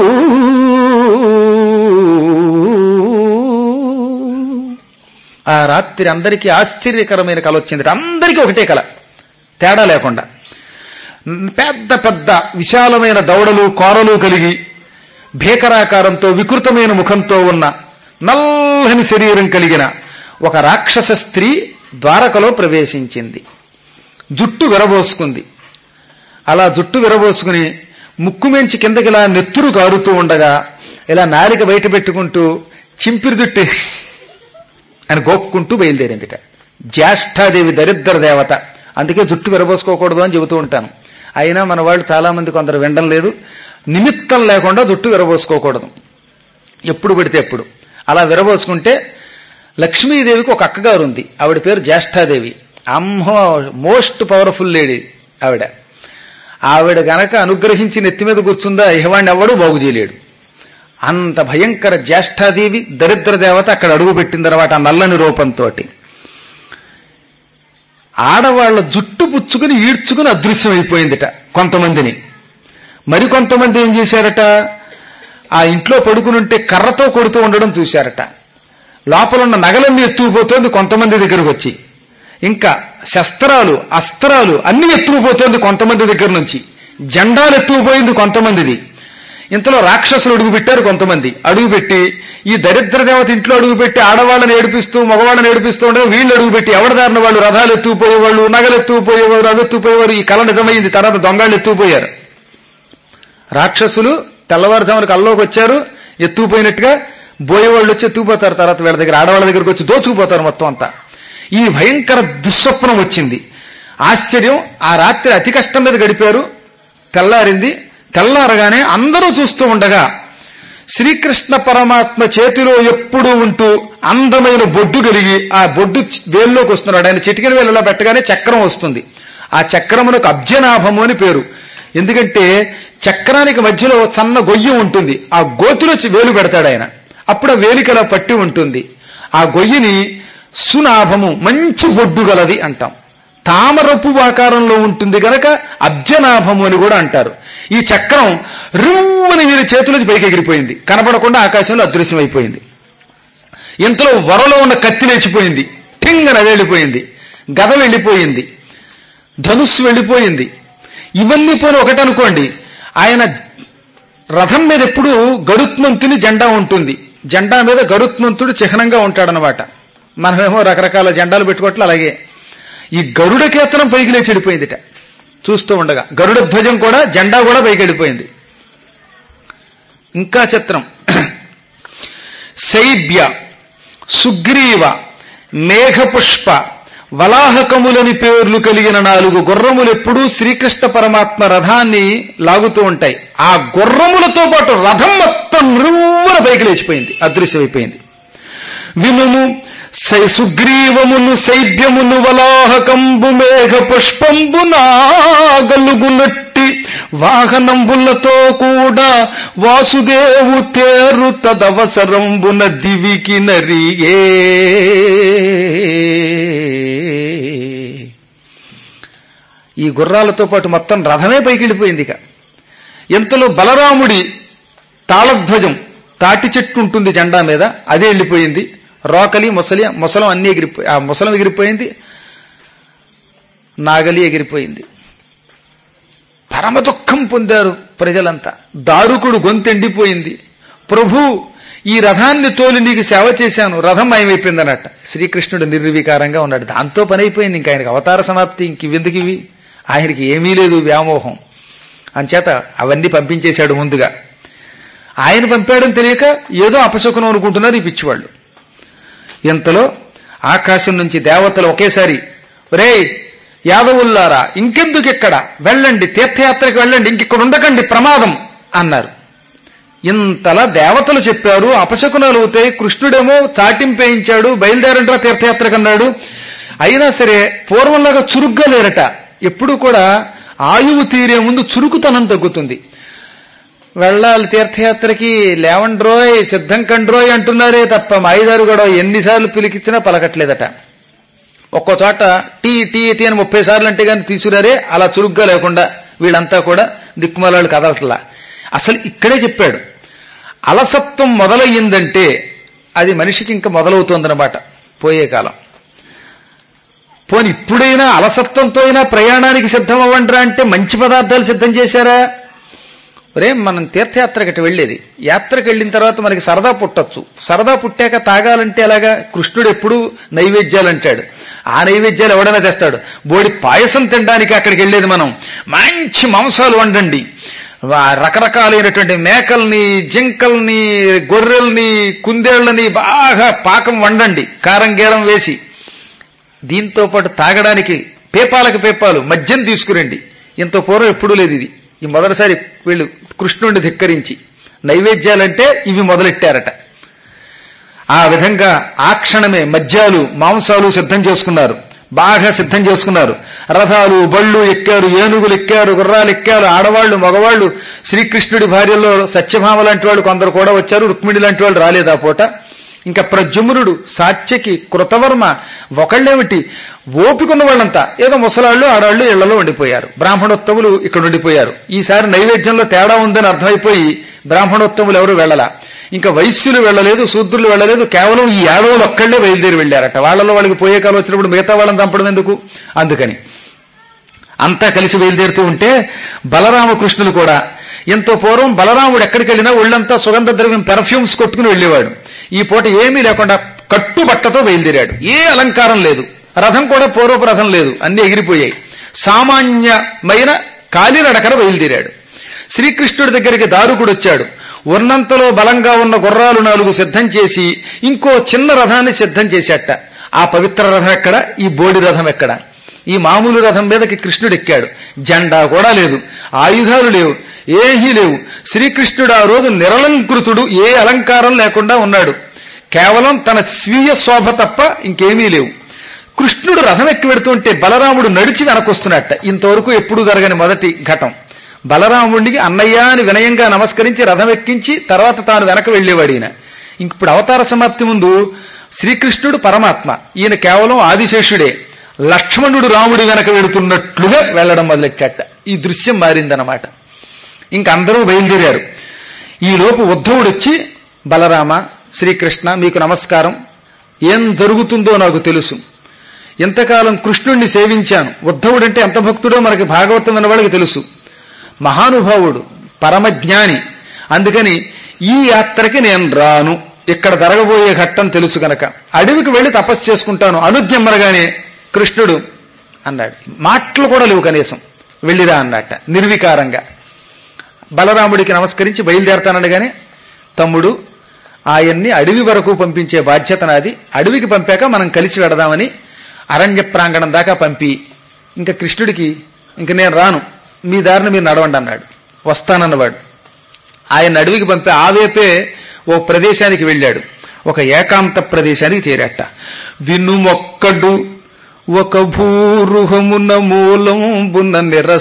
ఆ రాత్రి అందరికీ ఆశ్చర్యకరమైన కల వచ్చింది అందరికీ ఒకటే కల తేడా లేకుండా పెద్ద పెద్ద విశాలమైన దవడలు కోరలు కలిగి భీకరాకారంతో వికృతమైన ముఖంతో ఉన్న నల్లని శరీరం కలిగిన ఒక రాక్షస స్త్రీ ద్వారకలో ప్రవేశించింది జుట్టు విరబోసుకుంది అలా జుట్టు విరబోసుకుని ముక్కు మెంచి కిందకి ఇలా నెత్తురు కారుతూ ఉండగా ఇలా నాలిక బయట పెట్టుకుంటూ చింపిరి జుట్టి అని గోక్కుంటూ బయలుదేరిందిట జ్యేష్ఠాదేవి దరిద్ర దేవత అందుకే జుట్టు విరబోసుకోకూడదు అని చెబుతూ ఉంటాను అయినా మన వాళ్ళు చాలా మంది కొందరు వినడం లేదు నిమిత్తం లేకుండా జుట్టు విరబోసుకోకూడదు ఎప్పుడు పెడితే ఎప్పుడు అలా విరబోసుకుంటే లక్ష్మీదేవికి ఒక అక్కగారు ఉంది ఆవిడ పేరు జ్యేష్ఠాదేవి అమ్మో మోస్ట్ పవర్ఫుల్ లేడీ ఆవిడ ఆవిడ గనక అనుగ్రహించి నెత్తి మీద కూర్చుందా ఇహవాణ్ణి ఎవ్వడూ బాగు చేయలేడు అంత భయంకర జ్యేష్ఠాదేవి దరిద్ర దేవత అక్కడ అడుగు పెట్టిన తర్వాత ఆ నల్లని రూపంతో ఆడవాళ్ల జుట్టు పుచ్చుకుని ఈడ్చుకుని అదృశ్యం అయిపోయిందిట కొంతమందిని మరికొంతమంది ఏం చేశారట ఆ ఇంట్లో పడుకునుంటే కర్రతో కొడుతూ ఉండడం చూశారట లోపల ఉన్న నగలన్నీ ఎత్తుకుపోతోంది కొంతమంది దగ్గరకు వచ్చి ఇంకా శస్త్రాలు అస్త్రాలు అన్ని ఎత్తుకుపోతోంది కొంతమంది దగ్గర నుంచి జెండాలు ఎత్తుకుపోయింది కొంతమందిది ఇంతలో రాక్షసులు అడుగు పెట్టారు కొంతమంది అడుగు పెట్టి ఈ దరిద్ర దేవత ఇంట్లో అడుగు పెట్టి ఆడవాళ్ళని ఏడిపిస్తూ మగవాళ్ళని ఏడిపిస్తూ ఉండగా వీళ్ళు అడుగు పెట్టి ఎవడదారిన వాళ్ళు రథాలు ఎత్తుకుపోయేవాళ్ళు నగలు ఎత్తుకుపోయేవారు అవి ఎత్తుకుపోయేవారు ఈ కళ నిజమైంది తర్వాత దొంగళ్ళు ఎత్తుకుపోయారు రాక్షసులు తెల్లవారుజామున కల్లోకి వచ్చారు ఎత్తుకుపోయినట్టుగా బోయేవాళ్ళు వచ్చి ఎత్తుకుపోతారు తర్వాత వీళ్ళ దగ్గర ఆడవాళ్ళ దగ్గరకు వచ్చి దోచుకుపోతారు మొత్తం అంతా ఈ భయంకర దుస్వప్నం వచ్చింది ఆశ్చర్యం ఆ రాత్రి అతి కష్టం మీద గడిపారు తెల్లారింది తెల్లారగానే అందరూ చూస్తూ ఉండగా శ్రీకృష్ణ పరమాత్మ చేతిలో ఎప్పుడూ ఉంటూ అందమైన బొడ్డు కలిగి ఆ బొడ్డు వేల్లోకి వస్తున్నాడు ఆయన చిటికిన వేలలో పెట్టగానే చక్రం వస్తుంది ఆ చక్రమునకు అబ్జనాభము అని పేరు ఎందుకంటే చక్రానికి మధ్యలో సన్న గొయ్యి ఉంటుంది ఆ గోతిలో చి- వేలు పెడతాడు ఆయన అప్పుడు ఆ వేలికలా పట్టి ఉంటుంది ఆ గొయ్యిని సునాభము మంచి బొడ్డు గలది అంటాం తామరపు ఆకారంలో ఉంటుంది గనక అబ్జనాభము అని కూడా అంటారు ఈ చక్రం రుమ్మని వీరి చేతులకి పైకి ఎగిరిపోయింది కనపడకుండా ఆకాశంలో అదృశ్యమైపోయింది ఇంతలో వరలో ఉన్న కత్తి లేచిపోయింది టింగన వెళ్ళిపోయింది గద వెళ్ళిపోయింది ధనుస్సు వెళ్ళిపోయింది ఇవన్నీ పోని ఒకటి అనుకోండి ఆయన రథం మీద ఎప్పుడు గరుత్మంతుని జెండా ఉంటుంది జెండా మీద గరుత్మంతుడు చిహ్నంగా ఉంటాడనమాట మనమేమో రకరకాల జెండాలు పెట్టుకోవట్లు అలాగే ఈ గరుడ కేతనం పైకి లేచి వెళ్ళిపోయిందిట చూస్తూ ఉండగా గరుడ ధ్వజం కూడా జెండా కూడా పైకి వెళ్ళిపోయింది ఇంకా చిత్రం శైబ్య సుగ్రీవ మేఘపుష్ప వలాహకములని పేర్లు కలిగిన నాలుగు గుర్రములు ఎప్పుడూ శ్రీకృష్ణ పరమాత్మ రథాన్ని లాగుతూ ఉంటాయి ఆ గుర్రములతో పాటు రథం మొత్తం రువ్వన పైకి లేచిపోయింది అదృశ్యమైపోయింది వినుము సై సుగ్రీవమును శైబ్యమును వలాహకంబు మేఘ పుష్పంబు నాగలుగునట్టి వాహనంబులతో కూడా వాసుదేవు తేరు తదవసరంబున దివికి నరియే ఈ గుర్రాలతో పాటు మొత్తం రథమే పైకి వెళ్ళిపోయింది ఇక ఎంతలో బలరాముడి తాళధ్వజం తాటి చెట్టు ఉంటుంది జెండా మీద అదే వెళ్ళిపోయింది రోకలి ముసలి ముసలం అన్ని ఎగిరిపోయి ఆ ముసలం ఎగిరిపోయింది నాగలి ఎగిరిపోయింది పరమ దుఃఖం పొందారు ప్రజలంతా దారుకుడు గొంతెండిపోయింది ప్రభు ఈ రథాన్ని తోలి నీకు సేవ చేశాను రథం మయమైపోయింది అన్నట్ట శ్రీకృష్ణుడు నిర్వికారంగా ఉన్నాడు దాంతో పని అయిపోయింది ఇంకా ఆయనకి అవతార సమాప్తి ఇంక ఇవెందుకు ఇవి ఆయనకి ఏమీ లేదు వ్యామోహం అంచేత అవన్నీ పంపించేశాడు ముందుగా ఆయన పంపాడని తెలియక ఏదో అపశకునం అనుకుంటున్నారు ఈ పిచ్చివాళ్ళు ఇంతలో ఆకాశం నుంచి దేవతలు ఒకేసారి రే యాదవుల్లారా ఇంకెందుకు ఇక్కడ వెళ్ళండి తీర్థయాత్రకి వెళ్ళండి ఇంకిక్కడ ఉండకండి ప్రమాదం అన్నారు ఇంతలా దేవతలు చెప్పారు అపశకునాలు అవుతాయి కృష్ణుడేమో చాటింపేయించాడు బయలుదేరంట్రా తీర్థయాత్రకు అన్నాడు అయినా సరే పూర్వంలాగా చురుగ్గా లేరట ఎప్పుడు కూడా ఆయువు తీరే ముందు చురుకుతనం తగ్గుతుంది వెళ్ళాలి తీర్థయాత్రకి లేవండ్రోయ్ సిద్ధం కండ్రోయ్ అంటున్నారే తప్ప మాయిదారు కూడా ఎన్నిసార్లు పిలికిచ్చినా పలకట్లేదట ఒక్కో చోట టీ టీ టీ అని ముప్పై సార్లు అంటే కానీ తీసుకురారే అలా చురుగ్గా లేకుండా వీళ్ళంతా కూడా దిక్కుమాలాళ్ళు కదలట్లా అసలు ఇక్కడే చెప్పాడు అలసత్వం మొదలయ్యిందంటే అది మనిషికి ఇంకా మొదలవుతోందన్నమాట పోయే కాలం పోని ఇప్పుడైనా అలసత్వంతో అయినా ప్రయాణానికి సిద్ధం అవ్వండిరా అంటే మంచి పదార్థాలు సిద్ధం చేశారా రే మనం తీర్థయాత్రకటి వెళ్ళేది యాత్రకు వెళ్ళిన తర్వాత మనకి సరదా పుట్టొచ్చు సరదా పుట్టాక తాగాలంటే అలాగా కృష్ణుడు ఎప్పుడు నైవేద్యాలు అంటాడు ఆ నైవేద్యాలు ఎవడైనా తెస్తాడు బోడి పాయసం తినడానికి అక్కడికి వెళ్ళేది మనం మంచి మాంసాలు వండండి వా- రకరకాలైనటువంటి మేకల్ని జింకల్ని గొర్రెల్ని కుందేళ్లని బాగా పాకం వండండి కారం గీరం వేసి దీంతో పాటు తాగడానికి పేపాలకు పేపాలు మద్యం తీసుకురండి ఇంత పూర్వం ఎప్పుడూ లేదు ఇది ఈ మొదటిసారి వీళ్ళు కృష్ణుడిని ధిక్కరించి నైవేద్యాలంటే ఇవి మొదలెట్టారట ఆ విధంగా ఆ క్షణమే మద్యాలు మాంసాలు సిద్ధం చేసుకున్నారు బాగా సిద్ధం చేసుకున్నారు రథాలు బళ్ళు ఎక్కారు ఏనుగులు ఎక్కారు గుర్రాలు ఎక్కారు ఆడవాళ్లు మగవాళ్లు శ్రీకృష్ణుడి భార్యలో సత్యభామ లాంటి వాళ్ళు కొందరు కూడా వచ్చారు రుక్మిణి లాంటి వాళ్ళు రాలేదు ఆ పూట ఇంకా ప్రజుమ్నుడు సాత్యకి కృతవర్మ ఒకళ్ళేమిటి ఓపికన్న వాళ్ళంతా ఏదో ముసలాళ్ళు ఆడవాళ్ళు ఇళ్లలో ఉండిపోయారు బ్రాహ్మణోత్తములు ఇక్కడ ఉండిపోయారు ఈసారి నైవేద్యంలో తేడా ఉందని అర్థమైపోయి బ్రాహ్మణోత్తములు ఎవరు వెళ్ళలా ఇంకా వైశ్యులు వెళ్ళలేదు శూద్రులు వెళ్ళలేదు కేవలం ఈ యాదవులు ఒక్కళ్ళే బయలుదేరి వెళ్ళారట వాళ్ళలో వాళ్ళకి పోయే కాలం వచ్చినప్పుడు మిగతా వాళ్ళని చంపడం ఎందుకు అందుకని అంతా కలిసి బయలుదేరుతూ ఉంటే బలరామకృష్ణులు కూడా ఎంతో పూర్వం బలరాముడు ఎక్కడికి వెళ్ళినా ఒళ్ళంతా సుగంధ ద్రవ్యం పెర్ఫ్యూమ్స్ కొట్టుకుని వెళ్ళేవాడు ఈ పూట ఏమీ లేకుండా కట్టుబట్టతో బయలుదేరాడు ఏ అలంకారం లేదు రథం కూడా పూర్వపు రథం లేదు అన్ని ఎగిరిపోయాయి సామాన్యమైన కాలినడకన బయలుదేరాడు శ్రీకృష్ణుడి దగ్గరికి దారుకుడు వచ్చాడు ఉన్నంతలో బలంగా ఉన్న గుర్రాలు నాలుగు సిద్ధం చేసి ఇంకో చిన్న రథాన్ని సిద్ధం చేశాట ఆ పవిత్ర రథం ఎక్కడ ఈ బోడి రథం ఎక్కడ ఈ మామూలు రథం మీదకి కృష్ణుడు ఎక్కాడు జెండా కూడా లేదు ఆయుధాలు లేవు ఏమీ లేవు శ్రీకృష్ణుడు ఆ రోజు నిరలంకృతుడు ఏ అలంకారం లేకుండా ఉన్నాడు కేవలం తన స్వీయ శోభ తప్ప ఇంకేమీ లేవు కృష్ణుడు రథం ఎక్కి వెడుతుంటే బలరాముడు నడిచి వెనకొస్తున్నట్ట ఇంతవరకు ఎప్పుడూ జరగని మొదటి ఘటం బలరాముడికి అన్నయ్య అని వినయంగా నమస్కరించి రథం ఎక్కించి తర్వాత తాను వెనక వెళ్లేవాడు ఈయన ఇప్పుడు అవతార సమాప్తి ముందు శ్రీకృష్ణుడు పరమాత్మ ఈయన కేవలం ఆదిశేషుడే లక్ష్మణుడు రాముడి వెనక వెడుతున్నట్లుగా వెళ్లడం మొదలెట్టాట ఈ దృశ్యం మారిందనమాట ఇంక అందరూ బయలుదేరారు ఈలోపు ఉద్ధవుడు వచ్చి బలరామ శ్రీకృష్ణ మీకు నమస్కారం ఏం జరుగుతుందో నాకు తెలుసు ఇంతకాలం కృష్ణుణ్ణి సేవించాను ఉద్ధవుడంటే ఎంత భక్తుడో మనకి భాగవతం అన్నవాడికి తెలుసు మహానుభావుడు పరమజ్ఞాని అందుకని ఈ యాత్రకి నేను రాను ఇక్కడ జరగబోయే ఘట్టం తెలుసు గనక అడవికి వెళ్లి తపస్సు చేసుకుంటాను అనుజ్ఞమ్మరగానే కృష్ణుడు అన్నాడు మాటలు కూడా లేవు కనీసం వెళ్ళిరా అన్నట్ట నిర్వికారంగా బలరాముడికి నమస్కరించి బయలుదేరతానడగానే తమ్ముడు ఆయన్ని అడవి వరకు పంపించే బాధ్యత నాది అడవికి పంపాక మనం కలిసి వెడదామని అరణ్య ప్రాంగణం దాకా పంపి ఇంకా కృష్ణుడికి ఇంక నేను రాను మీ దారిని మీరు నడవండి అన్నాడు వస్తానన్నవాడు ఆయన అడవికి పంపి ఆవేపే ఓ ప్రదేశానికి వెళ్ళాడు ఒక ఏకాంత ప్రదేశానికి చేరట వినుమొక్కడు ఒక భూరుహమున మూలంబున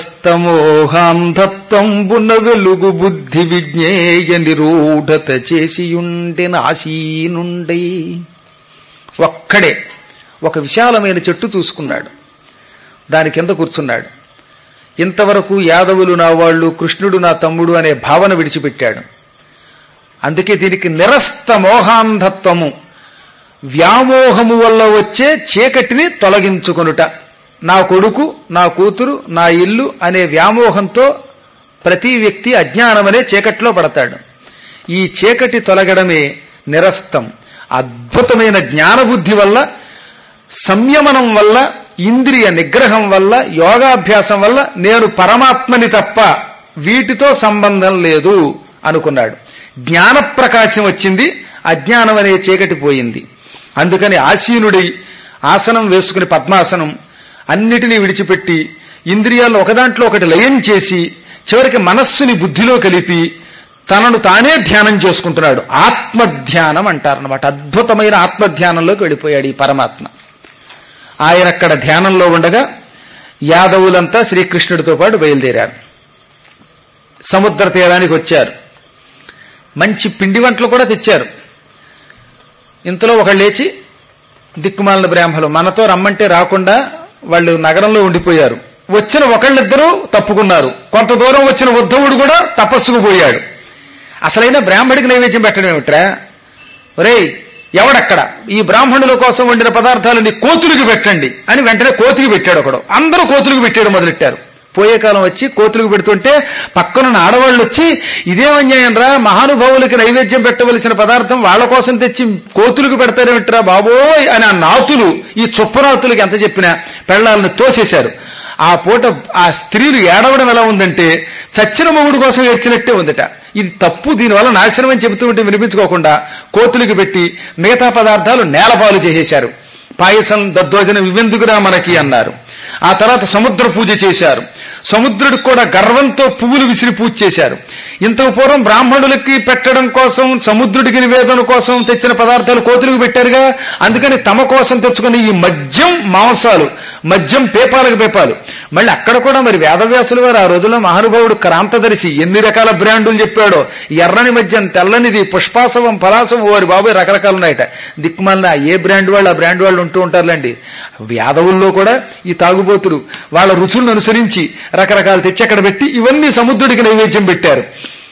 నిరస్తమోహాంధత్వంబున వెలుగు బుద్ధి విజ్ఞేయ నిరూఢత చేసియుండెన ఆసీనుండై ఒక్కడే ఒక విశాలమైన చెట్టు చూసుకున్నాడు దాని కింద కూర్చున్నాడు ఇంతవరకు యాదవులు నా వాళ్ళు కృష్ణుడు నా తమ్ముడు అనే భావన విడిచిపెట్టాడు అందుకే దీనికి నిరస్త మోహాంధత్వము వ్యామోహము వల్ల వచ్చే చీకటిని తొలగించుకొనుట నా కొడుకు నా కూతురు నా ఇల్లు అనే వ్యామోహంతో ప్రతి వ్యక్తి అజ్ఞానమనే చీకట్లో పడతాడు ఈ చీకటి తొలగడమే నిరస్తం అద్భుతమైన జ్ఞానబుద్ధి వల్ల సంయమనం వల్ల ఇంద్రియ నిగ్రహం వల్ల యోగాభ్యాసం వల్ల నేను పరమాత్మని తప్ప వీటితో సంబంధం లేదు అనుకున్నాడు జ్ఞాన ప్రకాశం వచ్చింది అజ్ఞానం అనే చీకటి పోయింది అందుకని ఆసీనుడై ఆసనం వేసుకుని పద్మాసనం అన్నిటినీ విడిచిపెట్టి ఇంద్రియాలను ఒకదాంట్లో ఒకటి లయం చేసి చివరికి మనస్సుని బుద్ధిలో కలిపి తనను తానే ధ్యానం చేసుకుంటున్నాడు ఆత్మధ్యానం అంటారనమాట అద్భుతమైన ఆత్మధ్యానంలోకి వెళ్ళిపోయాడు ఈ పరమాత్మ ఆయన అక్కడ ధ్యానంలో ఉండగా యాదవులంతా శ్రీకృష్ణుడితో పాటు బయలుదేరారు సముద్ర తీరానికి వచ్చారు మంచి పిండి వంటలు కూడా తెచ్చారు ఇంతలో ఒకళ్ళు లేచి దిక్కుమాలిన బ్రాహ్మలు మనతో రమ్మంటే రాకుండా వాళ్ళు నగరంలో ఉండిపోయారు వచ్చిన ఒకళ్ళిద్దరూ తప్పుకున్నారు కొంత దూరం వచ్చిన ఉద్ధవుడు కూడా తపస్సుకు పోయాడు అసలైన బ్రాహ్మడికి నైవేద్యం పెట్టడం ఏమిట్రా ఒరేయ్ ఎవడక్కడ ఈ బ్రాహ్మణుల కోసం వండిన పదార్థాలని కోతులకు పెట్టండి అని వెంటనే కోతికి పెట్టాడు ఒకడు అందరూ కోతులకు పెట్టాడు మొదలెట్టారు పోయే కాలం వచ్చి కోతులకు పెడుతుంటే పక్కనున్న ఆడవాళ్ళు వచ్చి ఇదేమన్యాయం రా మహానుభావులకి నైవేద్యం పెట్టవలసిన పదార్థం వాళ్ళ కోసం తెచ్చి కోతులకు పెడతారేమిట్రా బాబోయ్ అని ఆ నాతులు ఈ చుప్పనాతులకి ఎంత చెప్పినా పెళ్ళాలను తోసేశారు ఆ పూట ఆ స్త్రీలు ఏడవడం ఎలా ఉందంటే చచ్చిన మొగుడు కోసం ఏడ్చినట్టే ఉందట ఇది తప్పు దీనివల్ల నాశనం అని చెబుతూ ఉంటే వినిపించుకోకుండా కోతులకు పెట్టి మిగతా పదార్థాలు నేలపాలు చేసేశారు పాయసం దద్దోజనం ఇవెందుకురా మనకి అన్నారు ఆ తర్వాత సముద్ర పూజ చేశారు సముద్రుడికి కూడా గర్వంతో పువ్వులు విసిరి పూజ చేశారు ఇంతకు పూర్వం బ్రాహ్మణులకి పెట్టడం కోసం సముద్రుడికి నివేదన కోసం తెచ్చిన పదార్థాలు కోతులకు పెట్టారుగా అందుకని తమ కోసం తెచ్చుకుని ఈ మద్యం మాంసాలు మద్యం పేపాలకు పేపాలు మళ్ళీ అక్కడ కూడా మరి వేదవ్యాసులు వారు ఆ రోజుల్లో మహానుభావుడు క్రాంతదర్శి ఎన్ని రకాల బ్రాండులు చెప్పాడో ఎర్రని మద్యం తెల్లనిది పుష్పాసవం పలాసవం వారి బాబు రకరకాలు ఉన్నాయట దిక్కుమాలిన ఏ బ్రాండ్ వాళ్ళు ఆ బ్రాండ్ వాళ్ళు ఉంటూ ఉంటారులేండి యాదవుల్లో కూడా ఈ తాగుబోతులు వాళ్ళ రుచులను అనుసరించి రకరకాలు తెచ్చి అక్కడ పెట్టి ఇవన్నీ సముద్రుడికి నైవేద్యం పెట్టారు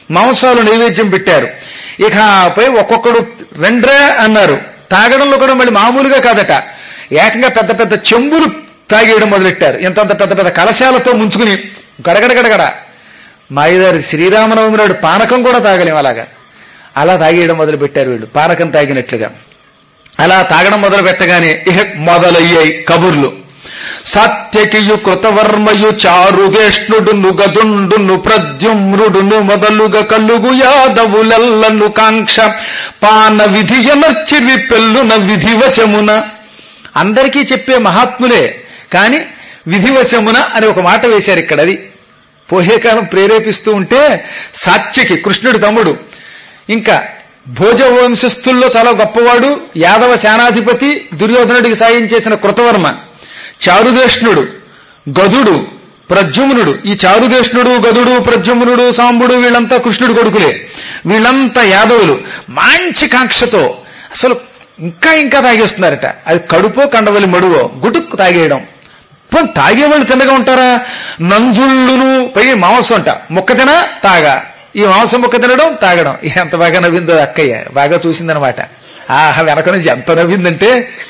మాంసాలు నైవేద్యం పెట్టారు ఇక ఆపై ఒక్కొక్కడు రెండ్రే అన్నారు తాగడంలో కూడా మళ్ళీ మామూలుగా కాదట ఏకంగా పెద్ద పెద్ద చెంబులు తాగేయడం మొదలెట్టారు ఇంతంత పెద్ద పెద్ద కలశాలతో ముంచుకుని గడగడ గడగడ మాయదారి శ్రీరామనవమి నాడు పానకం కూడా తాగలేం అలాగా అలా తాగేయడం మొదలు పెట్టారు వీళ్ళు పానకం తాగినట్లుగా అలా తాగడం మొదలు పెట్టగానే ఇహ మొదలయ్యాయి కబుర్లు సాత్యకియు కృతవర్మయు చారుగేష్ణుడును గదుండును ప్రద్యుమ్రుడును మొదలుగా కలుగు యాదవులెల్లను కాంక్ష పాన విధియనర్చిరి పెళ్ళున విధివశమున అందరికీ చెప్పే మహాత్ములే కాని విధివశమున అని ఒక మాట వేశారు ఇక్కడ అది పోహేకాలం ప్రేరేపిస్తూ ఉంటే సాత్యకి కృష్ణుడి తమ్ముడు ఇంకా భోజ వంశస్థుల్లో చాలా గొప్పవాడు యాదవ సేనాధిపతి దుర్యోధనుడికి సాయం చేసిన కృతవర్మ చారుదేష్ణుడు గదుడు ప్రద్యుమ్నుడు ఈ చారుదేష్ణుడు గదుడు ప్రద్యుమ్నుడు సాంబుడు వీళ్ళంతా కృష్ణుడు కొడుకులే వీళ్ళంతా యాదవులు మంచి కాంక్షతో అసలు ఇంకా ఇంకా తాగేస్తున్నారట అది కడుపో కండవలి మడువో గుటుక్కు తాగేయడం పోనీ తాగేవాళ్ళు తిన్నగా ఉంటారా నంజుళ్ళును పై మాంసం అంట ముక్క తిన తాగా ఈ మాంసం ముక్క తినడం తాగడం ఎంత బాగా నవ్విందో అక్కయ్య బాగా చూసిందనమాట ఆహా వెనక నుంచి ఎంత నవ్విందంటే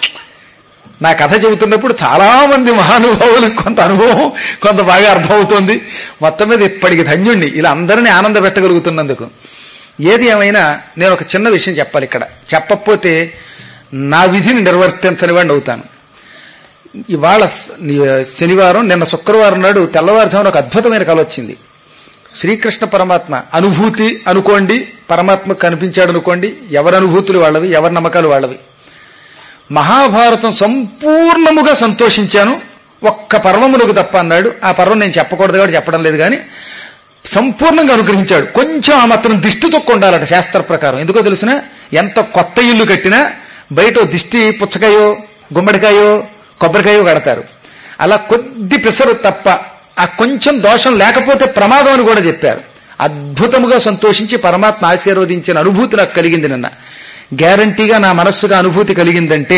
నా కథ చెబుతున్నప్పుడు చాలా మంది మహానుభావులకు కొంత అనుభవం కొంత బాగా అర్థమవుతోంది మొత్తం మీద ఇప్పటికి ధన్యుణ్ణి ఇలా అందరినీ ఆనంద పెట్టగలుగుతున్నందుకు ఏది ఏమైనా నేను ఒక చిన్న విషయం చెప్పాలి ఇక్కడ చెప్పకపోతే నా విధిని నిర్వర్తించని వాడిని అవుతాను ఇవాళ స- ని- శనివారం నిన్న శుక్రవారం నాడు తెల్లవారుజామున ఒక అద్భుతమైన కళ వచ్చింది శ్రీకృష్ణ పరమాత్మ అనుభూతి అనుకోండి పరమాత్మ కనిపించాడు అనుకోండి ఎవరి అనుభూతులు వాళ్ళవి ఎవరి నమ్మకాలు వాళ్ళవి మహాభారతం సంపూర్ణముగా సంతోషించాను ఒక్క పర్వములకు తప్ప అన్నాడు ఆ పర్వం నేను చెప్పకూడదు కాబట్టి చెప్పడం లేదు కానీ సంపూర్ణంగా అనుగ్రహించాడు కొంచెం ఆ మాత్రం దిష్టి తొక్కు ఉండాలట శాస్త్ర ప్రకారం ఎందుకో తెలిసిన ఎంత కొత్త ఇల్లు కట్టినా బయట ఓ దిష్టి పుచ్చకాయో గుమ్మడికాయో కొబ్బరికాయో కడతారు అలా కొద్ది పిసరు తప్ప ఆ కొంచెం దోషం లేకపోతే ప్రమాదం అని కూడా చెప్పారు అద్భుతముగా సంతోషించి పరమాత్మ ఆశీర్వదించిన అనుభూతి నాకు కలిగింది నిన్న గ్యారంటీగా నా మనస్సుగా అనుభూతి కలిగిందంటే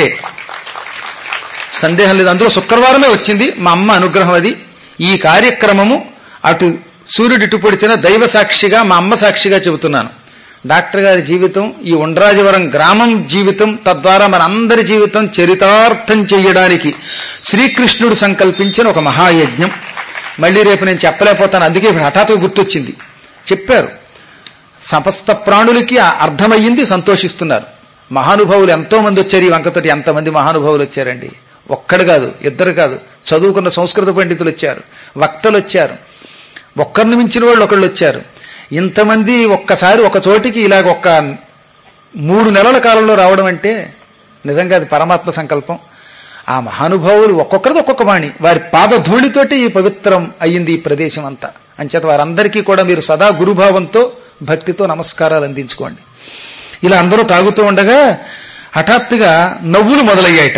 సందేహం లేదు అందులో శుక్రవారమే వచ్చింది మా అమ్మ అనుగ్రహం అది ఈ కార్యక్రమము అటు సూర్యుడు ఇటు పొడిచిన దైవ సాక్షిగా మా అమ్మ సాక్షిగా చెబుతున్నాను డాక్టర్ గారి జీవితం ఈ ఉండ్రాజవరం గ్రామం జీవితం తద్వారా మన అందరి జీవితం చరితార్థం చేయడానికి శ్రీకృష్ణుడు సంకల్పించిన ఒక మహాయజ్ఞం మళ్ళీ రేపు నేను చెప్పలేకపోతాను అందుకే ఇప్పుడు హఠాత్తుగా గుర్తొచ్చింది చెప్పారు సమస్త ప్రాణులకి ఆ అర్థమయ్యింది సంతోషిస్తున్నారు మహానుభావులు ఎంతో మంది వచ్చారు ఈ వంకతోటి ఎంతమంది మహానుభావులు వచ్చారండి ఒక్కడు కాదు ఇద్దరు కాదు చదువుకున్న సంస్కృత పండితులు వచ్చారు వక్తలు వచ్చారు ఒక్కరిని మించిన వాళ్ళు ఒకళ్ళు వచ్చారు ఇంతమంది ఒక్కసారి ఒక చోటికి ఇలాగ ఒక్క మూడు నెలల కాలంలో రావడం అంటే నిజంగా అది పరమాత్మ సంకల్పం ఆ మహానుభావులు ఒక్కొక్కరిది ఒక్కొక్క వాణి వారి పాదధూళితోటి ఈ పవిత్రం అయ్యింది ఈ ప్రదేశం అంతా అంచేత వారందరికీ కూడా మీరు సదా గురుభావంతో భక్తితో నమస్కారాలు అందించుకోండి ఇలా అందరూ తాగుతూ ఉండగా హఠాత్తుగా నవ్వులు మొదలయ్యాయట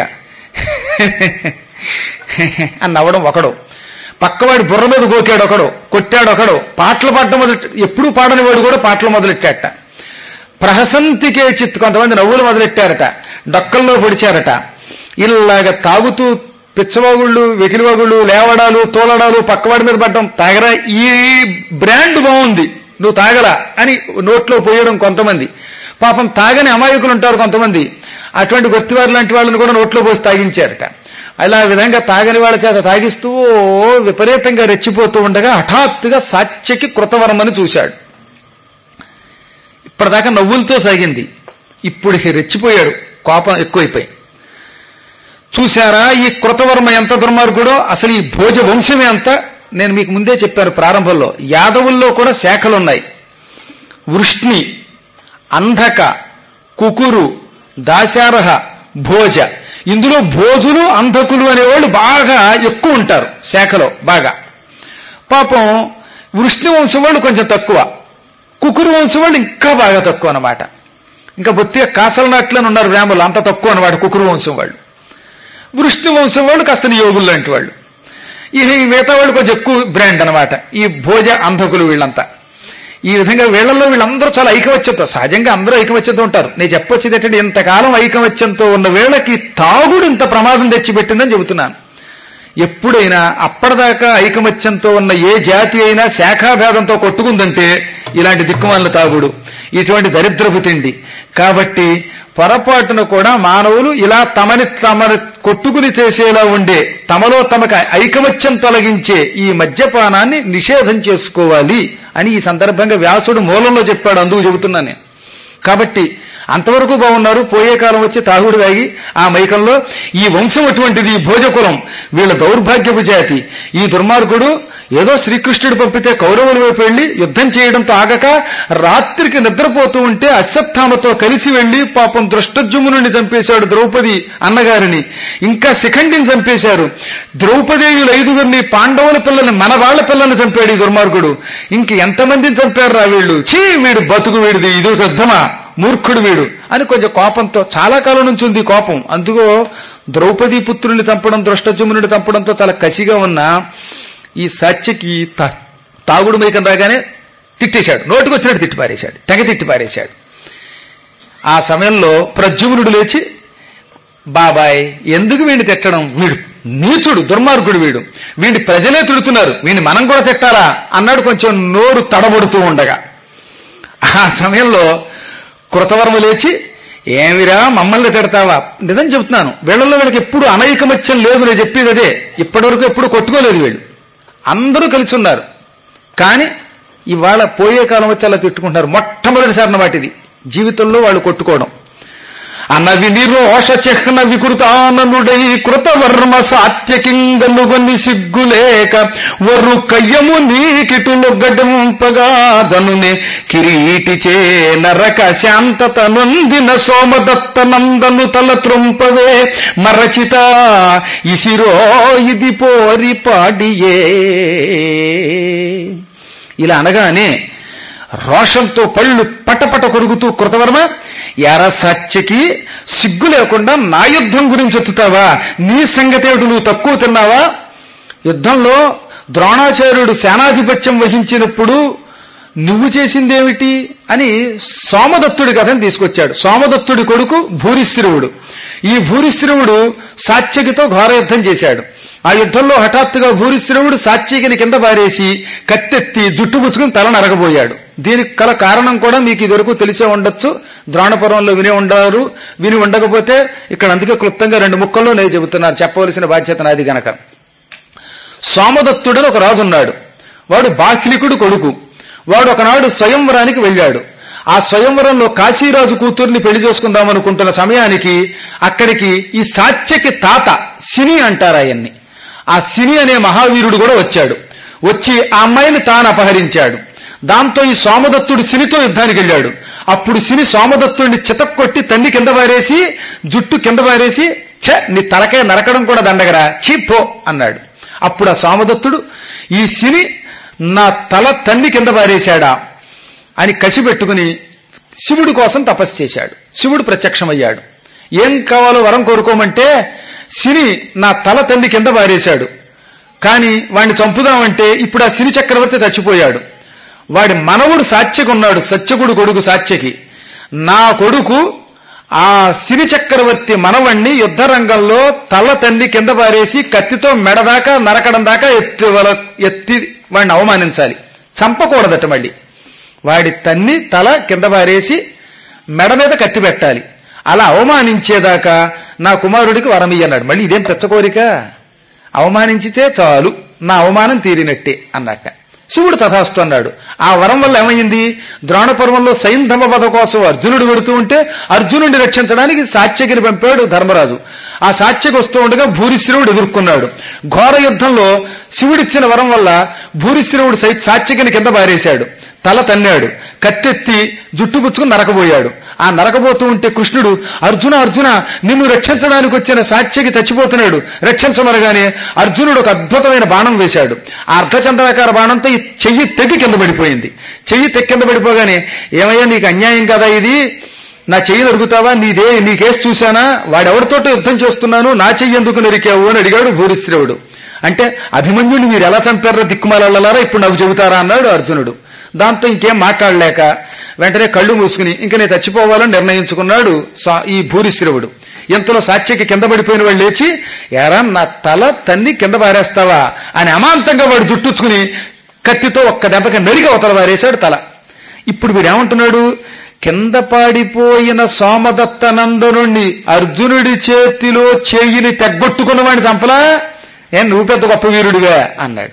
అని నవ్వడం ఒకడు పక్కవాడి బుర్ర మీద గోకాడు ఒకడు కొట్టాడు ఒకడు పాటలు పాడడం మొదలెట్ట ఎప్పుడూ పాడని వాడు కూడా పాటలు మొదలెట్టాట ప్రహసంతికే చిత్ కొంతమంది నవ్వులు మొదలెట్టారట డొక్కల్లో పొడిచారట ఇలాగ తాగుతూ పిచ్చవాగుళ్ళు వెకిలివాగుళ్ళు లేవడాలు తోలడాలు పక్కవాడి మీద పడ్డం తాగరా ఈ బ్రాండ్ బాగుంది నువ్వు తాగరా అని నోట్లో పోయడం కొంతమంది పాపం తాగని అమాయకులు ఉంటారు కొంతమంది అటువంటి గొత్తివారు లాంటి వాళ్ళని కూడా నోట్లో పోసి తాగించారట అలా విధంగా తాగని వాళ్ళ చేత తాగిస్తూ విపరీతంగా రెచ్చిపోతూ ఉండగా హఠాత్తుగా సాత్యకి కృతవరమని చూశాడు ఇప్పటిదాకా నవ్వులతో సాగింది ఇప్పుడు ఇక రెచ్చిపోయాడు కోపం ఎక్కువైపోయి చూశారా ఈ కృతవర్మ ఎంత దుర్మార్గుడో అసలు ఈ భోజ వంశమే అంత నేను మీకు ముందే చెప్పాను ప్రారంభంలో యాదవుల్లో కూడా శాఖలున్నాయి వృష్ణి అంధక కుకురు దాశారహ భోజ ఇందులో భోజులు అంధకులు అనేవాళ్ళు బాగా ఎక్కువ ఉంటారు శాఖలో బాగా పాపం వృష్ణి వంశం వాళ్ళు కొంచెం తక్కువ కుకురు వంశం వాళ్ళు ఇంకా బాగా తక్కువ అన్నమాట ఇంకా బొత్తిగా కాసల నాట్లని ఉన్నారు వేమలు అంత తక్కువ అన్నమాట కుకురు వంశం వాళ్ళు వృష్ణి వంశం వాళ్ళు కాస్త యోగులు లాంటి వాళ్ళు ఈ ఈ మిగతా వాళ్ళు కొంచెం ఎక్కువ బ్రాండ్ అన్నమాట ఈ భోజ అంధకులు వీళ్ళంతా ఈ విధంగా వీళ్ళల్లో వీళ్ళందరూ చాలా ఐకమత్యంతో సహజంగా అందరూ ఐకమత్యంతో ఉంటారు నేను చెప్పొచ్చేది ఏంటంటే ఇంతకాలం ఐకమత్యంతో ఉన్న వీళ్ళకి తాగుడు ఇంత ప్రమాదం తెచ్చిపెట్టిందని చెబుతున్నాను ఎప్పుడైనా అప్పటిదాకా ఐకమత్యంతో ఉన్న ఏ జాతి అయినా శాఖాభేదంతో కొట్టుకుందంటే ఇలాంటి దిక్కుమాలిన తాగుడు ఇటువంటి దరిద్రపు తిండి కాబట్టి పొరపాటున కూడా మానవులు ఇలా తమని తమని కొట్టుకుని చేసేలా ఉండే తమలో తమకు ఐకమత్యం తొలగించే ఈ మద్యపానాన్ని నిషేధం చేసుకోవాలి అని ఈ సందర్భంగా వ్యాసుడు మూలంలో చెప్పాడు అందుకు చెబుతున్నాను నేను కాబట్టి అంతవరకు బాగున్నారు పోయే కాలం వచ్చి తాగుడు తాగి ఆ మైకంలో ఈ వంశం అటువంటిది ఈ భోజకులం వీళ్ళ దౌర్భాగ్యపు జాతి ఈ దుర్మార్గుడు ఏదో శ్రీకృష్ణుడు పంపితే కౌరవుల వైపు వెళ్లి యుద్ధం చేయడంతో ఆగక రాత్రికి నిద్రపోతూ ఉంటే అశ్వత్థామతో కలిసి వెళ్లి పాపం దృష్టజుమ్మునుని చంపేశాడు ద్రౌపది అన్నగారిని ఇంకా శిఖండిని చంపేశారు ద్రౌపదేయులు ఐదుగురిని పాండవుల పిల్లల్ని మన వాళ్ళ పిల్లల్ని చంపాడు ఈ దుర్మార్గుడు ఇంక ఎంతమందిని చంపారు రా వీళ్ళు చీ వీడు బతుకు వీడిది ఇది ఒక యుద్ధమా మూర్ఖుడు వీడు అని కొంచెం కోపంతో చాలా కాలం నుంచి ఉంది ఈ కోపం అందుకో ద్రౌపదీ పుత్రుని చంపడం దృష్టజుమ్మునుని చంపడంతో చాలా కసిగా ఉన్న ఈ సత్యకి తా- తాగుడు మైకం రాగానే తిట్టేశాడు నోటికి వచ్చినట్టు తిట్టి పారేశాడు తెగ తిట్టి పారేశాడు ఆ సమయంలో ప్రద్యుమ్నుడు లేచి బాబాయ్ ఎందుకు వీడిని తిట్టడం వీడు నీచుడు దుర్మార్గుడు వీడు వీడిని ప్రజలే తిడుతున్నారు వీడిని మనం కూడా తిట్టాలా అన్నాడు కొంచెం నోరు తడబడుతూ ఉండగా ఆ సమయంలో కృతవర్మ లేచి ఏమిరా మమ్మల్ని తిడతావా నిజం చెబుతున్నాను వీళ్ళల్లో వీళ్ళకి ఎప్పుడు అనైకమత్యం లేదు నేను చెప్పేది అదే ఇప్పటివరకు ఎప్పుడు కొట్టుకోలేదు వీళ్ళు అందరూ కలిసి ఉన్నారు కానీ ఇవాళ పోయే కాలం వచ్చి అలా తిట్టుకుంటున్నారు మొట్టమొదటిసారిన వాటిది జీవితంలో వాళ్ళు కొట్టుకోవడం అనవి నిరోష చిహ్న వికృతాననుడై కృతవర్మ సాత్యకింగలుగొని సిగ్గులేక వరు కయ్యము నీకిటులు గడింపగా దనునే కిరీటిచే నరక శాంతత నొందిన సోమదత్త నందను తల త్రొంపవే మరచిత ఇసిరో ఇది పోరి పాడియే ఇలా అనగానే రోషంతో పళ్ళు పటపట కొరుకుతూ కృతవర్మ ఎర సత్యకి సిగ్గు లేకుండా నా యుద్ధం గురించి ఎత్తుతావా నీ సంగతేమిటి నువ్వు తక్కువ తిన్నావా యుద్ధంలో ద్రోణాచార్యుడు సేనాధిపత్యం వహించినప్పుడు నువ్వు చేసిందేమిటి అని సోమదత్తుడి కథను తీసుకొచ్చాడు సోమదత్తుడి కొడుకు భూరిశ్రవుడు ఈ భూరిశ్రవుడు సాత్యకితో ఘోర యుద్ధం చేశాడు ఆ యుద్ధంలో హఠాత్తుగా భూరిశ్రవుడు సాత్యకిని కింద పారేసి కత్తెత్తి జుట్టు పుచ్చుకుని తల నరగబోయాడు దీనికి గల కారణం కూడా మీకు ఇదివరకు తెలిసే ఉండొచ్చు ద్రోణపురంలో విని ఉండారు విని ఉండకపోతే ఇక్కడ అందుకే క్లుప్తంగా రెండు ముక్కల్లో నేను చెబుతున్నాను చెప్పవలసిన బాధ్యత నాది గనక సోమదత్తుడని ఒక రాజు ఉన్నాడు వాడు బాహ్లికుడు కొడుకు వాడు ఒకనాడు స్వయంవరానికి వెళ్ళాడు ఆ స్వయంవరంలో కాశీరాజు కూతుర్ని పెళ్లి చేసుకుందాం అనుకుంటున్న సమయానికి అక్కడికి ఈ సాత్యకి తాత సిని అంటారు ఆయన్ని ఆ సిని అనే మహావీరుడు కూడా వచ్చాడు వచ్చి ఆ అమ్మాయిని తాను అపహరించాడు దాంతో ఈ సోమదత్తుడు సినితో యుద్ధానికి వెళ్ళాడు అప్పుడు సిని సోమదత్తుడిని చితక్కొట్టి తన్ని కింద పారేసి జుట్టు కింద పారేసి ఛ నీ తలకే నరకడం కూడా దండగరా చీ పో అన్నాడు అప్పుడు ఆ సోమదత్తుడు ఈ సిని నా తల తన్ని కింద పారేశాడా అని కసి పెట్టుకుని శివుడి కోసం తపస్సు చేశాడు శివుడు ప్రత్యక్షమయ్యాడు ఏం కావాలో వరం కోరుకోమంటే సిని నా తల తల్లి కింద పారేశాడు కానీ వాడిని చంపుదామంటే ఇప్పుడు ఆ సిని చక్రవర్తి చచ్చిపోయాడు వాడి మనవుడు సాత్యకు ఉన్నాడు సత్యకుడు కొడుకు సాత్యకి నా కొడుకు ఆ సిరి చక్రవర్తి మనవణ్ణి యుద్ధ రంగంలో తల తన్ని కింద పారేసి కత్తితో మెడదాకా నరకడం దాకా ఎత్తి వల- ఎత్తి వాడిని అవమానించాలి చంపకూడదట మళ్ళీ వాడి తన్ని తల కింద పారేసి మెడ మీద కత్తి పెట్టాలి అలా అవమానించేదాకా నా కుమారుడికి వరమియ్యన్నాడు మళ్ళీ ఇదేం పెచ్చకోరిక అవమానించితే చాలు నా అవమానం తీరినట్టే అన్నట్ట శివుడు తథాస్తు అన్నాడు ఆ వరం వల్ల ఏమైంది ద్రోణపర్వంలో సైంధవ వధ కోసం అర్జునుడు వెడుతూ ఉంటే అర్జునుడిని రక్షించడానికి సాత్యకిని పంపాడు ధర్మరాజు ఆ సాత్యకి వస్తూ ఉండగా భూరిశ్రవుడు ఎదుర్కొన్నాడు ఘోర యుద్ధంలో శివుడిచ్చిన వరం వల్ల భూరిశ్రవుడు సై సాత్యకిని కింద పారేశాడు తల తన్నాడు కత్తెత్తి జుట్టు పుచ్చుకుని నరకబోయాడు ఆ నరకబోతూ ఉంటే కృష్ణుడు అర్జున అర్జున నిన్ను రక్షించడానికి వచ్చిన సాత్యకి చచ్చిపోతున్నాడు రక్షించమనగానే అర్జునుడు ఒక అద్భుతమైన బాణం వేశాడు ఆ అర్ధచంద్రాకార బాణంతో ఈ చెయ్యి తెగి కింద పడిపోయింది చెయ్యి తెగి కింద పడిపోగానే ఏమయ్యా నీకు అన్యాయం కదా ఇది నా చెయ్యి నరుగుతావా నీదే నీ కేసు చూశానా వాడెవరితోటో యుద్ధం చేస్తున్నాను నా చెయ్యి ఎందుకు నరికావు అని అడిగాడు భూరిశ్రవుడు అంటే అభిమన్యుని మీరు ఎలా చంపారా దిక్కుమాలలారా ఇప్పుడు నాకు చెబుతారా అన్నాడు అర్జునుడు దాంతో ఇంకేం మాట్లాడలేక వెంటనే కళ్ళు మూసుకుని ఇంక నేను చచ్చిపోవాలని నిర్ణయించుకున్నాడు సా- ఈ భూరిశ్రవుడు ఇంతలో సాత్యకి కింద పడిపోయిన వాడు లేచి ఎరా నా తల తన్ని కింద పారేస్తావా అని అమాంతంగా వాడు జుట్టుచ్చుకుని కత్తితో ఒక్క దెబ్బకి నరికి అవతల పారేశాడు తల ఇప్పుడు వీడు ఏమంటున్నాడు కింద పాడిపోయిన సోమదత్త నందనుణ్ణి అర్జునుడి చేతిలో చేయిని తెగ్గొట్టుకున్న వాడిని చంపలా ఏం నువ్వు పెద్ద గొప్ప వీరుడివే అన్నాడు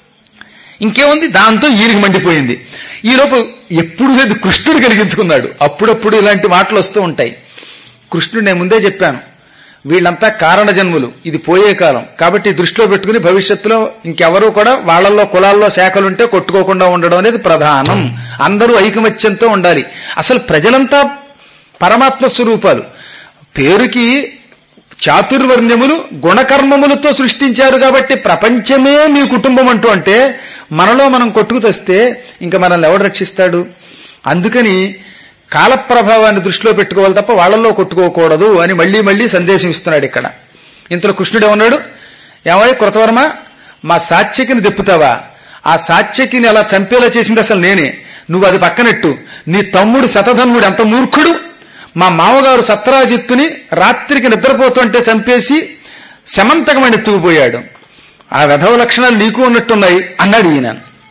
ఇంకేముంది దాంతో ఈయనకి మండిపోయింది ఈలోపు ఎప్పుడు లేదు కృష్ణుడు కలిగించుకున్నాడు అప్పుడప్పుడు ఇలాంటి మాటలు వస్తూ ఉంటాయి కృష్ణుడు నేను ముందే చెప్పాను వీళ్ళంతా కారణ జన్ములు ఇది పోయే కాలం కాబట్టి దృష్టిలో పెట్టుకుని భవిష్యత్తులో ఇంకెవరూ కూడా వాళ్ళల్లో కులాల్లో శాఖలుంటే కొట్టుకోకుండా ఉండడం అనేది ప్రధానం అందరూ ఐకమత్యంతో ఉండాలి అసలు ప్రజలంతా పరమాత్మ స్వరూపాలు పేరుకి చాతుర్వర్ణ్యములు గుణకర్మములతో సృష్టించారు కాబట్టి ప్రపంచమే మీ కుటుంబం అంటూ అంటే మనలో మనం కొట్టుకు తెస్తే ఇంకా మనల్ని ఎవడు రక్షిస్తాడు అందుకని కాలప్రభావాన్ని దృష్టిలో పెట్టుకోవాలి తప్ప వాళ్ళల్లో కొట్టుకోకూడదు అని మళ్ళీ మళ్ళీ సందేశం ఇస్తున్నాడు ఇక్కడ ఇంతలో కృష్ణుడు ఏమన్నాడు ఏమయ్య కృతవర్మ మా సాత్యకిని దెప్పుతావా ఆ సాత్యకిని అలా చంపేలా చేసింది అసలు నేనే నువ్వు అది పక్కనెట్టు నీ తమ్ముడు శతధన్ముడు ఎంత మూర్ఖుడు మా మామగారు సత్రాజిత్తుని రాత్రికి నిద్రపోతుంటే చంపేసి శమంతకమని ఎత్తుకుపోయాడు ఆ వెధవ లక్షణాలు నీకు ఉన్నట్టున్నాయి అన్నాడు ఈయన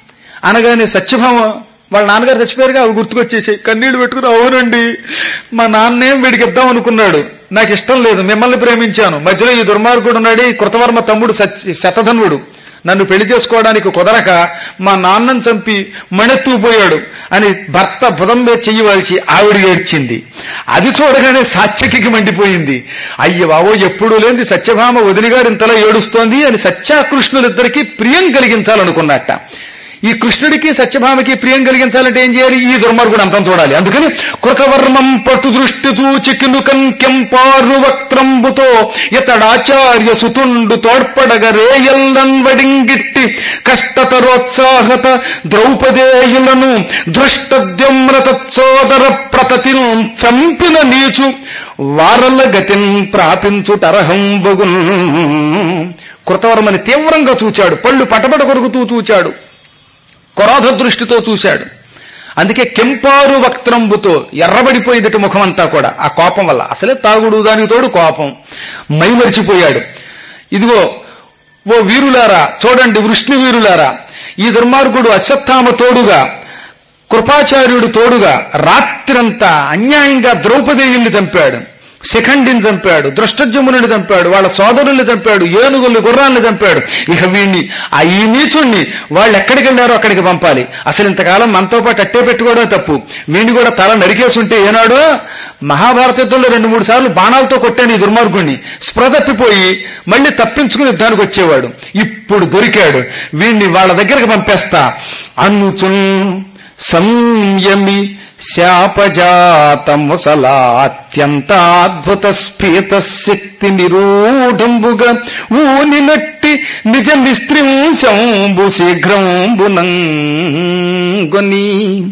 అనగానే సత్యభామ వాళ్ళ నాన్నగారు చచ్చిపోయారుగా అవి గుర్తుకొచ్చేసాయి కన్నీళ్లు పెట్టుకుని అవునండి మా నాన్నే వీడికి ఇద్దాం అనుకున్నాడు నాకు ఇష్టం లేదు మిమ్మల్ని ప్రేమించాను మధ్యలో ఈ దుర్మార్గుడు ఉన్నాడు ఈ కృతవర్మ తమ్ముడు సత్య శతధన్వుడు నన్ను పెళ్లి చేసుకోవడానికి కుదరక మా నాన్నను చంపి మణెత్తుకుపోయాడు అని భర్త భుజం మీద చెయ్యి వాల్చి ఆవిడ ఏడ్చింది అది చూడగానే సాత్యకి మండిపోయింది అయ్య బావో ఎప్పుడూ లేని సత్యభామ వదిలిగారు ఇంతలా ఏడుస్తోంది అని సత్యాకృష్ణులిద్దరికీ ప్రియం కలిగించాలనుకున్నట్ట ఈ కృష్ణుడికి సత్యభామకి ప్రియం కలిగించాలంటే ఏం చేయాలి ఈ దుర్మార్గుడు అంతం చూడాలి అందుకని కృతవర్మం పటు దృష్టి చూచికిను కంకెంపారు వక్త్రంబుతో ఇతడాచార్య సుతుండు తోడ్పడగ రేయల్లన్ వడింగిట్టి కష్టతరోత్సాహత ద్రౌపదేయులను దృష్టద్యుమ్రతత్సోదర ప్రతతిను చంపిన నీచు వారల గతిన్ ప్రాపించుటర్హం బగున్ కృతవర్మని తీవ్రంగా చూచాడు పళ్ళు పటపట కొరుకుతూ చూచాడు క్రోధ దృష్టితో చూశాడు అందుకే కెంపారు వక్త్రంబుతో ఎర్రబడిపోయిందట ముఖమంతా కూడా ఆ కోపం వల్ల అసలే తాగుడు దానికి తోడు కోపం మైమరిచిపోయాడు ఇదిగో ఓ వీరులారా చూడండి వృష్ణి వీరులారా ఈ దుర్మార్గుడు అశ్వత్థామ తోడుగా కృపాచార్యుడు తోడుగా రాత్రంతా అన్యాయంగా ద్రౌపదేయుల్ని చంపాడు శిఖండిని చంపాడు దృష్టజమునుని చంపాడు వాళ్ళ సోదరుల్ని చంపాడు ఏనుగుల్ని గుర్రాన్ని చంపాడు ఇక వీణ్ణి ఆ ఈ నీచుణ్ణి వాళ్ళు ఎక్కడికి వెళ్ళారో అక్కడికి పంపాలి అసలు ఇంతకాలం మనతో పాటు అట్టే పెట్టుకోవడం తప్పు వీణ్ణి కూడా తల నరికేసుంటే ఏనాడు మహాభారత యుద్ధంలో రెండు మూడు సార్లు బాణాలతో కొట్టాను ఈ దుర్మార్గుణ్ణి స్పృహ తప్పిపోయి మళ్ళీ తప్పించుకుని యుద్ధానికి వచ్చేవాడు ఇప్పుడు దొరికాడు వీణ్ణి వాళ్ళ దగ్గరకు పంపేస్తా అన్నుచున్ సంయమి శాపజాతముసలాత్యంతాద్భుత స్ఫీత శక్తి నిరూఢంబుగా ఊనినట్టి నిజ నిస్త్రింశంబు శీఘ్రంబునంగొని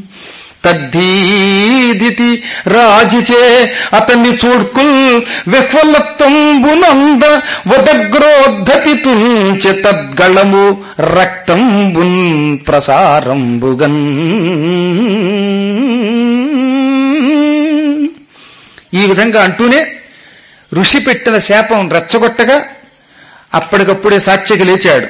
తద్దీదితి రాజిచే అతన్ని చూడ్కుల్ విహ్వలత్వంబునంద వదగ్రోద్ధతి తుంచె తద్గళము రక్తంబున్ ప్రసారంబుగన్ ఈ విధంగా అంటూనే ఋషి పెట్టిన శాపం రెచ్చగొట్టగా అప్పటికప్పుడే సాత్యకి లేచాడు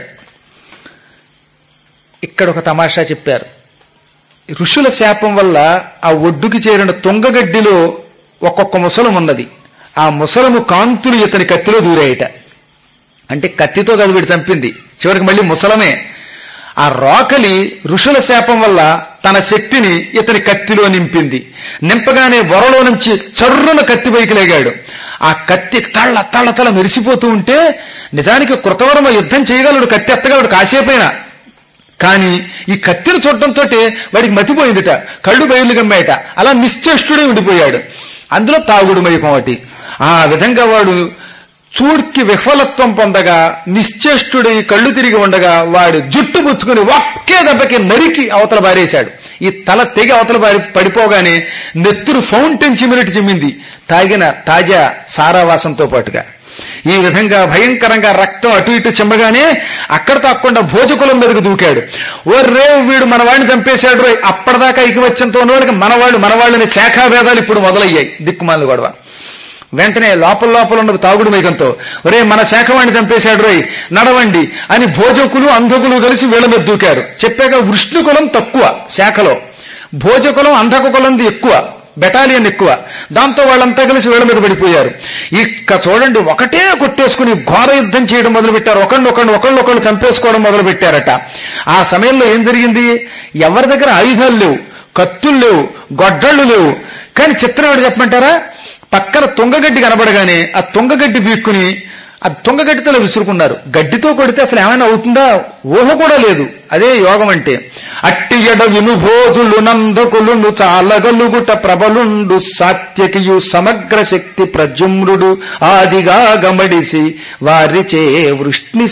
ఇక్కడ ఒక తమాషా చెప్పారు ఋషుల శాపం వల్ల ఆ ఒడ్డుకి చేరిన తుంగగడ్డిలో ఒక్కొక్క ముసలం ఉన్నది ఆ ముసలము కాంతులు ఇతని కత్తిలో దూరాయట అంటే కత్తితో కాదు వీడు చంపింది చివరికి మళ్ళీ ముసలమే ఆ రోకలి ఋషుల శాపం వల్ల తన శక్తిని ఇతని కత్తిలో నింపింది నింపగానే వరలో నుంచి చర్రున కత్తి పైకి లేగాడు ఆ కత్తి తళ్ళ తళ్ళ తల మెరిసిపోతూ ఉంటే నిజానికి కృతవర్మ యుద్ధం చేయగలడు కత్తి ఎత్తగలడు కాసేపైనా కానీ ఈ కత్తిని చూడటంతో వాడికి మతిపోయిందిట కళ్ళు బయలు గమ్మాయట అలా నిశ్చేష్టుడే ఉండిపోయాడు అందులో తాగుడు మైకం ఒకటి ఆ విధంగా వాడు చూడ్కి విఫలత్వం పొందగా నిశ్చేష్టుడై కళ్ళు తిరిగి ఉండగా వాడు జుట్టు పుచ్చుకుని ఒక్కే దెబ్బకి నరికి అవతల బారేశాడు ఈ తల తెగి అవతల బారి పడిపోగానే నెత్తురు ఫౌంటైన్ చిమ్మినట్టు చిమ్మింది తాగిన తాజా సారావాసంతో పాటుగా ఈ విధంగా భయంకరంగా రక్తం అటు ఇటు చిమ్మగానే అక్కడ తప్పకుండా భోజకులం మీదకు దూకాడు ఓ రేవు వీడు మన వాడిని చంపేశాడు రోయ్ అప్పటిదాకా ఇకవచ్చంతో ఉన్నవాడికి మనవాళ్ళు మనవాళ్ళని శాఖాభేదాలు ఇప్పుడు మొదలయ్యాయి దిక్కుమాలు గొడవ వెంటనే లోపల లోపల ఉన్న తాగుడు మేఘంతో ఒరే మన శాఖవాణ్ణి చంపేశాడు రోయ్ నడవండి అని భోజకులు అంధకులు కలిసి వీళ్ళ మీద దూకారు చెప్పాక వృష్ణుకులం తక్కువ శాఖలో భోజకులం అంధక కులంది ఎక్కువ బెటాలియన్ ఎక్కువ దాంతో వాళ్ళంతా కలిసి వీళ్ళ మీద పడిపోయారు ఇక్క చూడండి ఒకటే కొట్టేసుకుని ఘోర యుద్ధం చేయడం మొదలుపెట్టారు ఒకళ్ళు ఒకళ్ళు ఒకళ్ళు ఒకళ్ళు చంపేసుకోవడం మొదలు పెట్టారట ఆ సమయంలో ఏం జరిగింది ఎవరి దగ్గర ఆయుధాలు లేవు కత్తులు లేవు గొడ్డళ్ళు లేవు కానీ చిత్రం ఏమిటి చెప్పమంటారా పక్కన తుంగగడ్డి కనబడగానే ఆ తుంగగడ్డి బీక్కుని ఆ తుంగగడ్డితో ఇలా విసురుకున్నారు గడ్డితో కొడితే అసలు ఏమైనా అవుతుందా ఊహ కూడా లేదు అదే యోగం అంటే అట్టి ఎడ వినుబోధులు నందకులుండు చాలగలుగుట ప్రబలుండు సాత్యకియు సమగ్ర శక్తి ప్రజుమ్రుడు ఆదిగా గమడిసి వారిచే వృష్ణి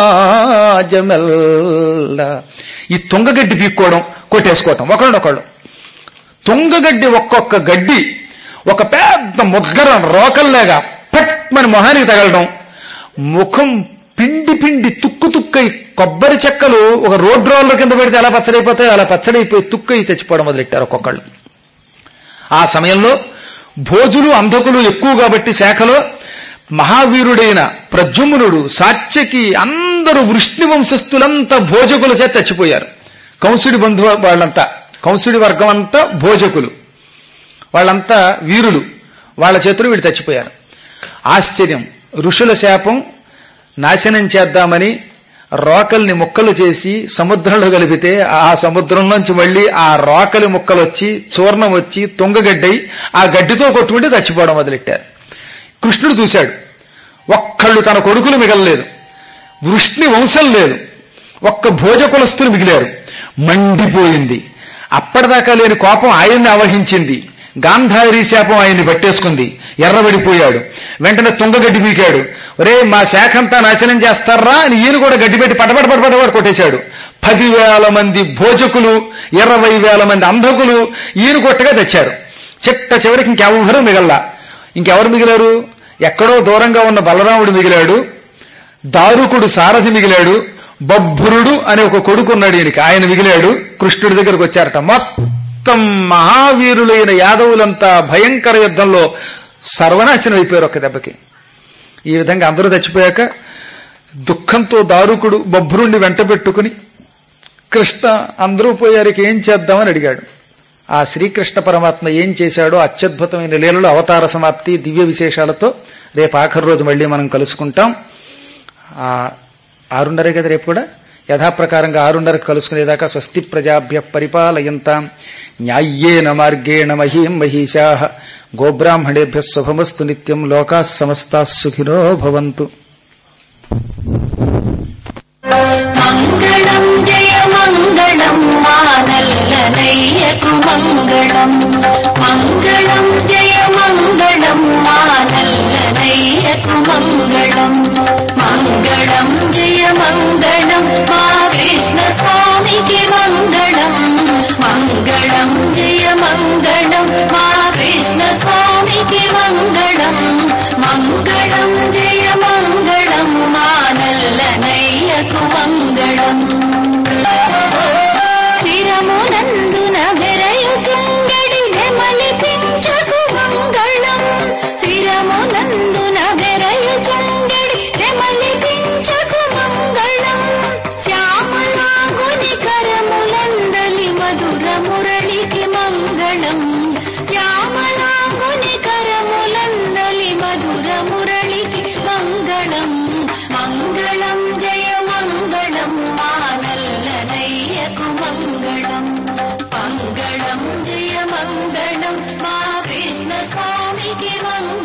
సమాజమెల్ల ఈ తుంగగడ్డి పీక్కోవడం కొట్టేసుకోవటం ఒకళ్ళొకళ్ళు తుంగగడ్డి ఒక్కొక్క గడ్డి ఒక పెద్ద ముద్గర రోకల్లాగా పట్మని మొహానికి తగలడం ముఖం పిండి పిండి తుక్కు తుక్కై కొబ్బరి చెక్కలు ఒక రోడ్ రోలర్ కింద పెడితే ఎలా పచ్చడైపోతాయో అలా పచ్చడైపోయి తుక్కై చచ్చిపోవడం మొదలెట్టారు ఒక్కొక్కళ్ళు ఆ సమయంలో భోజులు అంధకులు ఎక్కువ కాబట్టి శాఖలో మహావీరుడైన ప్రజుమ్నుడు సాత్యకి అందరూ వృష్ణి వంశస్థులంతా భోజకుల చేత చచ్చిపోయారు కంసుడి బంధువు వాళ్ళంతా కంసుడి వర్గం అంతా భోజకులు వాళ్ళంతా వీరులు వాళ్ళ చేతులు వీడు చచ్చిపోయారు ఆశ్చర్యం ఋషుల శాపం నాశనం చేద్దామని రోకల్ని ముక్కలు చేసి సముద్రంలో కలిపితే ఆ సముద్రం నుంచి మళ్ళీ ఆ రోకలి ముక్కలు వచ్చి చూర్ణం వచ్చి తుంగగడ్డై ఆ గడ్డితో కొట్టుకుంటే చచ్చిపోవడం మొదలెట్టారు కృష్ణుడు చూశాడు ఒక్కళ్ళు తన కొడుకులు మిగలలేదు వృష్ణి వంశం లేదు ఒక్క భోజ కులస్తులు మిగిలారు మండిపోయింది అప్పటిదాకా లేని కోపం ఆయన్ని ఆవహించింది గాంధారి శాపం ఆయన్ని పట్టేసుకుంది ఎర్రబడిపోయాడు వెంటనే తుంగగడ్డి పీకాడు ఒరే మా శాఖ అంతా నాశనం చేస్తారా అని ఈయన కూడా గడ్డి పెట్టి పటపట పటపట కొట్టేశాడు పదివేల మంది భోజకులు ఇరవై వేల మంది అంధకులు ఈయన కొట్టగా తెచ్చారు చిట్ట చివరికి ఇంకెవరు మిగల్లా ఇంకెవరు మిగిలారు ఎక్కడో దూరంగా ఉన్న బలరాముడు మిగిలాడు దారుకుడు సారథి మిగిలాడు బబ్బురుడు అనే ఒక కొడుకు ఉన్నాడు ఈయనకి ఆయన మిగిలాడు కృష్ణుడి దగ్గరకు వచ్చారట మొత్తం మహావీరులైన యాదవులంతా భయంకర యుద్ధంలో సర్వనాశనం అయిపోయారు ఒక్క దెబ్బకి ఈ విధంగా అందరూ చచ్చిపోయాక దుఃఖంతో దారుకుడు బొబ్బురుణ్ణి వెంట పెట్టుకుని కృష్ణ అందరూ పోయారు ఇక ఏం చేద్దామని అడిగాడు ఆ శ్రీకృష్ణ పరమాత్మ ఏం చేశాడో అత్యద్భుతమైన లీలలు అవతార సమాప్తి దివ్య విశేషాలతో రేపు ఆఖరి రోజు మళ్ళీ మనం కలుసుకుంటాం ఆ ఆరున్నరే కదా రేపు కూడా యథాప్రకారంగా ఆరున్నరకు కలుసుకునేదాకా స్వస్తి ప్రజాభ్య పరిపాలయంతాం న్యాయ్యేన మార్గేణ మహీం మహిషా గోబ్రాహ్మణేభ్య శుభమస్తు నిత్యం లోకా సమస్తా సుఖినో భవంతు మంగళం జయ మంగళం మానల్లనయ్యకు మంగళం మంగళం జయ మంగళం మానల్లనయ్యకు మంగళం మంగళం